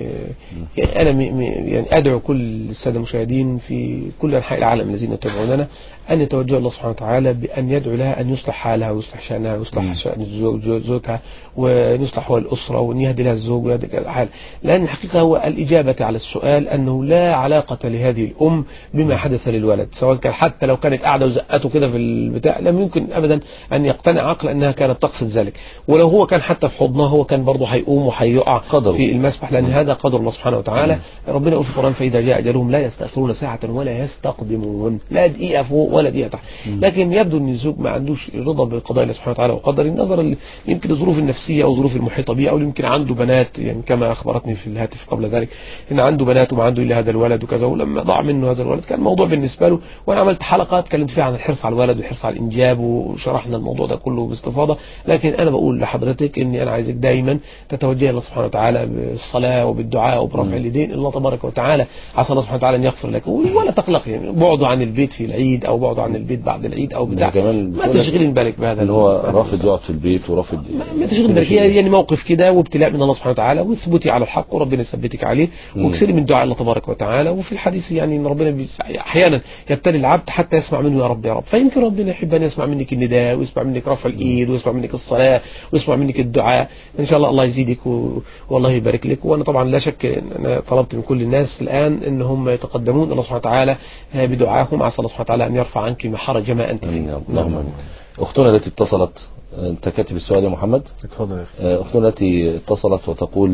آه، أنا م- م- يعني أدعو كل السادة المشاهدين في كل أنحاء العالم الذين يتابعوننا أن يتوجه الله سبحانه وتعالى بأن يدعو لها أن يصلح حالها ويصلح شأنها ويصلح شأن الزوج زوجها ويصلح هو الأسرة وأن يهدي لها الزوج ويهدي لها الحال لأن الحقيقة هو الإجابة على السؤال أنه لا علاقة لهذه الأم بما حدث للولد سواء كان حتى لو كانت قاعدة وزقته كده في البتاع لم يمكن أبدا أن يقتنع عقل أنها كانت تقصد ذلك ولو هو كان حتى في حضنها هو كان برضه هيقوم وهيقع في المسبح لأن هذا قدر الله سبحانه وتعالى ربنا يقول في القرآن فإذا جاء أجلهم لا يستأخرون ساعة ولا يستقدمون لا دقيقة فوق ولا دقيقة تحت لكن يبدو أن الزوج ما عندوش رضا بقضاء الله سبحانه وتعالى وقدر النظر ال- يمكن الظروف النفسية أو الظروف المحيطة به أو يمكن عنده بنات يعني كما أخبرتني في الهاتف قبل ذلك إن عنده بنات وما عنده إلا هذا الولد وكذا ولما ضاع منه هذا الولد كان الموضوع بالنسبة له وأنا عملت حلقة اتكلمت فيها عن الحرص على الولد والحرص على الإنجاب وشرحنا الموضوع ده كله باستفاضة لكن أنا بقول لحضرتك إني أنا عايزك دايما تتوجه إلى الله سبحانه وتعالى بالصلاة وبالدعاء وبرفع اليدين إلى الله تبارك وتعالى عسى الله سبحانه وتعالى أن يغفر لك ولا تقلق يعني بعده عن البيت في العيد أو بعده عن البيت بعد العيد أو بتاع ده كمان ما بيقول لك تشغلين بالك بهذا ان هو هذا رافض يقعد في البيت ورافض ما تشغل بالك هي يعني موقف كده وابتلاء من الله سبحانه وتعالى واثبتي على الحق وربنا يثبتك عليه مم. واكسري من دعاء الله تبارك وتعالى وفي الحديث يعني ان ربنا بي- احيانا يبتلي العبد حتى يسمع منه يا رب يا رب فيمكن ربنا يحب ان يسمع منك النداء ويسمع منك رفع الايد ويسمع منك الصلاه ويسمع منك الدعاء ان شاء الله الله يزيدك و... والله يبارك لك وانا طبعا لا شك ان انا طلبت من كل الناس الان ان هم يتقدمون إلى الله سبحانه وتعالى آه، بدعائهم عسى الله سبحانه وتعالى ان يرفع عنك ما حرج ما انت فيه اللهم امين اختنا التي اتصلت انت كاتب السؤال يا محمد اتفضل يا اخي آه، اختنا التي اتصلت وتقول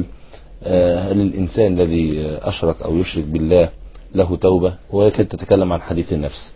آه، هل الانسان الذي آه، اشرك او يشرك بالله له توبه وهي كانت تتكلم عن حديث النفس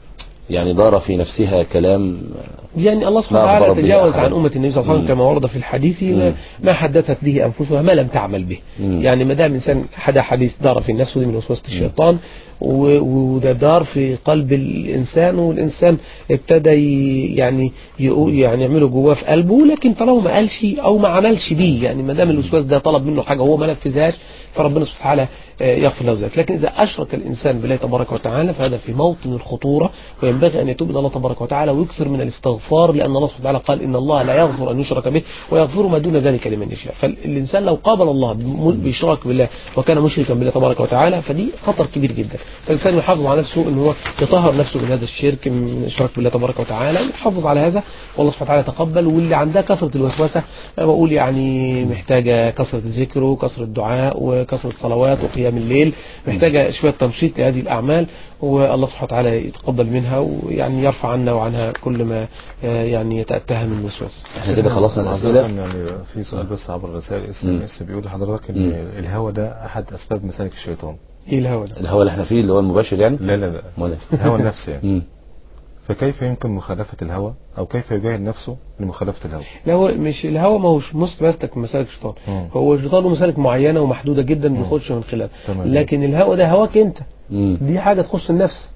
يعني دار في نفسها كلام يعني الله سبحانه ما أخبر وتعالى به تجاوز أحد. عن أمة النبي صلى الله عليه وسلم مم. كما ورد في الحديث ما, مم. ما حدثت به أنفسها ما لم تعمل به مم. يعني ما دام إنسان حدا حديث دار في النفس ودي من وسوسة الشيطان و- وده دار في قلب الإنسان والإنسان ابتدى ي- يعني يقول يعني يعمله جواه في قلبه لكن طالما ما قالش أو ما عملش بيه يعني ما دام الوسواس ده طلب منه حاجة وهو ما نفذهاش فربنا سبحانه وتعالى آه، يغفر له ذلك لكن إذا أشرك الإنسان بالله تبارك وتعالى فهذا في موطن الخطورة وينبغي أن يتوب إلى الله تبارك وتعالى ويكثر من الاستغفار لأن الله سبحانه وتعالى قال إن الله لا يغفر أن يشرك به ويغفر ما دون ذلك لمن يشاء فالإنسان لو قابل الله بم- بإشراك بالله وكان مشركا بالله تبارك وتعالى فدي خطر كبير جدا فالإنسان يحافظ على نفسه أن هو يطهر نفسه من هذا الشرك من الإشراك بالله تبارك وتعالى ويحافظ على هذا والله سبحانه وتعالى يتقبل واللي عندها كثرة الوسوسة أنا بقول يعني محتاجة كثرة الذكر وكثرة الدعاء وكثرة الصلوات وقيام الليل محتاجة شوية تنشيط لهذه الأعمال والله سبحانه وتعالى يتقبل منها ويعني يرفع عنا وعنها كل ما آه، يعني يتأتاها من وسواس احنا كده خلصنا معذرة الاسئله يعني في سؤال بس عبر الرسائل اس مم. ام اس بيقول لحضرتك مم. ان الهوى ده احد اسباب مسالك الشيطان ايه الهوى ده الهوى اللي احنا فيه اللي هو المباشر يعني لا لا لا امال إيه؟ الهوى النفسي يعني مم. فكيف يمكن مخالفة الهوى او كيف يجاهد نفسه لمخالفة الهوى لا هو مش الهوى ما هوش مستمسك من مسالك الشيطان مم. هو الشيطان له مسالك معينة ومحدودة جدا بيخش من خلالها تمام. لكن الهوى ده هواك انت مم. دي حاجة تخص النفس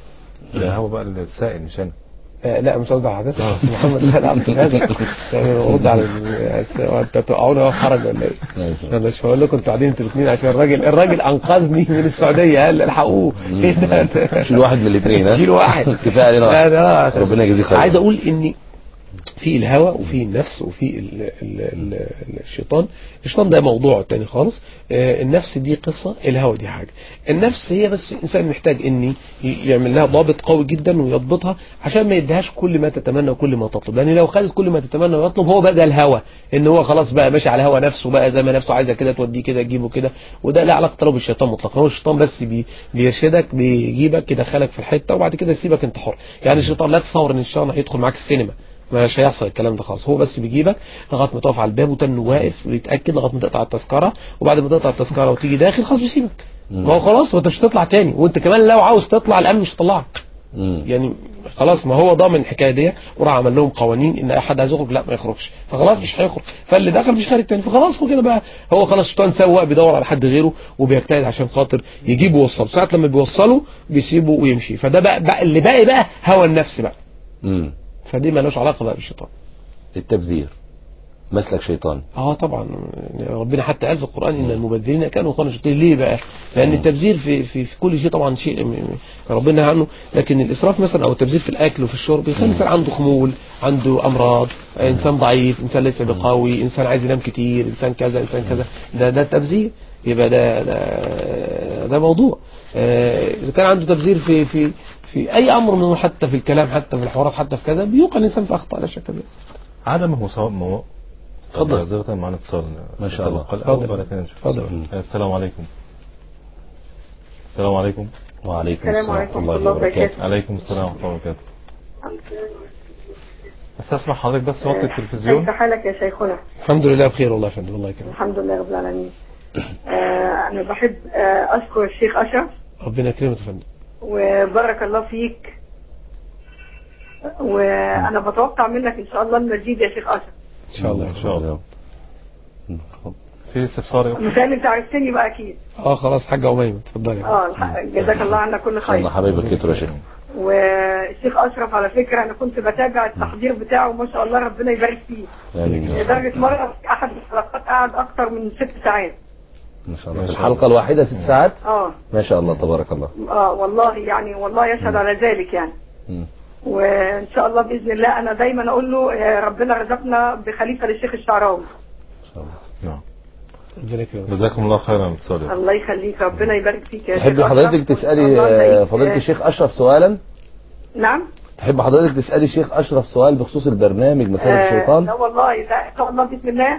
ده هو بقى السائل مش انا آه، لا مش قصدي على حضرتك محمد لا لا في هذا يعني رد على ال- انت تقعون في حرج ولا ايه؟ انا مش هقول لكم انتوا قاعدين انتوا الاثنين عشان الراجل الراجل انقذني من السعوديه قال الحقوه ايه ده؟ شيل واحد من الاثنين ها شيل واحد كفايه علينا لا واحد. ده ربنا يجزيه خير عايز اقول ان في الهوى وفي النفس وفي ال ال ال الشيطان الشيطان ده موضوع تاني خالص آه، النفس دي قصة الهوى دي حاجة النفس هي بس الإنسان محتاج إن ي- يعمل لها ضابط قوي جدا ويضبطها عشان ما يديهاش كل ما تتمنى وكل ما تطلب لأن لو خدت كل ما تتمنى ويطلب هو بقى ده الهوى إن هو خلاص بقى ماشي على هوى نفسه بقى زي ما نفسه عايزة كده توديه كده تجيبه كده وده لا علاقة له بالشيطان مطلقا هو الشيطان بس بي بيرشدك بيجيبك يدخلك في الحتة وبعد كده يسيبك انت حر يعني الشيطان لا تصور ان الشيطان هيدخل معاك السينما مش هيحصل الكلام ده خالص هو بس بيجيبك لغايه ما تقف على الباب وتنه واقف ويتاكد لغايه ما تقطع التذكره وبعد ما تقطع التذكره وتيجي داخل خلاص بيسيبك ما هو خلاص ما انت مش هتطلع تاني وانت كمان لو عاوز تطلع الامن مش هيطلعك مم. يعني خلاص ما هو ضامن الحكايه دي وراح عمل لهم قوانين ان اي حد عايز يخرج لا ما يخرجش فخلاص مش هيخرج فاللي دخل مش خارج تاني فخلاص هو كده بقى هو خلاص الشيطان سواق بيدور على حد غيره وبيجتهد عشان خاطر يجيبه ويوصله ساعه لما بيوصله بيسيبه ويمشي فده بقى, بقى اللي باقي بقى هوى النفس بقى مم. فدي مالوش علاقه بقى بالشيطان التبذير مسلك شيطان اه طبعا يعني ربنا حتى قال في القران ان المبذرين كانوا قوم شياطين ليه بقى؟ لان التبذير في في, في كل شيء طبعا شيء م- م- ربنا عنه لكن الاسراف مثلا او التبذير في الاكل وفي الشرب يخلي الانسان عنده خمول عنده امراض انسان ضعيف انسان ليس بقوي انسان عايز ينام كتير انسان كذا انسان كذا ده ده التبذير يبقى ده ده, ده موضوع آه، اذا كان عنده تبذير في في في اي امر منه حتى في الكلام حتى في الحوارات حتى في كذا بيوقع الانسان في اخطاء لا شك فيها عدم مساواة مو اتفضل. معذرة معنا اتصال ما شاء الله. الأول اتفضل. ولكن نشوف اتفضل. السؤال. السلام عليكم السلام عليكم وعليكم السلام السلام عليكم ورحمة الله وبركاته عليكم السلام ورحمة الله وبركاته استسمح حضرتك بس وقت التلفزيون كيف حالك يا شيخنا الحمد لله بخير والله يا فندم الله يكرمك الحمد لله رب العالمين آه أنا بحب آه أشكر الشيخ أشرف ربنا يكرمك يا فندم وبارك الله فيك وأنا بتوقع منك إن شاء الله المزيد يا شيخ أشرف ان شاء الله ان شاء الله في استفسار يا أخت؟ مثال أنت عرفتني بقى أكيد اه خلاص حاجه اميمه اتفضلي اه الح- جزاك الله عنا كل الله خير حبايبك كتر يا شيخ والشيخ أشرف على فكرة أنا كنت بتابع التحضير بتاعه وما شاء الله ربنا يبارك فيه آمين يا رب. لدرجة مرة في أحد الحلقات قعد أكتر من ست ساعات ما شاء الله في الحلقة الواحدة ست ساعات اه ما شاء الله تبارك الله اه والله يعني والله يشهد على ذلك يعني مم. وان شاء الله باذن الله انا دايما اقول له آه، ربنا رزقنا بخليفه للشيخ الشعراوي نعم ربنا يكرمك جزاكم الله خيرا على الاتصال يا أخت. الله يخليك ربنا يبارك فيك يا تحب شيخ حضرتك أشرف. تسألي والله آه، يبارك- فضيلة آه، الشيخ أشرف سؤالا نعم تحب حضرتك تسألي الشيخ أشرف سؤال بخصوص البرنامج مسالك آه، الشيطان لا والله ده ان شاء الله باذن الله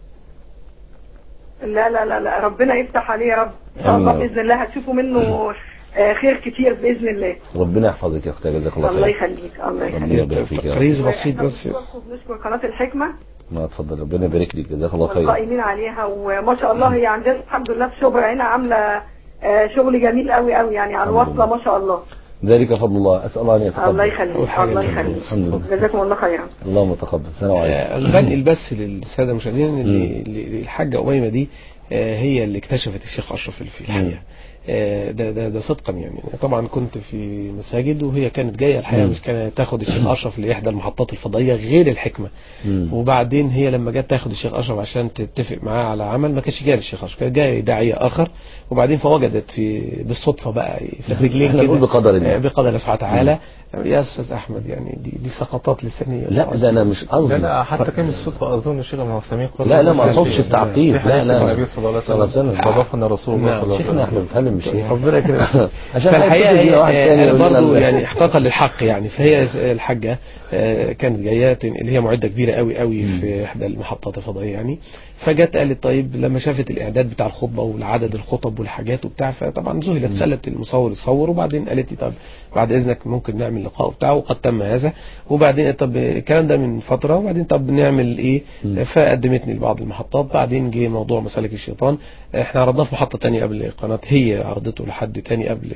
لا لا لا لا ربنا يفتح عليه يا رب ان شاء آمين الله يا رب. باذن الله هتشوفوا منه آه، خير كتير باذن الله ربنا يحفظك يا أختي جزاك الله الله خير يخليك الله ربنا يخليك يبارك فيك يا رب تقريز بسيط بس نشكر قناه الحكمه ما اتفضل ربنا يبارك لك جزاك الله خير والقائمين عليها وما شاء الله هي عندنا الحمد لله في شبرا هنا عامله آه، شغل جميل قوي قوي يعني على الحمد الوصله لله. ما شاء الله ذلك فضل الله أسأل الله أن يتقبل الله يخليك الله يخليك الحمد لله جزاكم الله خيرا اللهم تقبل السلام عليكم آه، بنقل بس للساده المشاهدين ان اللي- اللي- الحاجه اميمه دي آه، هي اللي اكتشفت الشيخ اشرف في الحقيقه آه، ده ده ده صدقا يعني طبعا كنت في مساجد وهي كانت جايه الحقيقه مم. مش كانت تاخد الشيخ اشرف لاحدى المحطات الفضائيه غير الحكمه مم. وبعدين هي لما جت تاخد الشيخ اشرف عشان تتفق معاه على عمل ما كانش جاي الشيخ اشرف كان جاي داعيه اخر وبعدين فوجدت في بالصدفه بقى في رجلين احنا نقول كده بقدر الله. آه، بقدر الله سبحانه وتعالى يا استاذ احمد يعني دي دي سقطات لسانيه لا ده أنا مش لا قصدي لا حتى كلمة الصدفة أظن الشيخ ابن عثيمين قال لا لا ما اقصدش التعقيد في لا حديث لا النبي صلى الله عليه صلى الله عليه وسلم وسلم. صادفنا رسول الله نعم. صلى الله عليه شيخنا احنا وسلم بنتكلم مش شيخ ربنا يكرمك عشان فالحقيقه ما يجي واحد هي تاني انا يقول لنا برضه ال- يعني احقاقا للحق يعني فهي الحاجه آه، كانت جايه تن- اللي هي معده كبيره قوي قوي في احدى المحطات الفضائيه يعني فجت قالت طيب لما شافت الاعداد بتاع الخطبه والعدد الخطب والحاجات وبتاع فطبعا ذهلت خلت المصور يصور وبعدين قالت لي طب بعد اذنك ممكن نعمل لقاء وبتاع وقد تم هذا وبعدين طب الكلام ده من فتره وبعدين طب نعمل ايه فقدمتني لبعض المحطات بعدين جه موضوع مسالك الشيطان احنا عرضناه في محطه تانية قبل قناه هي عرضته لحد تاني قبل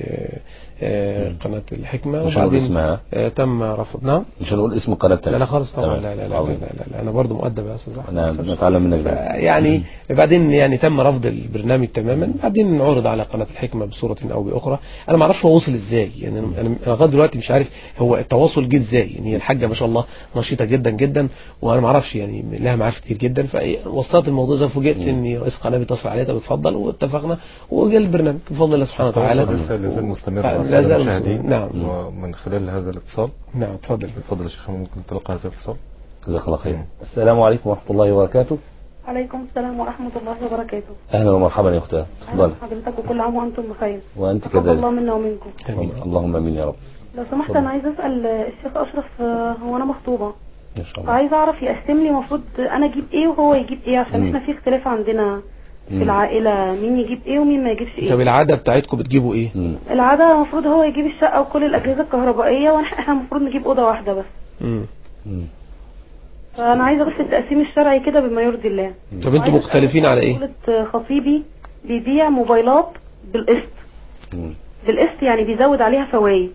آه، قناه الحكمه مش هنقول وبعدين اسمها آه، تم رفض نعم مش هنقول اسم القناة لا لا خالص طبعا تمام. لا لا لا, لا, عظيم. لا, لا, لا انا برضو مؤدب يا استاذ احمد انا بنتعلم منك بقى يعني بعدين يعني تم رفض البرنامج تماما بعدين عرض على قناه الحكمه بصوره او باخرى انا ما اعرفش هو وصل ازاي يعني انا أنا لغايه دلوقتي مش عارف هو التواصل جه ازاي يعني هي الحاجه ما شاء الله نشيطه جدا جدا وانا ما اعرفش يعني لها معارف كتير جدا فوصلت الموضوع ده فوجئت ان رئيس القناه بيتصل عليا طب اتفضل واتفقنا وجا البرنامج بفضل الله سبحانه وتعالى التواصل لسه لازال مستمر آه، مع لا السادة زال المشاهدين نعم ومن خلال هذا الاتصال نعم اتفضل اتفضل يا شيخ ممكن تلقى هذا الاتصال جزاك الله خير السلام عليكم ورحمة الله وبركاته عليكم السلام ورحمة الله وبركاته اهلا ومرحبا يا اختي أهلا اتفضل حضرتك وكل عام وأنتم بخير وانت تقبل الله كذلك منا ومنكم اللهم امين يا رب لو سمحت اتفضل. أنا عايزة أسأل الشيخ أشرف آه، هو أنا مخطوبة ان شاء الله فعايزة أعرف يقسم لي المفروض أنا أجيب إيه وهو يجيب إيه عشان مم. إحنا في اختلاف عندنا في مم. العائلة مين يجيب إيه ومين ما يجيبش طب إيه العاده بتاعتكم بتجيبوا ايه؟ العادة المفروض هو يجيب الشقة وكل الأجهزة الكهربائية وإحنا المفروض نجيب أوضة واحدة بس مم. فأنا عايزة بس التقسيم الشرعي كده بما يرضي الله طب انتوا مختلفين على ايه؟ قولة خطيبي بيبيع موبايلات بالقسط بالقسط يعني بيزود عليها فوائد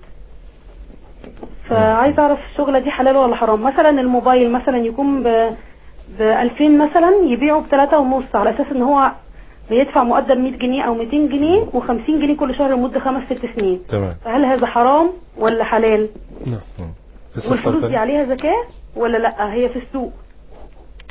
فعايز اعرف الشغلة دي حلال ولا حرام مثلا الموبايل مثلا يكون ب ب 2000 مثلا يبيعه بثلاثة ونص على اساس ان هو بيدفع مقدم 100 جنيه او 200 جنيه و50 جنيه كل شهر لمدة خمس ست سنين تمام فهل هذا حرام ولا حلال في استفسار والفلوس دي تاني؟ عليها زكاة ولا لا هي في السوق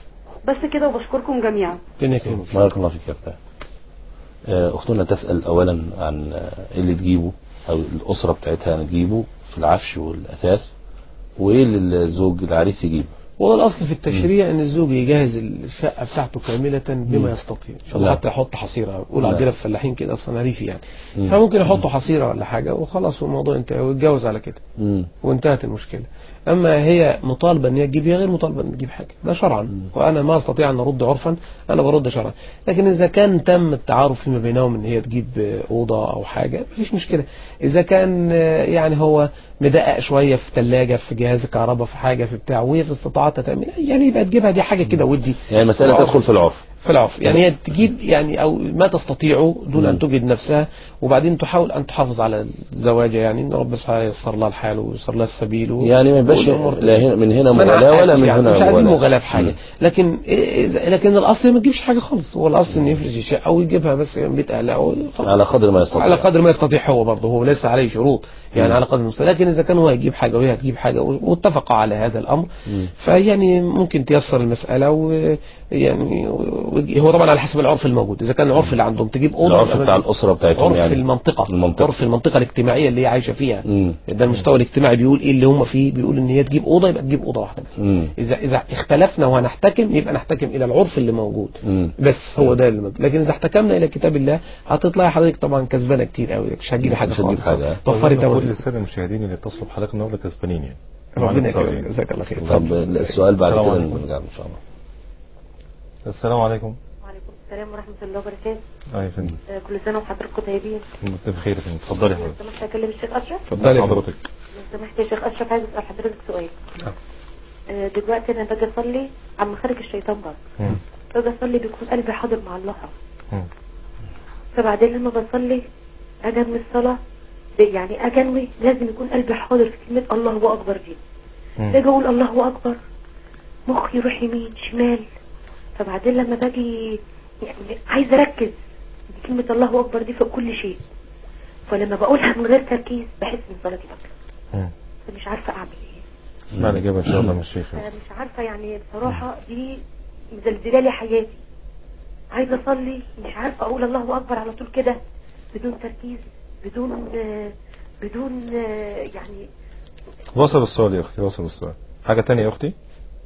بس كده وبشكركم جميعا ربنا يكرمك بارك الله فيك يا فتاة آه، اختنا تسأل اولا عن آه، ايه اللي تجيبه او الاسرة بتاعتها تجيبه في العفش والاثاث وايه اللي الزوج العريس يجيبه والله الاصل في التشريع ان الزوج يجهز الشقه بتاعته كامله بما يستطيع ان شاء الله نعم. حتى يحط حصيره يقول نعم. عندنا في الفلاحين كده اصلا ريفي يعني مم. فممكن يحطوا حصيره ولا حاجه وخلاص الموضوع انتهى ويتجوز على كده مم. وانتهت المشكله اما هي مطالبه ان هي تجيب هي غير مطالبه ان تجيب حاجه ده شرعا وانا ما استطيع ان ارد عرفا انا برد شرعا لكن اذا كان تم التعارف فيما بينهم ان هي تجيب آه، اوضه او حاجه مفيش مشكله اذا كان آه، يعني هو مدقق شويه في ثلاجه في جهاز كهرباء في حاجه في بتاع وهي في استطاعتها تعمل يعني يبقى تجيبها دي حاجه كده ودي يعني المسألة وعرف. تدخل في العرف في العرف يعني هي تجيب يعني او ما تستطيع دون ان تجد نفسها وبعدين تحاول ان تحافظ على زواجها يعني ان ربنا سبحانه ييسر لها الحال وييسر لها السبيل و... يعني ما يبقاش والأمور لا هنا- من هنا ما مغالاة ولا نعقدش من يعني هنا مش عايزين مغالاة. مغالاة في حاجة مم. لكن إذا- لكن الاصل ما تجيبش حاجة خالص هو الاصل ان يفرش الشقة او يجيبها بس من بيت اهلها وخلاص. على قدر ما يستطيع على قدر ما يستطيع هو برضه هو ليس عليه شروط يعني مم. على قدر المستطاع لكن اذا كان هو هيجيب حاجه وهي هتجيب حاجه واتفقوا على هذا الامر مم. فيعني ممكن تيسر المساله ويعني هو طبعا على حسب العرف الموجود اذا كان العرف اللي عندهم تجيب اوضه العرف يبقى بتاع مثلاً الأسرة بتاعتهم عرف يعني. المنطقه المنطقة. عرف المنطقه الاجتماعيه اللي هي عايشه فيها مم. ده المستوى الاجتماعي بيقول ايه اللي هم فيه بيقول ان هي تجيب اوضه يبقى تجيب اوضه واحده بس مم. اذا اذا اختلفنا وهنحتكم يبقى نحتكم الى العرف اللي موجود مم. بس هو ده اللي موجود. لكن اذا احتكمنا الى كتاب الله هتطلعي حضرتك طبعا كسبانه كتير قوي مش هتجيبي حاجه مش هتجيب خالص حاجة. توفري كل تمام الساده المشاهدين اللي اتصلوا بحلقه النهارده كسبانين يعني ربنا معانا يكرمك اتصال جزاك الله خير طب السؤال بعد السلام كده عليكم. نرجع له ان شاء الله السلام عليكم وعليكم السلام ورحمة الله وبركاته اه يا فندم آه، كل سنة وحضرتكم طيبين انت بخير يا فندم اتفضلي يا لو حضرتك سمحت أكلم الشيخ أشرف اتفضلي يا حضرتك لو سمحت يا شيخ أشرف عايز أسأل حضرتك سؤال نعم. آه، دلوقتي أنا باجي أصلي عم خارج الشيطان برضه مم. باجي أصلي بيكون قلبي حاضر مع الله مم. فبعدين لما بصلي أجي من الصلاة يعني أجنوي لازم يكون قلبي حاضر في كلمة الله أكبر دي مم. باجي أقول الله أكبر مخي يروح يمين شمال فبعدين لما باجي يعني عايزة أركز بكلمة الله أكبر دي فوق كل شيء فلما بقولها من غير تركيز بحس ان صلاتي باطلة مم. فمش عارفة أعمل إيه اسمع الإجابة إن شاء الله من الشيخ فمش عارفة يعني بصراحة دي مزلزلة لي حياتي عايزة أصلي مش عارفة أقول الله أكبر على طول كده بدون تركيز بدون آه، بدون آه، يعني وصل السؤال يا أختي وصل السؤال حاجة تانية يا أختي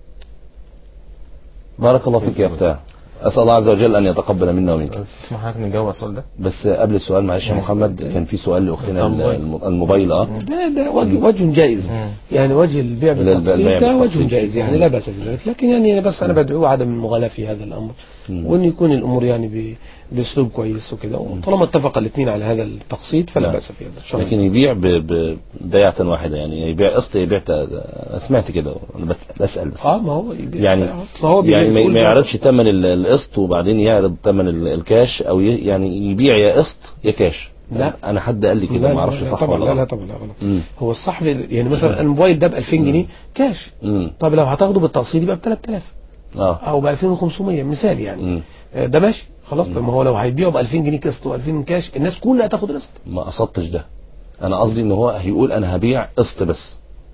بارك الله فيك يا فتاة أسأل الله عز وجل أن يتقبل منا ومنك تسمح حضرتك نجاوب على السؤال ده بس قبل السؤال معلش يا محمد كان في سؤال لأختنا الموبايل. الم- الموبايل اه ده ده وجه, وجه جائز يعني وجه البيع البيع بالتقسيط ده وجه بالتقسيط. جائز يعني لا بأس في ذلك لكن يعني أنا بس أنا بدعو عدم المغالاة في هذا الأمر مم. وأن يكون الأمور يعني ب- بأسلوب كويس وكده وطالما اتفق الاثنين على هذا التقسيط فلا نعم. بأس في هذا إن شاء الله. لكن يبيع ب- ب- ببيعة واحدة يعني يبيع قسط يبيع ت- أنا سمعت كده أنا بت- بسأل بس اه ما هو يبيع يعني ما هو بيبيع يعني ما- بيقول ما ده- يعرضش ثمن ال- القسط وبعدين يعرض ثمن ال- الكاش او ي- يعني يبيع يا قسط يا كاش لا. انا حد قال لي لا، كده لا، ما اعرفش لا، صح طبعا ولا لا لا غلط طبعا لا غلط مم. هو الصح في- يعني مثلا الموبايل ده ب 2000 جنيه كاش مم. طب لو هتاخده بالتقسيط يبقى ب 3000 اه او ب 2500 مثال يعني مم. آه، ده ماشي خلاص طب ما هو لو هيبيعه ب 2000 جنيه قسط و2000 كاش الناس كلها هتاخد قسط ما قصدتش ده انا قصدي ان هو هيقول انا هبيع قسط بس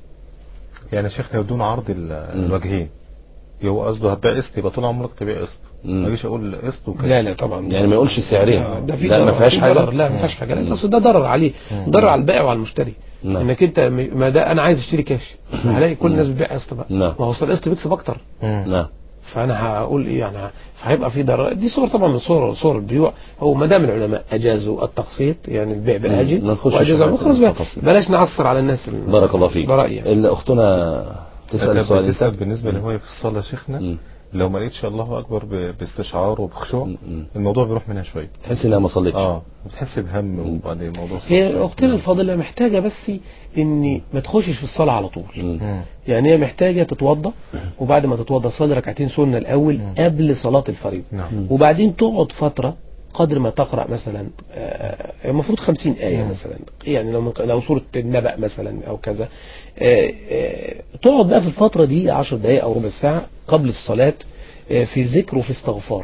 يعني شيخنا بدون عرض ال- الوجهين هو قصده هتبيع قسط يبقى طول عمرك تبيع قسط ما اجيش اقول قسط وكده لا لا طبعا يعني ما يقولش السعرين لا، ده في لا ما ضرر، فيهاش في حاجه ضرر، لا ما فيهاش حاجه لا اصل ده ضرر عليه ضرر على البائع وعلى المشتري نعم. انك انت م- ما ده انا عايز اشتري كاش هلاقي كل الناس بتبيع قسط بقى نعم. ما هو اصل القسط بيكسب اكتر نعم فانا هقول ايه يعني ه- فهيبقى في ضرر دي صور طبعا من صور صور البيوع هو ما دام العلماء اجازوا التقسيط يعني البيع ما بالاجل نخشش في واجازوا حاجة خلاص بقى التقسيط. بلاش نعصر على الناس بارك الله فيك برأيي يعني. اللي اختنا تسال كانت سؤال بتسأل انت بالنسبة اللي هو في الصلاة يا شيخنا مم. لو ما لقيتش الله أكبر ب- باستشعار وبخشوع مم. الموضوع بيروح منها شوية تحس انها ما صليتش اه بتحس بهم وبعدين الموضوع صعب هي شوية. اختنا الفاضله محتاجه بس ان ما تخشش في الصلاه على طول مم. يعني هي محتاجه تتوضا وبعد ما تتوضا تصلي ركعتين سنه الاول قبل صلاه الفريضه نعم وبعدين تقعد فتره قدر ما تقرا مثلا آه، المفروض 50 ايه مم. مثلا يعني لو لو سوره النبأ مثلا او كذا آه، آه، تقعد بقى في الفتره دي 10 دقائق او ربع ساعه قبل الصلاه آه، في ذكر وفي استغفار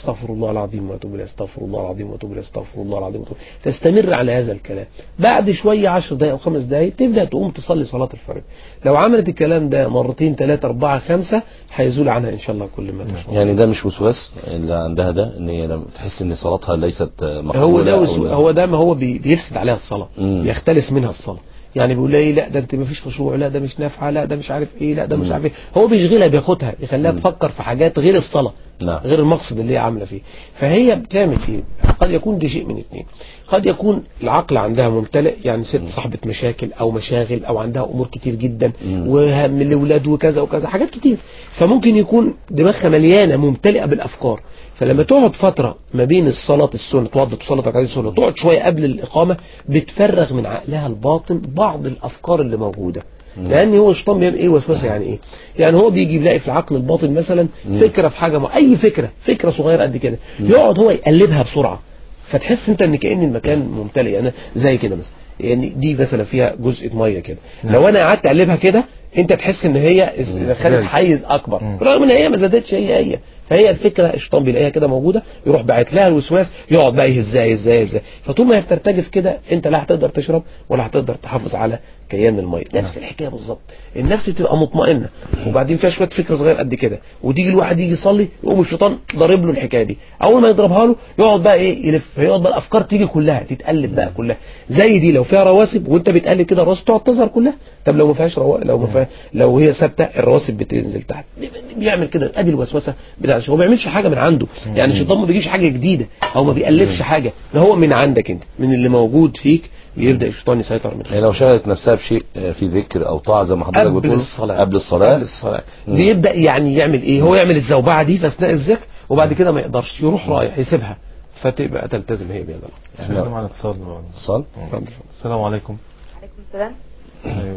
استغفر الله العظيم واتوب اليه استغفر الله العظيم واتوب اليه استغفر الله العظيم واتوب إليه. تستمر على هذا الكلام بعد شويه 10 دقائق او خمس دقائق تبدا تقوم تصلي صلاه الفرض لو عملت الكلام ده مرتين ثلاثه اربعه خمسه هيزول عنها ان شاء الله كل ما تشاء يعني ده مش وسواس اللي عندها ده ان هي لما تحس ان صلاتها ليست مقبوله هو ده أو وسو... إن- هو ده ما هو بي... بيفسد عليها الصلاه مم. يختلس منها الصلاه يعني بيقول لها ايه لا ده انت مفيش خشوع لا ده مش نافعه لا ده مش عارف ايه لا ده مش مم. عارف ايه هو بيشغلها بياخدها يخليها تفكر في حاجات غير الصلاه نعم غير المقصد اللي هي عامله فيه فهي بتعمل ايه قد يكون دي شيء من اثنين قد يكون العقل عندها ممتلئ يعني ست صاحبه مشاكل او مشاغل او عندها امور كتير جدا وهم الاولاد وكذا وكذا حاجات كتير فممكن يكون دماغها مليانه ممتلئه بالافكار فلما تقعد فتره ما بين الصلاه السنه توضى تصلي ركعتين السنه تقعد شويه قبل الاقامه بتفرغ من عقلها الباطن بعض الافكار اللي موجوده لان هو الشيطان بيعمل ايه وسوسه يعني ايه يعني هو بيجي يلاقي في العقل الباطن مثلا فكره في حاجه ما اي فكره فكره صغيره قد كده يقعد هو يقلبها بسرعه فتحس انت ان كان المكان ممتلئ يعني زي كده مثلا يعني دي مثلا فيها جزء ميه كده لو انا قعدت اقلبها كده انت تحس ان هي اس- خدت زادت. حيز اكبر رغم ان هي ما زادتش هي هي فهي الفكره الشيطان بيلاقيها كده موجوده يروح باعت لها الوسواس يقعد بقى يهزها يهزها يهزها فطول ما هي بترتجف كده انت لا هتقدر تشرب ولا هتقدر تحافظ على كيان الميه نفس الحكايه بالظبط النفس بتبقى مطمئنه وبعدين فيها شويه فكره صغير قد كده وتيجي الواحد يجي يصلي يقوم الشيطان ضارب له الحكايه دي اول ما يضربها له يقعد بقى ايه يلف فيقعد بقى الافكار تيجي كلها تتقلب بقى كلها زي دي لو فيها رواسب وانت بتقلب كده الرواسب تقعد تظهر كلها طب لو ما فيهاش رو... لو ما فيها لو هي ثابته الرواسب بتنزل تحت بيعمل كده ادي الوسوسه بتاعت هو ما بيعملش حاجه من عنده يعني الشيطان ما بيجيش حاجه جديده او ما بيألفش حاجه ده هو من عندك انت من اللي موجود فيك بيبدا الشيطان يسيطر من يعني لو شغلت نفسها بشيء آه، في ذكر او طاعه زي ما حضرتك قبل بتقول الصلاة. قبل الصلاه قبل الصلاة مم. بيبدأ يعني يعمل ايه هو يعمل الزوبعة دي في اثناء الذكر وبعد كده ما يقدرش يروح رايح يسيبها فتبقى تلتزم هي بيد الله احنا معنا اتصال اتصال السلام عليكم عليكم السلام ايوه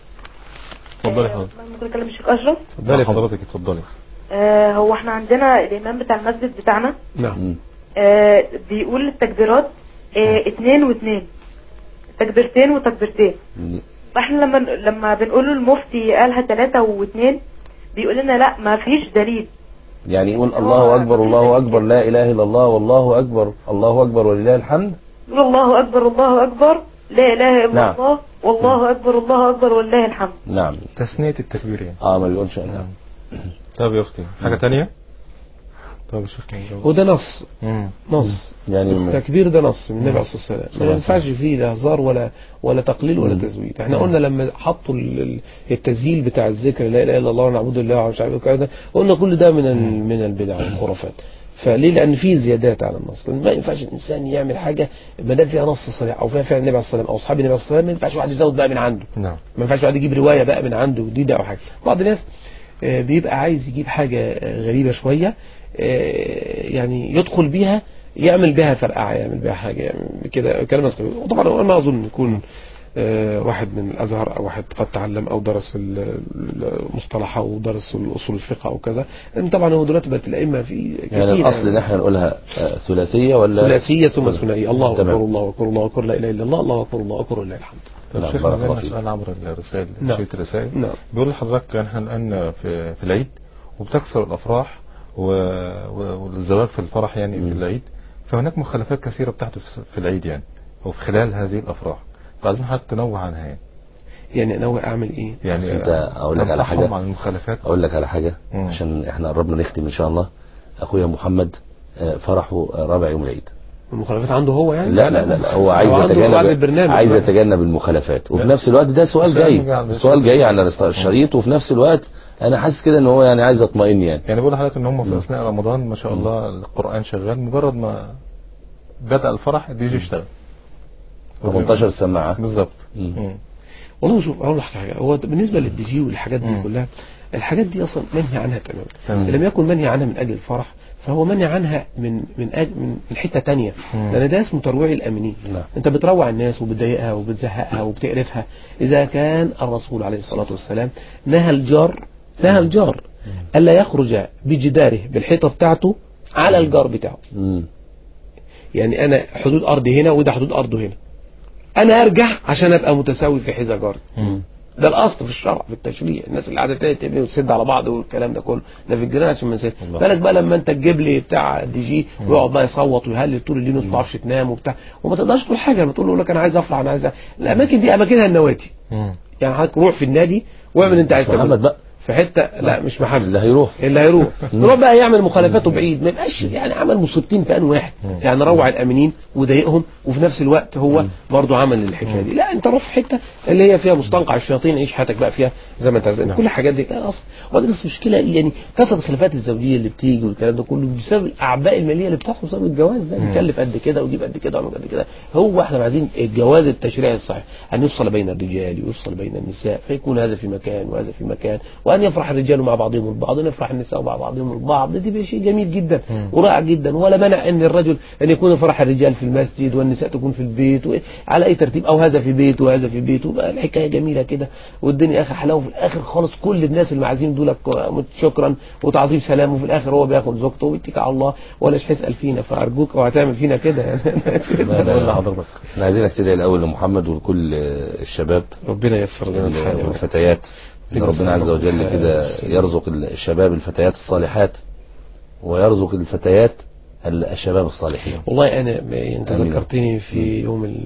اتفضلي حضرتك ممكن اكلم الشيخ اشرف اتفضلي حضرتك اتفضلي آه هو احنا عندنا الامام بتاع المسجد بتاعنا نعم آه بيقول التكبيرات آه اتنين واتنين تكبيرتين وتكبيرتين فاحنا لما لما بنقول له المفتي قالها ثلاثة واثنين بيقول لنا لا ما فيش دليل يعني يقول الله اكبر الله اكبر لا اله الا الله والله اكبر الله اكبر ولله الحمد يقول الله اكبر الله اكبر لا اله الا نعم. الله والله اكبر الله اكبر ولله الحمد نعم تثنية التكبير يعني اه ما بيقولش نعم طب يا اختي حاجة تانية طب شوفنا الجواب. وده نص مم. نص يعني التكبير ده نص من النبي عليه الصلاه والسلام ما صلى ينفعش فيه لا هزار ولا ولا تقليل ولا مم. تزويد احنا قلنا لما حطوا ال- ال- التسجيل بتاع الذكر لا اله الا الله ونعبد الله ومش عارف ايه قلنا كل ده من ال- من البدع والخرافات فليه لان فيه زيادات على النص لان ما ينفعش الانسان يعمل حاجه ما دام فيها نص صريح او فيها فعل النبي عليه الصلاه والسلام او اصحاب النبي عليه الصلاه والسلام ما ينفعش واحد يزود بقى من عنده نعم ما ينفعش واحد يجيب روايه بقى من عنده جديده او حاجه بعض الناس آه، بيبقى عايز يجيب حاجه آه، غريبه شويه آه، يعني يدخل بيها يعمل بها فرقعه يعمل بها حاجه يعني كده كلام مسخره وطبعا انا ما اظن يكون آه، واحد من الازهر او واحد قد تعلم او درس ال- المصطلح او درس الاصول الفقه او كذا لان طبعا هو دلوقتي بقت الائمه في كتير يعني الاصل ان احنا نقولها آه، ثلاثيه ولا ثلاثيه ثم ثنائيه الله اكبر تمام. الله اكبر الله اكبر لا اله الا الله الله اكبر الله اكبر ولله الحمد طب نعم، شيخ بارك الله عندنا فيك. سؤال عبر الرسائل نعم. شريط الرسائل نعم. بيقول لحضرتك يعني احنا الان في في العيد وبتكثر الافراح و... و... والزواج في الفرح يعني في العيد فهناك مخالفات كثيره بتحدث في العيد يعني وفي خلال هذه الافراح فعايزين حضرتك تنوه عنها يعني يعني انا اعمل ايه يعني انت اقول لك على تنصحهم حاجه عن المخالفات اقول لك على حاجه مم. عشان احنا قربنا نختم ان شاء الله اخويا محمد آه، فرحه آه، رابع يوم العيد المخالفات عنده هو يعني لا لا لا, لا هو عايز عنده بعد يتجنب البرنامج عايز بقى. يتجنب المخالفات وفي نفس الوقت ده سؤال سؤال جاي جاي على سؤال جاي على الست- الشريط وفي نفس الوقت انا حاسس كده ان هو يعني عايز اطمئن يعني يعني بقول لحضرتك ان هم في اثناء رمضان ما شاء الله القران شغال مجرد ما بدا الفرح الدي جي يشتغل 18 سماعه بالظبط مم. مم. والله شوف اقول لك حاجه هو بالنسبه للدي جي والحاجات دي مم. كلها الحاجات دي اصلا منهي عنها تماما تمام. لم يكن منهي عنها من اجل الفرح فهو منهي عنها من من أجل من من حته تانية مم. لان ده اسمه ترويع الامنين نعم. انت بتروع الناس وبتضايقها وبتزهقها وبتقرفها اذا كان الرسول عليه الصلاه والسلام نهى الجار نهى الجار الا يخرج بجداره بالحيطه بتاعته على الجار بتاعه مم. يعني انا حدود ارضي هنا وده حدود ارضه هنا انا ارجع عشان ابقى متساوي في حذا جاري مم. ده الاصل في الشرع في التشريع الناس اللي قاعده تلاقي تبني وتسد على بعض والكلام ده كله ده في الجيران عشان ما نسيت بالك بقى لما انت تجيب لي بتاع دي جي ويقعد بقى يصوت ويهلل طول الليل وما تعرفش تنام وبتاع وما تقدرش تقول حاجه لما تقول له لك انا عايز افرح انا عايز أ- الاماكن دي اماكنها النوادي يعني حضرتك روح في النادي واعمل انت عايز تعمله محمد بقى في حته لا مش محمد اللي هيروح اللي هيروح يروح بقى يعمل مخالفاته بعيد ما يبقاش يعني عمل مصيبتين في ان واحد يعني روع الامنين وضايقهم وفي نفس الوقت هو برضه عمل الحكايه دي لا انت روح في حته اللي هي فيها مستنقع الشياطين عيش حياتك بقى فيها زي ما انت عايز كل الحاجات دي لا اصل وبعدين بس مشكله يعني كثره الخلافات الزوجيه اللي بتيجي والكلام ده كله بسبب الاعباء الماليه اللي بتحصل بسبب الجواز ده بيكلف قد كده ويجيب قد كده ويعمل قد كده هو احنا عايزين الجواز التشريعي الصحيح ان يفصل بين الرجال ويفصل بين النساء فيكون هذا في مكان وهذا في مكان وان يفرح الرجال مع بعضهم البعض وان يفرح النساء مع بعضهم البعض دي بقى شيء جميل جدا ورائع جدا ولا منع ان الرجل ان يكون فرح الرجال في المسجد والنساء تكون في البيت و- على اي ترتيب او هذا في بيت وهذا في بيت وبقى الحكايه جميله كده والدنيا اخر حلاوه في الاخر خالص كل الناس اللي معازيم دول شكرا وتعظيم سلام وفي الاخر هو بياخد زوجته ويتكل على الله ولاش هيسال فينا فارجوك اوعى تعمل فينا كده يعني لا لا لا حضرتك احنا عايزينك تدعي الاول لمحمد ولكل الشباب ربنا ييسر لنا الحال والفتيات ان ربنا ربنا عز ييسر وجل لنا كده الحال. يرزق الشباب الفتيات الصالحات ويرزق الفتيات الشباب الصالحين والله انا يعني انت آمين. ذكرتني في يوم ال-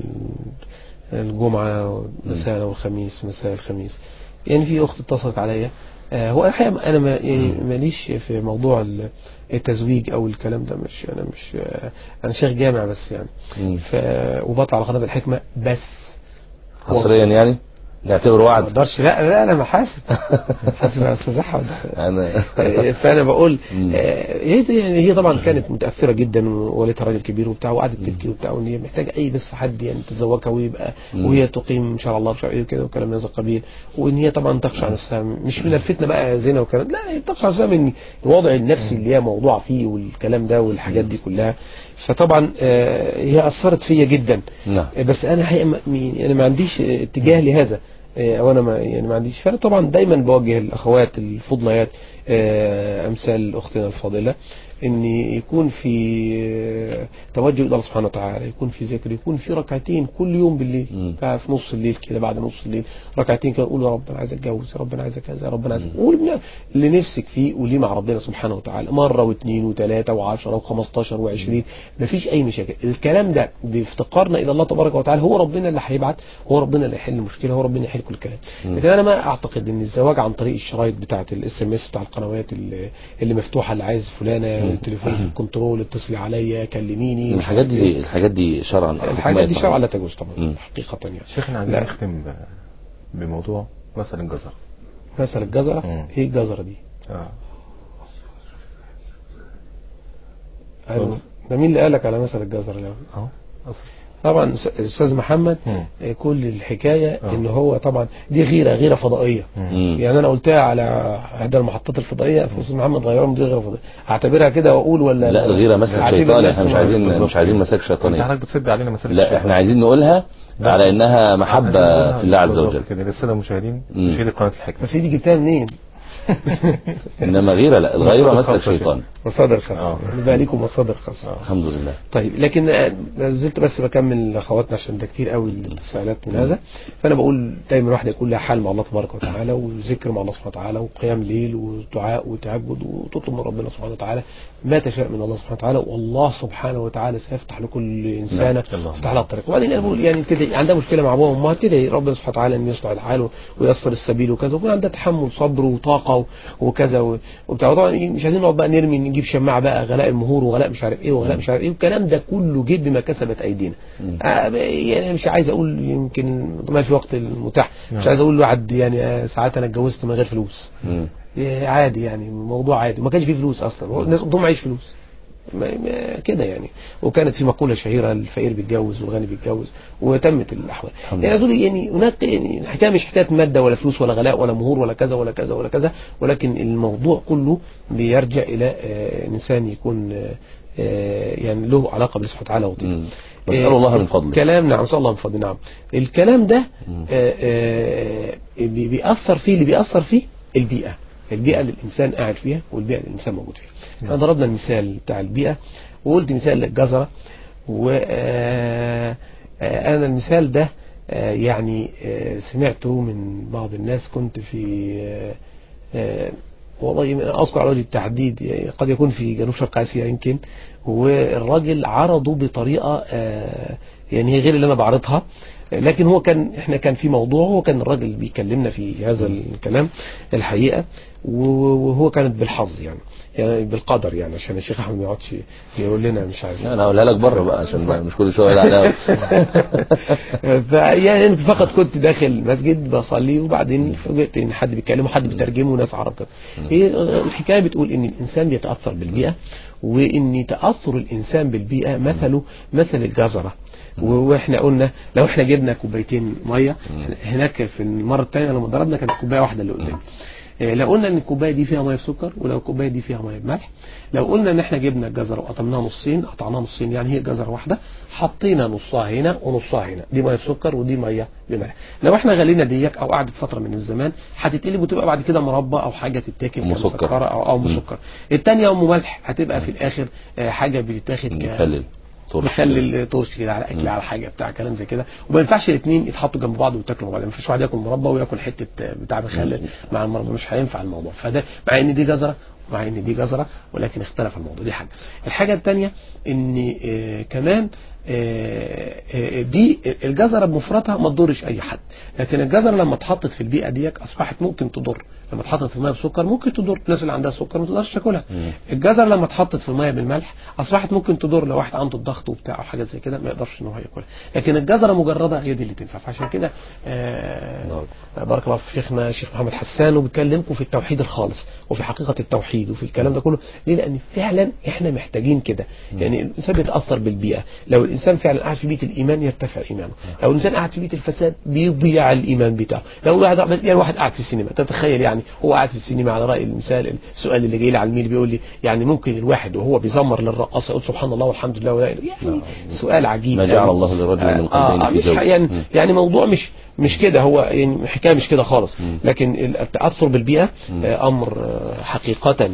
الجمعه مساء او الخميس مساء الخميس يعني في اخت اتصلت عليا آه، هو الحقيقه انا ما يعني ماليش في موضوع ال- التزويج او الكلام ده مش انا مش آه، انا شيخ جامع بس يعني ف وبطلع على قناه الحكمه بس حصريا يعني نعتبر ما وعد اقدرش لا لا انا محاسب حاسب يا استاذ احمد انا فانا بقول آه، هي دي- يعني هي طبعا كانت متاثره جدا ووالدها راجل كبير وبتاع وقعدت تبكي وبتاع وان هي محتاجه اي بس حد يعني تتزوجها ويبقى مم. وهي تقيم ان شاء الله مش عارف ايه وكده وكلام من هذا القبيل وان هي طبعا تخشى على نفسها مش من الفتنه بقى زنا وكلام لا هي تخشى على نفسها من الوضع النفسي اللي هي موضوع فيه والكلام ده والحاجات دي كلها فطبعا آه، هي اثرت فيا جدا نعم بس انا حقيقه ما- يعني انا ما عنديش اتجاه لهذا آه، او انا ما يعني ما عنديش فانا طبعا دايما بوجه الاخوات الفضليات آه، امثال اختنا الفاضله ان يكون في آه، توجه الى الله سبحانه وتعالى يكون في ذكر يكون في ركعتين كل يوم بالليل بقى في نص الليل كده بعد نص الليل ركعتين كده قول يا رب انا عايز اتجوز يا رب انا عايز كذا يا رب انا عايز قول بنا- اللي نفسك فيه قوليه مع ربنا سبحانه وتعالى مره واثنين وثلاثه وعشرة وخمستاشر وعشرين مفيش اي مشاكل الكلام ده بافتقارنا الى الله تبارك وتعالى هو ربنا اللي هيبعت هو ربنا اللي هيحل المشكله هو ربنا يحل كل الكلام مم. لكن انا ما اعتقد ان الزواج عن طريق الشرايط بتاعه الاس ام اس بتاع القنوات اللي, اللي مفتوحه اللي عايز فلانه التليفون في الكنترول اتصلي عليا كلميني الحاجات دي الحاجات دي شرعا الحاجات دي حكمة شرعا لا طبعاً. تجوز طبعا مم. حقيقه يعني شيخنا عايزين لا. نختم ب- بموضوع مثل الجزر مثل الجزره ايه الجزره دي؟ اه أيوة. ده مين اللي قالك على مثل الجزره الاول؟ اهو طبعا أس- استاذ محمد آه، كل الحكايه ان هو طبعا دي غيره غيره فضائيه يعني انا قلتها على احدى المحطات الفضائيه فاستاذ محمد غيرهم دي غيره فضائيه اعتبرها كده واقول ولا لا الغيرة مسك أعتبر شيطاني نفسي احنا مش مع- عايزين بالظبط. مش عايزين مساك شيطانية حضرتك بتصب علينا مسألة لا احنا عايزين نقولها على انها محبة في الله عز وجل كده للسادة المشاهدين مم. مشاهدي قناة الحكمة بس دي جبتها منين؟ انما غيرة لا الغيرة مصادر مسك خاصة شيطان مصادر خاصة يبقى ليكم مصادر خاصة الحمد لله طيب لكن آه، ما زلت بس بكمل لاخواتنا عشان ده كتير قوي الاتصالات من هذا فانا بقول دايما الواحد يكون له حال مع الله تبارك وتعالى وذكر مع الله سبحانه وتعالى وقيام ليل ودعاء وتعبد وتطلب من ربنا سبحانه وتعالى ما تشاء من الله سبحانه وتعالى والله سبحانه وتعالى سيفتح لكل انسانه نعم. يفتح لها الطريق وبعدين انا بقول يعني تدعي عندها مشكله مع ابوها وامها تدعي ربنا سبحانه وتعالى ان يصلح الحال وييسر السبيل وكذا ويكون عندها تحمل صبر وطاقه و- وكذا و- وبتاع طبعا إيه، مش عايزين نقعد بقى نرمي نجيب شماعه بقى غلاء المهور وغلاء مش عارف ايه وغلاء مش عارف ايه والكلام ده كله جه بما كسبت ايدينا آه، يعني مش عايز اقول يمكن ما في وقت المتاح مش نعم. عايز اقول لواحد يعني آه، ساعات انا اتجوزت من غير فلوس مم. إيه، عادي يعني الموضوع عادي وما كانش فيه فلوس اصلا هو الناس قدام معيش فلوس ما ما كده يعني وكانت في مقولة شهيرة الفقير بيتجوز والغني بيتجوز وتمت الأحوال الحمد يعني أقول يعني هناك يعني الحكاية مش حكاية مادة ولا فلوس ولا غلاء ولا مهور ولا كذا ولا كذا ولا كذا ولكن الموضوع كله بيرجع إلى آه، إنسان يكون آه، آه، يعني له علاقة بالله سبحانه وتعالى وطيب نسأل الله من فضله الكلام نعم نسأل الله من فضله نعم الكلام ده آه، آه، بي- بيأثر فيه اللي بيأثر فيه البيئة البيئة اللي الإنسان قاعد فيها والبيئة اللي الإنسان موجود فيها احنا ضربنا المثال بتاع البيئة وقلت مثال للجزرة و آه، آه، أنا المثال ده آه، يعني آه، سمعته من بعض الناس كنت في آه، آه، والله أنا أذكر على وجه التحديد يعني قد يكون في جنوب شرق آسيا يمكن والراجل عرضه بطريقة آه، يعني هي غير اللي أنا بعرضها لكن هو كان احنا كان في موضوع هو كان الراجل بيكلمنا في هذا الكلام الحقيقة وهو كانت بالحظ يعني يعني بالقدر يعني عشان الشيخ احمد ما يقعدش يقول لنا مش عارف انا هقولها لك بره بقى عشان ما- مش كل شويه على فيعني انت فقط كنت داخل المسجد بصلي وبعدين فوجئت ان حد بيتكلم وحد بيترجمه وناس عرب كده هي الحكايه بتقول ان الانسان بيتاثر بالبيئه وان تاثر الانسان بالبيئه مثله مثل الجزره و- واحنا قلنا لو احنا جبنا كوبايتين ميه هناك في المره الثانيه لما ضربنا كانت كوبايه واحده اللي قدام إيه، لو قلنا ان الكوبايه دي فيها ميه بسكر ولو الكوبايه دي فيها ميه بملح لو قلنا ان احنا جبنا الجزره وقطمناها نصين قطعناها نصين يعني هي جزره واحده حطينا نصها هنا ونصها هنا دي ميه بسكر ودي ميه بملح لو احنا غلينا ديك او قعدت فتره من الزمان هتتقلب وتبقى بعد كده مربى او حاجه تتاكل مسكر. كمسكره او او مسكر الثانيه ام ملح هتبقى في الاخر آه، حاجه بتتاخد ك- مخلل ترش مخلل تورش كده على اكل على حاجه بتاع كلام زي كده وما ينفعش الاثنين يتحطوا جنب بعض ويتاكلوا مع بعض ما ينفعش واحد ياكل مربى وياكل حته بتاع مخلل مع المربى مش هينفع الموضوع فده مع ان دي جزره مع ان دي جزره ولكن اختلف الموضوع دي حاجه الحاجه الثانيه ان آه، كمان آه، آه، دي الجزره بمفردها ما تضرش اي حد لكن الجزره لما اتحطت في البيئه ديك اصبحت ممكن تضر لما اتحطت في الميه بسكر ممكن تضر الناس اللي عندها سكر ما تقدرش تاكلها الجزر لما اتحطت في الميه بالملح اصبحت ممكن تضر لو واحد عنده الضغط وبتاع او حاجه زي كده ما يقدرش ان هو ياكلها لكن الجزره مجرده هي دي اللي تنفع فعشان كده آه بارك الله في شيخنا الشيخ محمد حسان وبيكلمكم في التوحيد الخالص وفي حقيقه التوحيد وفي الكلام ده كله ليه لان فعلا احنا محتاجين كده يعني الانسان بيتاثر بالبيئه لو الانسان فعلا قاعد في بيئه الايمان يرتفع ايمانه لو الانسان قاعد في بيئه الفساد بيضيع الايمان بتاعه لو واحد يعني واحد قاعد في السينما تتخيل يعني هو قاعد في السينما على راي المثال السؤال اللي جاي لي على الميل بيقول لي يعني ممكن الواحد وهو بيزمر للرقاصه يقول سبحان الله والحمد لله ولا إله إلا- يعني سؤال عجيب ما جعل يعني. الله لرجل من آه قلبين آه في مش جوف. يعني مم. يعني موضوع مش مش كده هو يعني حكايه مش كده خالص لكن التاثر بالبيئه آه، امر آه، حقيقه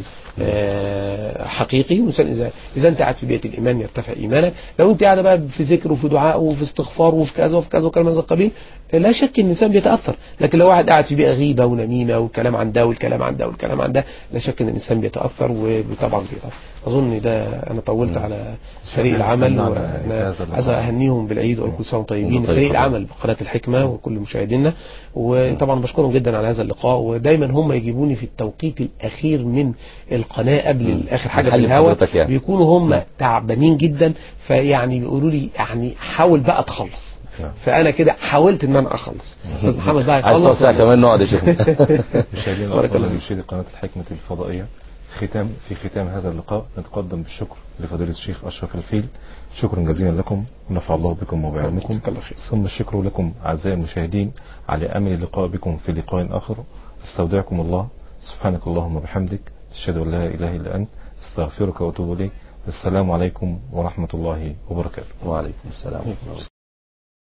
آه، حقيقي والانسان اذا اذا انت قاعد في بيئه الايمان يرتفع ايمانك لو انت قاعد بقى في ذكر وفي دعاء وفي استغفار وفي كذا وفي كذا وكلام من هذا القبيل لا شك ان الانسان بيتاثر لكن لو واحد قاعد في بيئه غيبه ونميمه والكلام عن ده والكلام عن ده والكلام عن ده لا شك ان الانسان بيتاثر وطبعا بيتاثر اظن ده انا طولت على فريق العمل استمعنا وانا لهذا اللقاء. عايز اهنيهم بالعيد وكل سنه وانتم طيبين وانتم طيب فريق طبعا. العمل بقناه الحكمه وكل مشاهدينا وطبعا بشكرهم جدا على هذا اللقاء ودايما هم يجيبوني في التوقيت الاخير من القناه قبل اخر حاجه في بيحلم الهواء حضرتك يعني. بيكونوا هم تعبانين جدا فيعني بيقولوا لي يعني حاول بقى تخلص فانا كده حاولت ان انا اخلص استاذ محمد بقى عايز يخلص ساعة كمان نقعد يا شيخ مشاهدينا بارك الله الأفاضل مشاهدي قناة الحكمة الفضائية ختام في ختام هذا اللقاء نتقدم بالشكر لفضيلة الشيخ أشرف الفيل شكرا جزيلا لكم ونفع الله بكم وبعلمكم ثم الشكر لكم أعزائي المشاهدين على أمل اللقاء بكم في لقاء آخر استودعكم الله سبحانك اللهم وبحمدك أشهد أن لا إله إلا أنت استغفرك وأتوب إليك السلام عليكم ورحمة الله وبركاته وعليكم السلام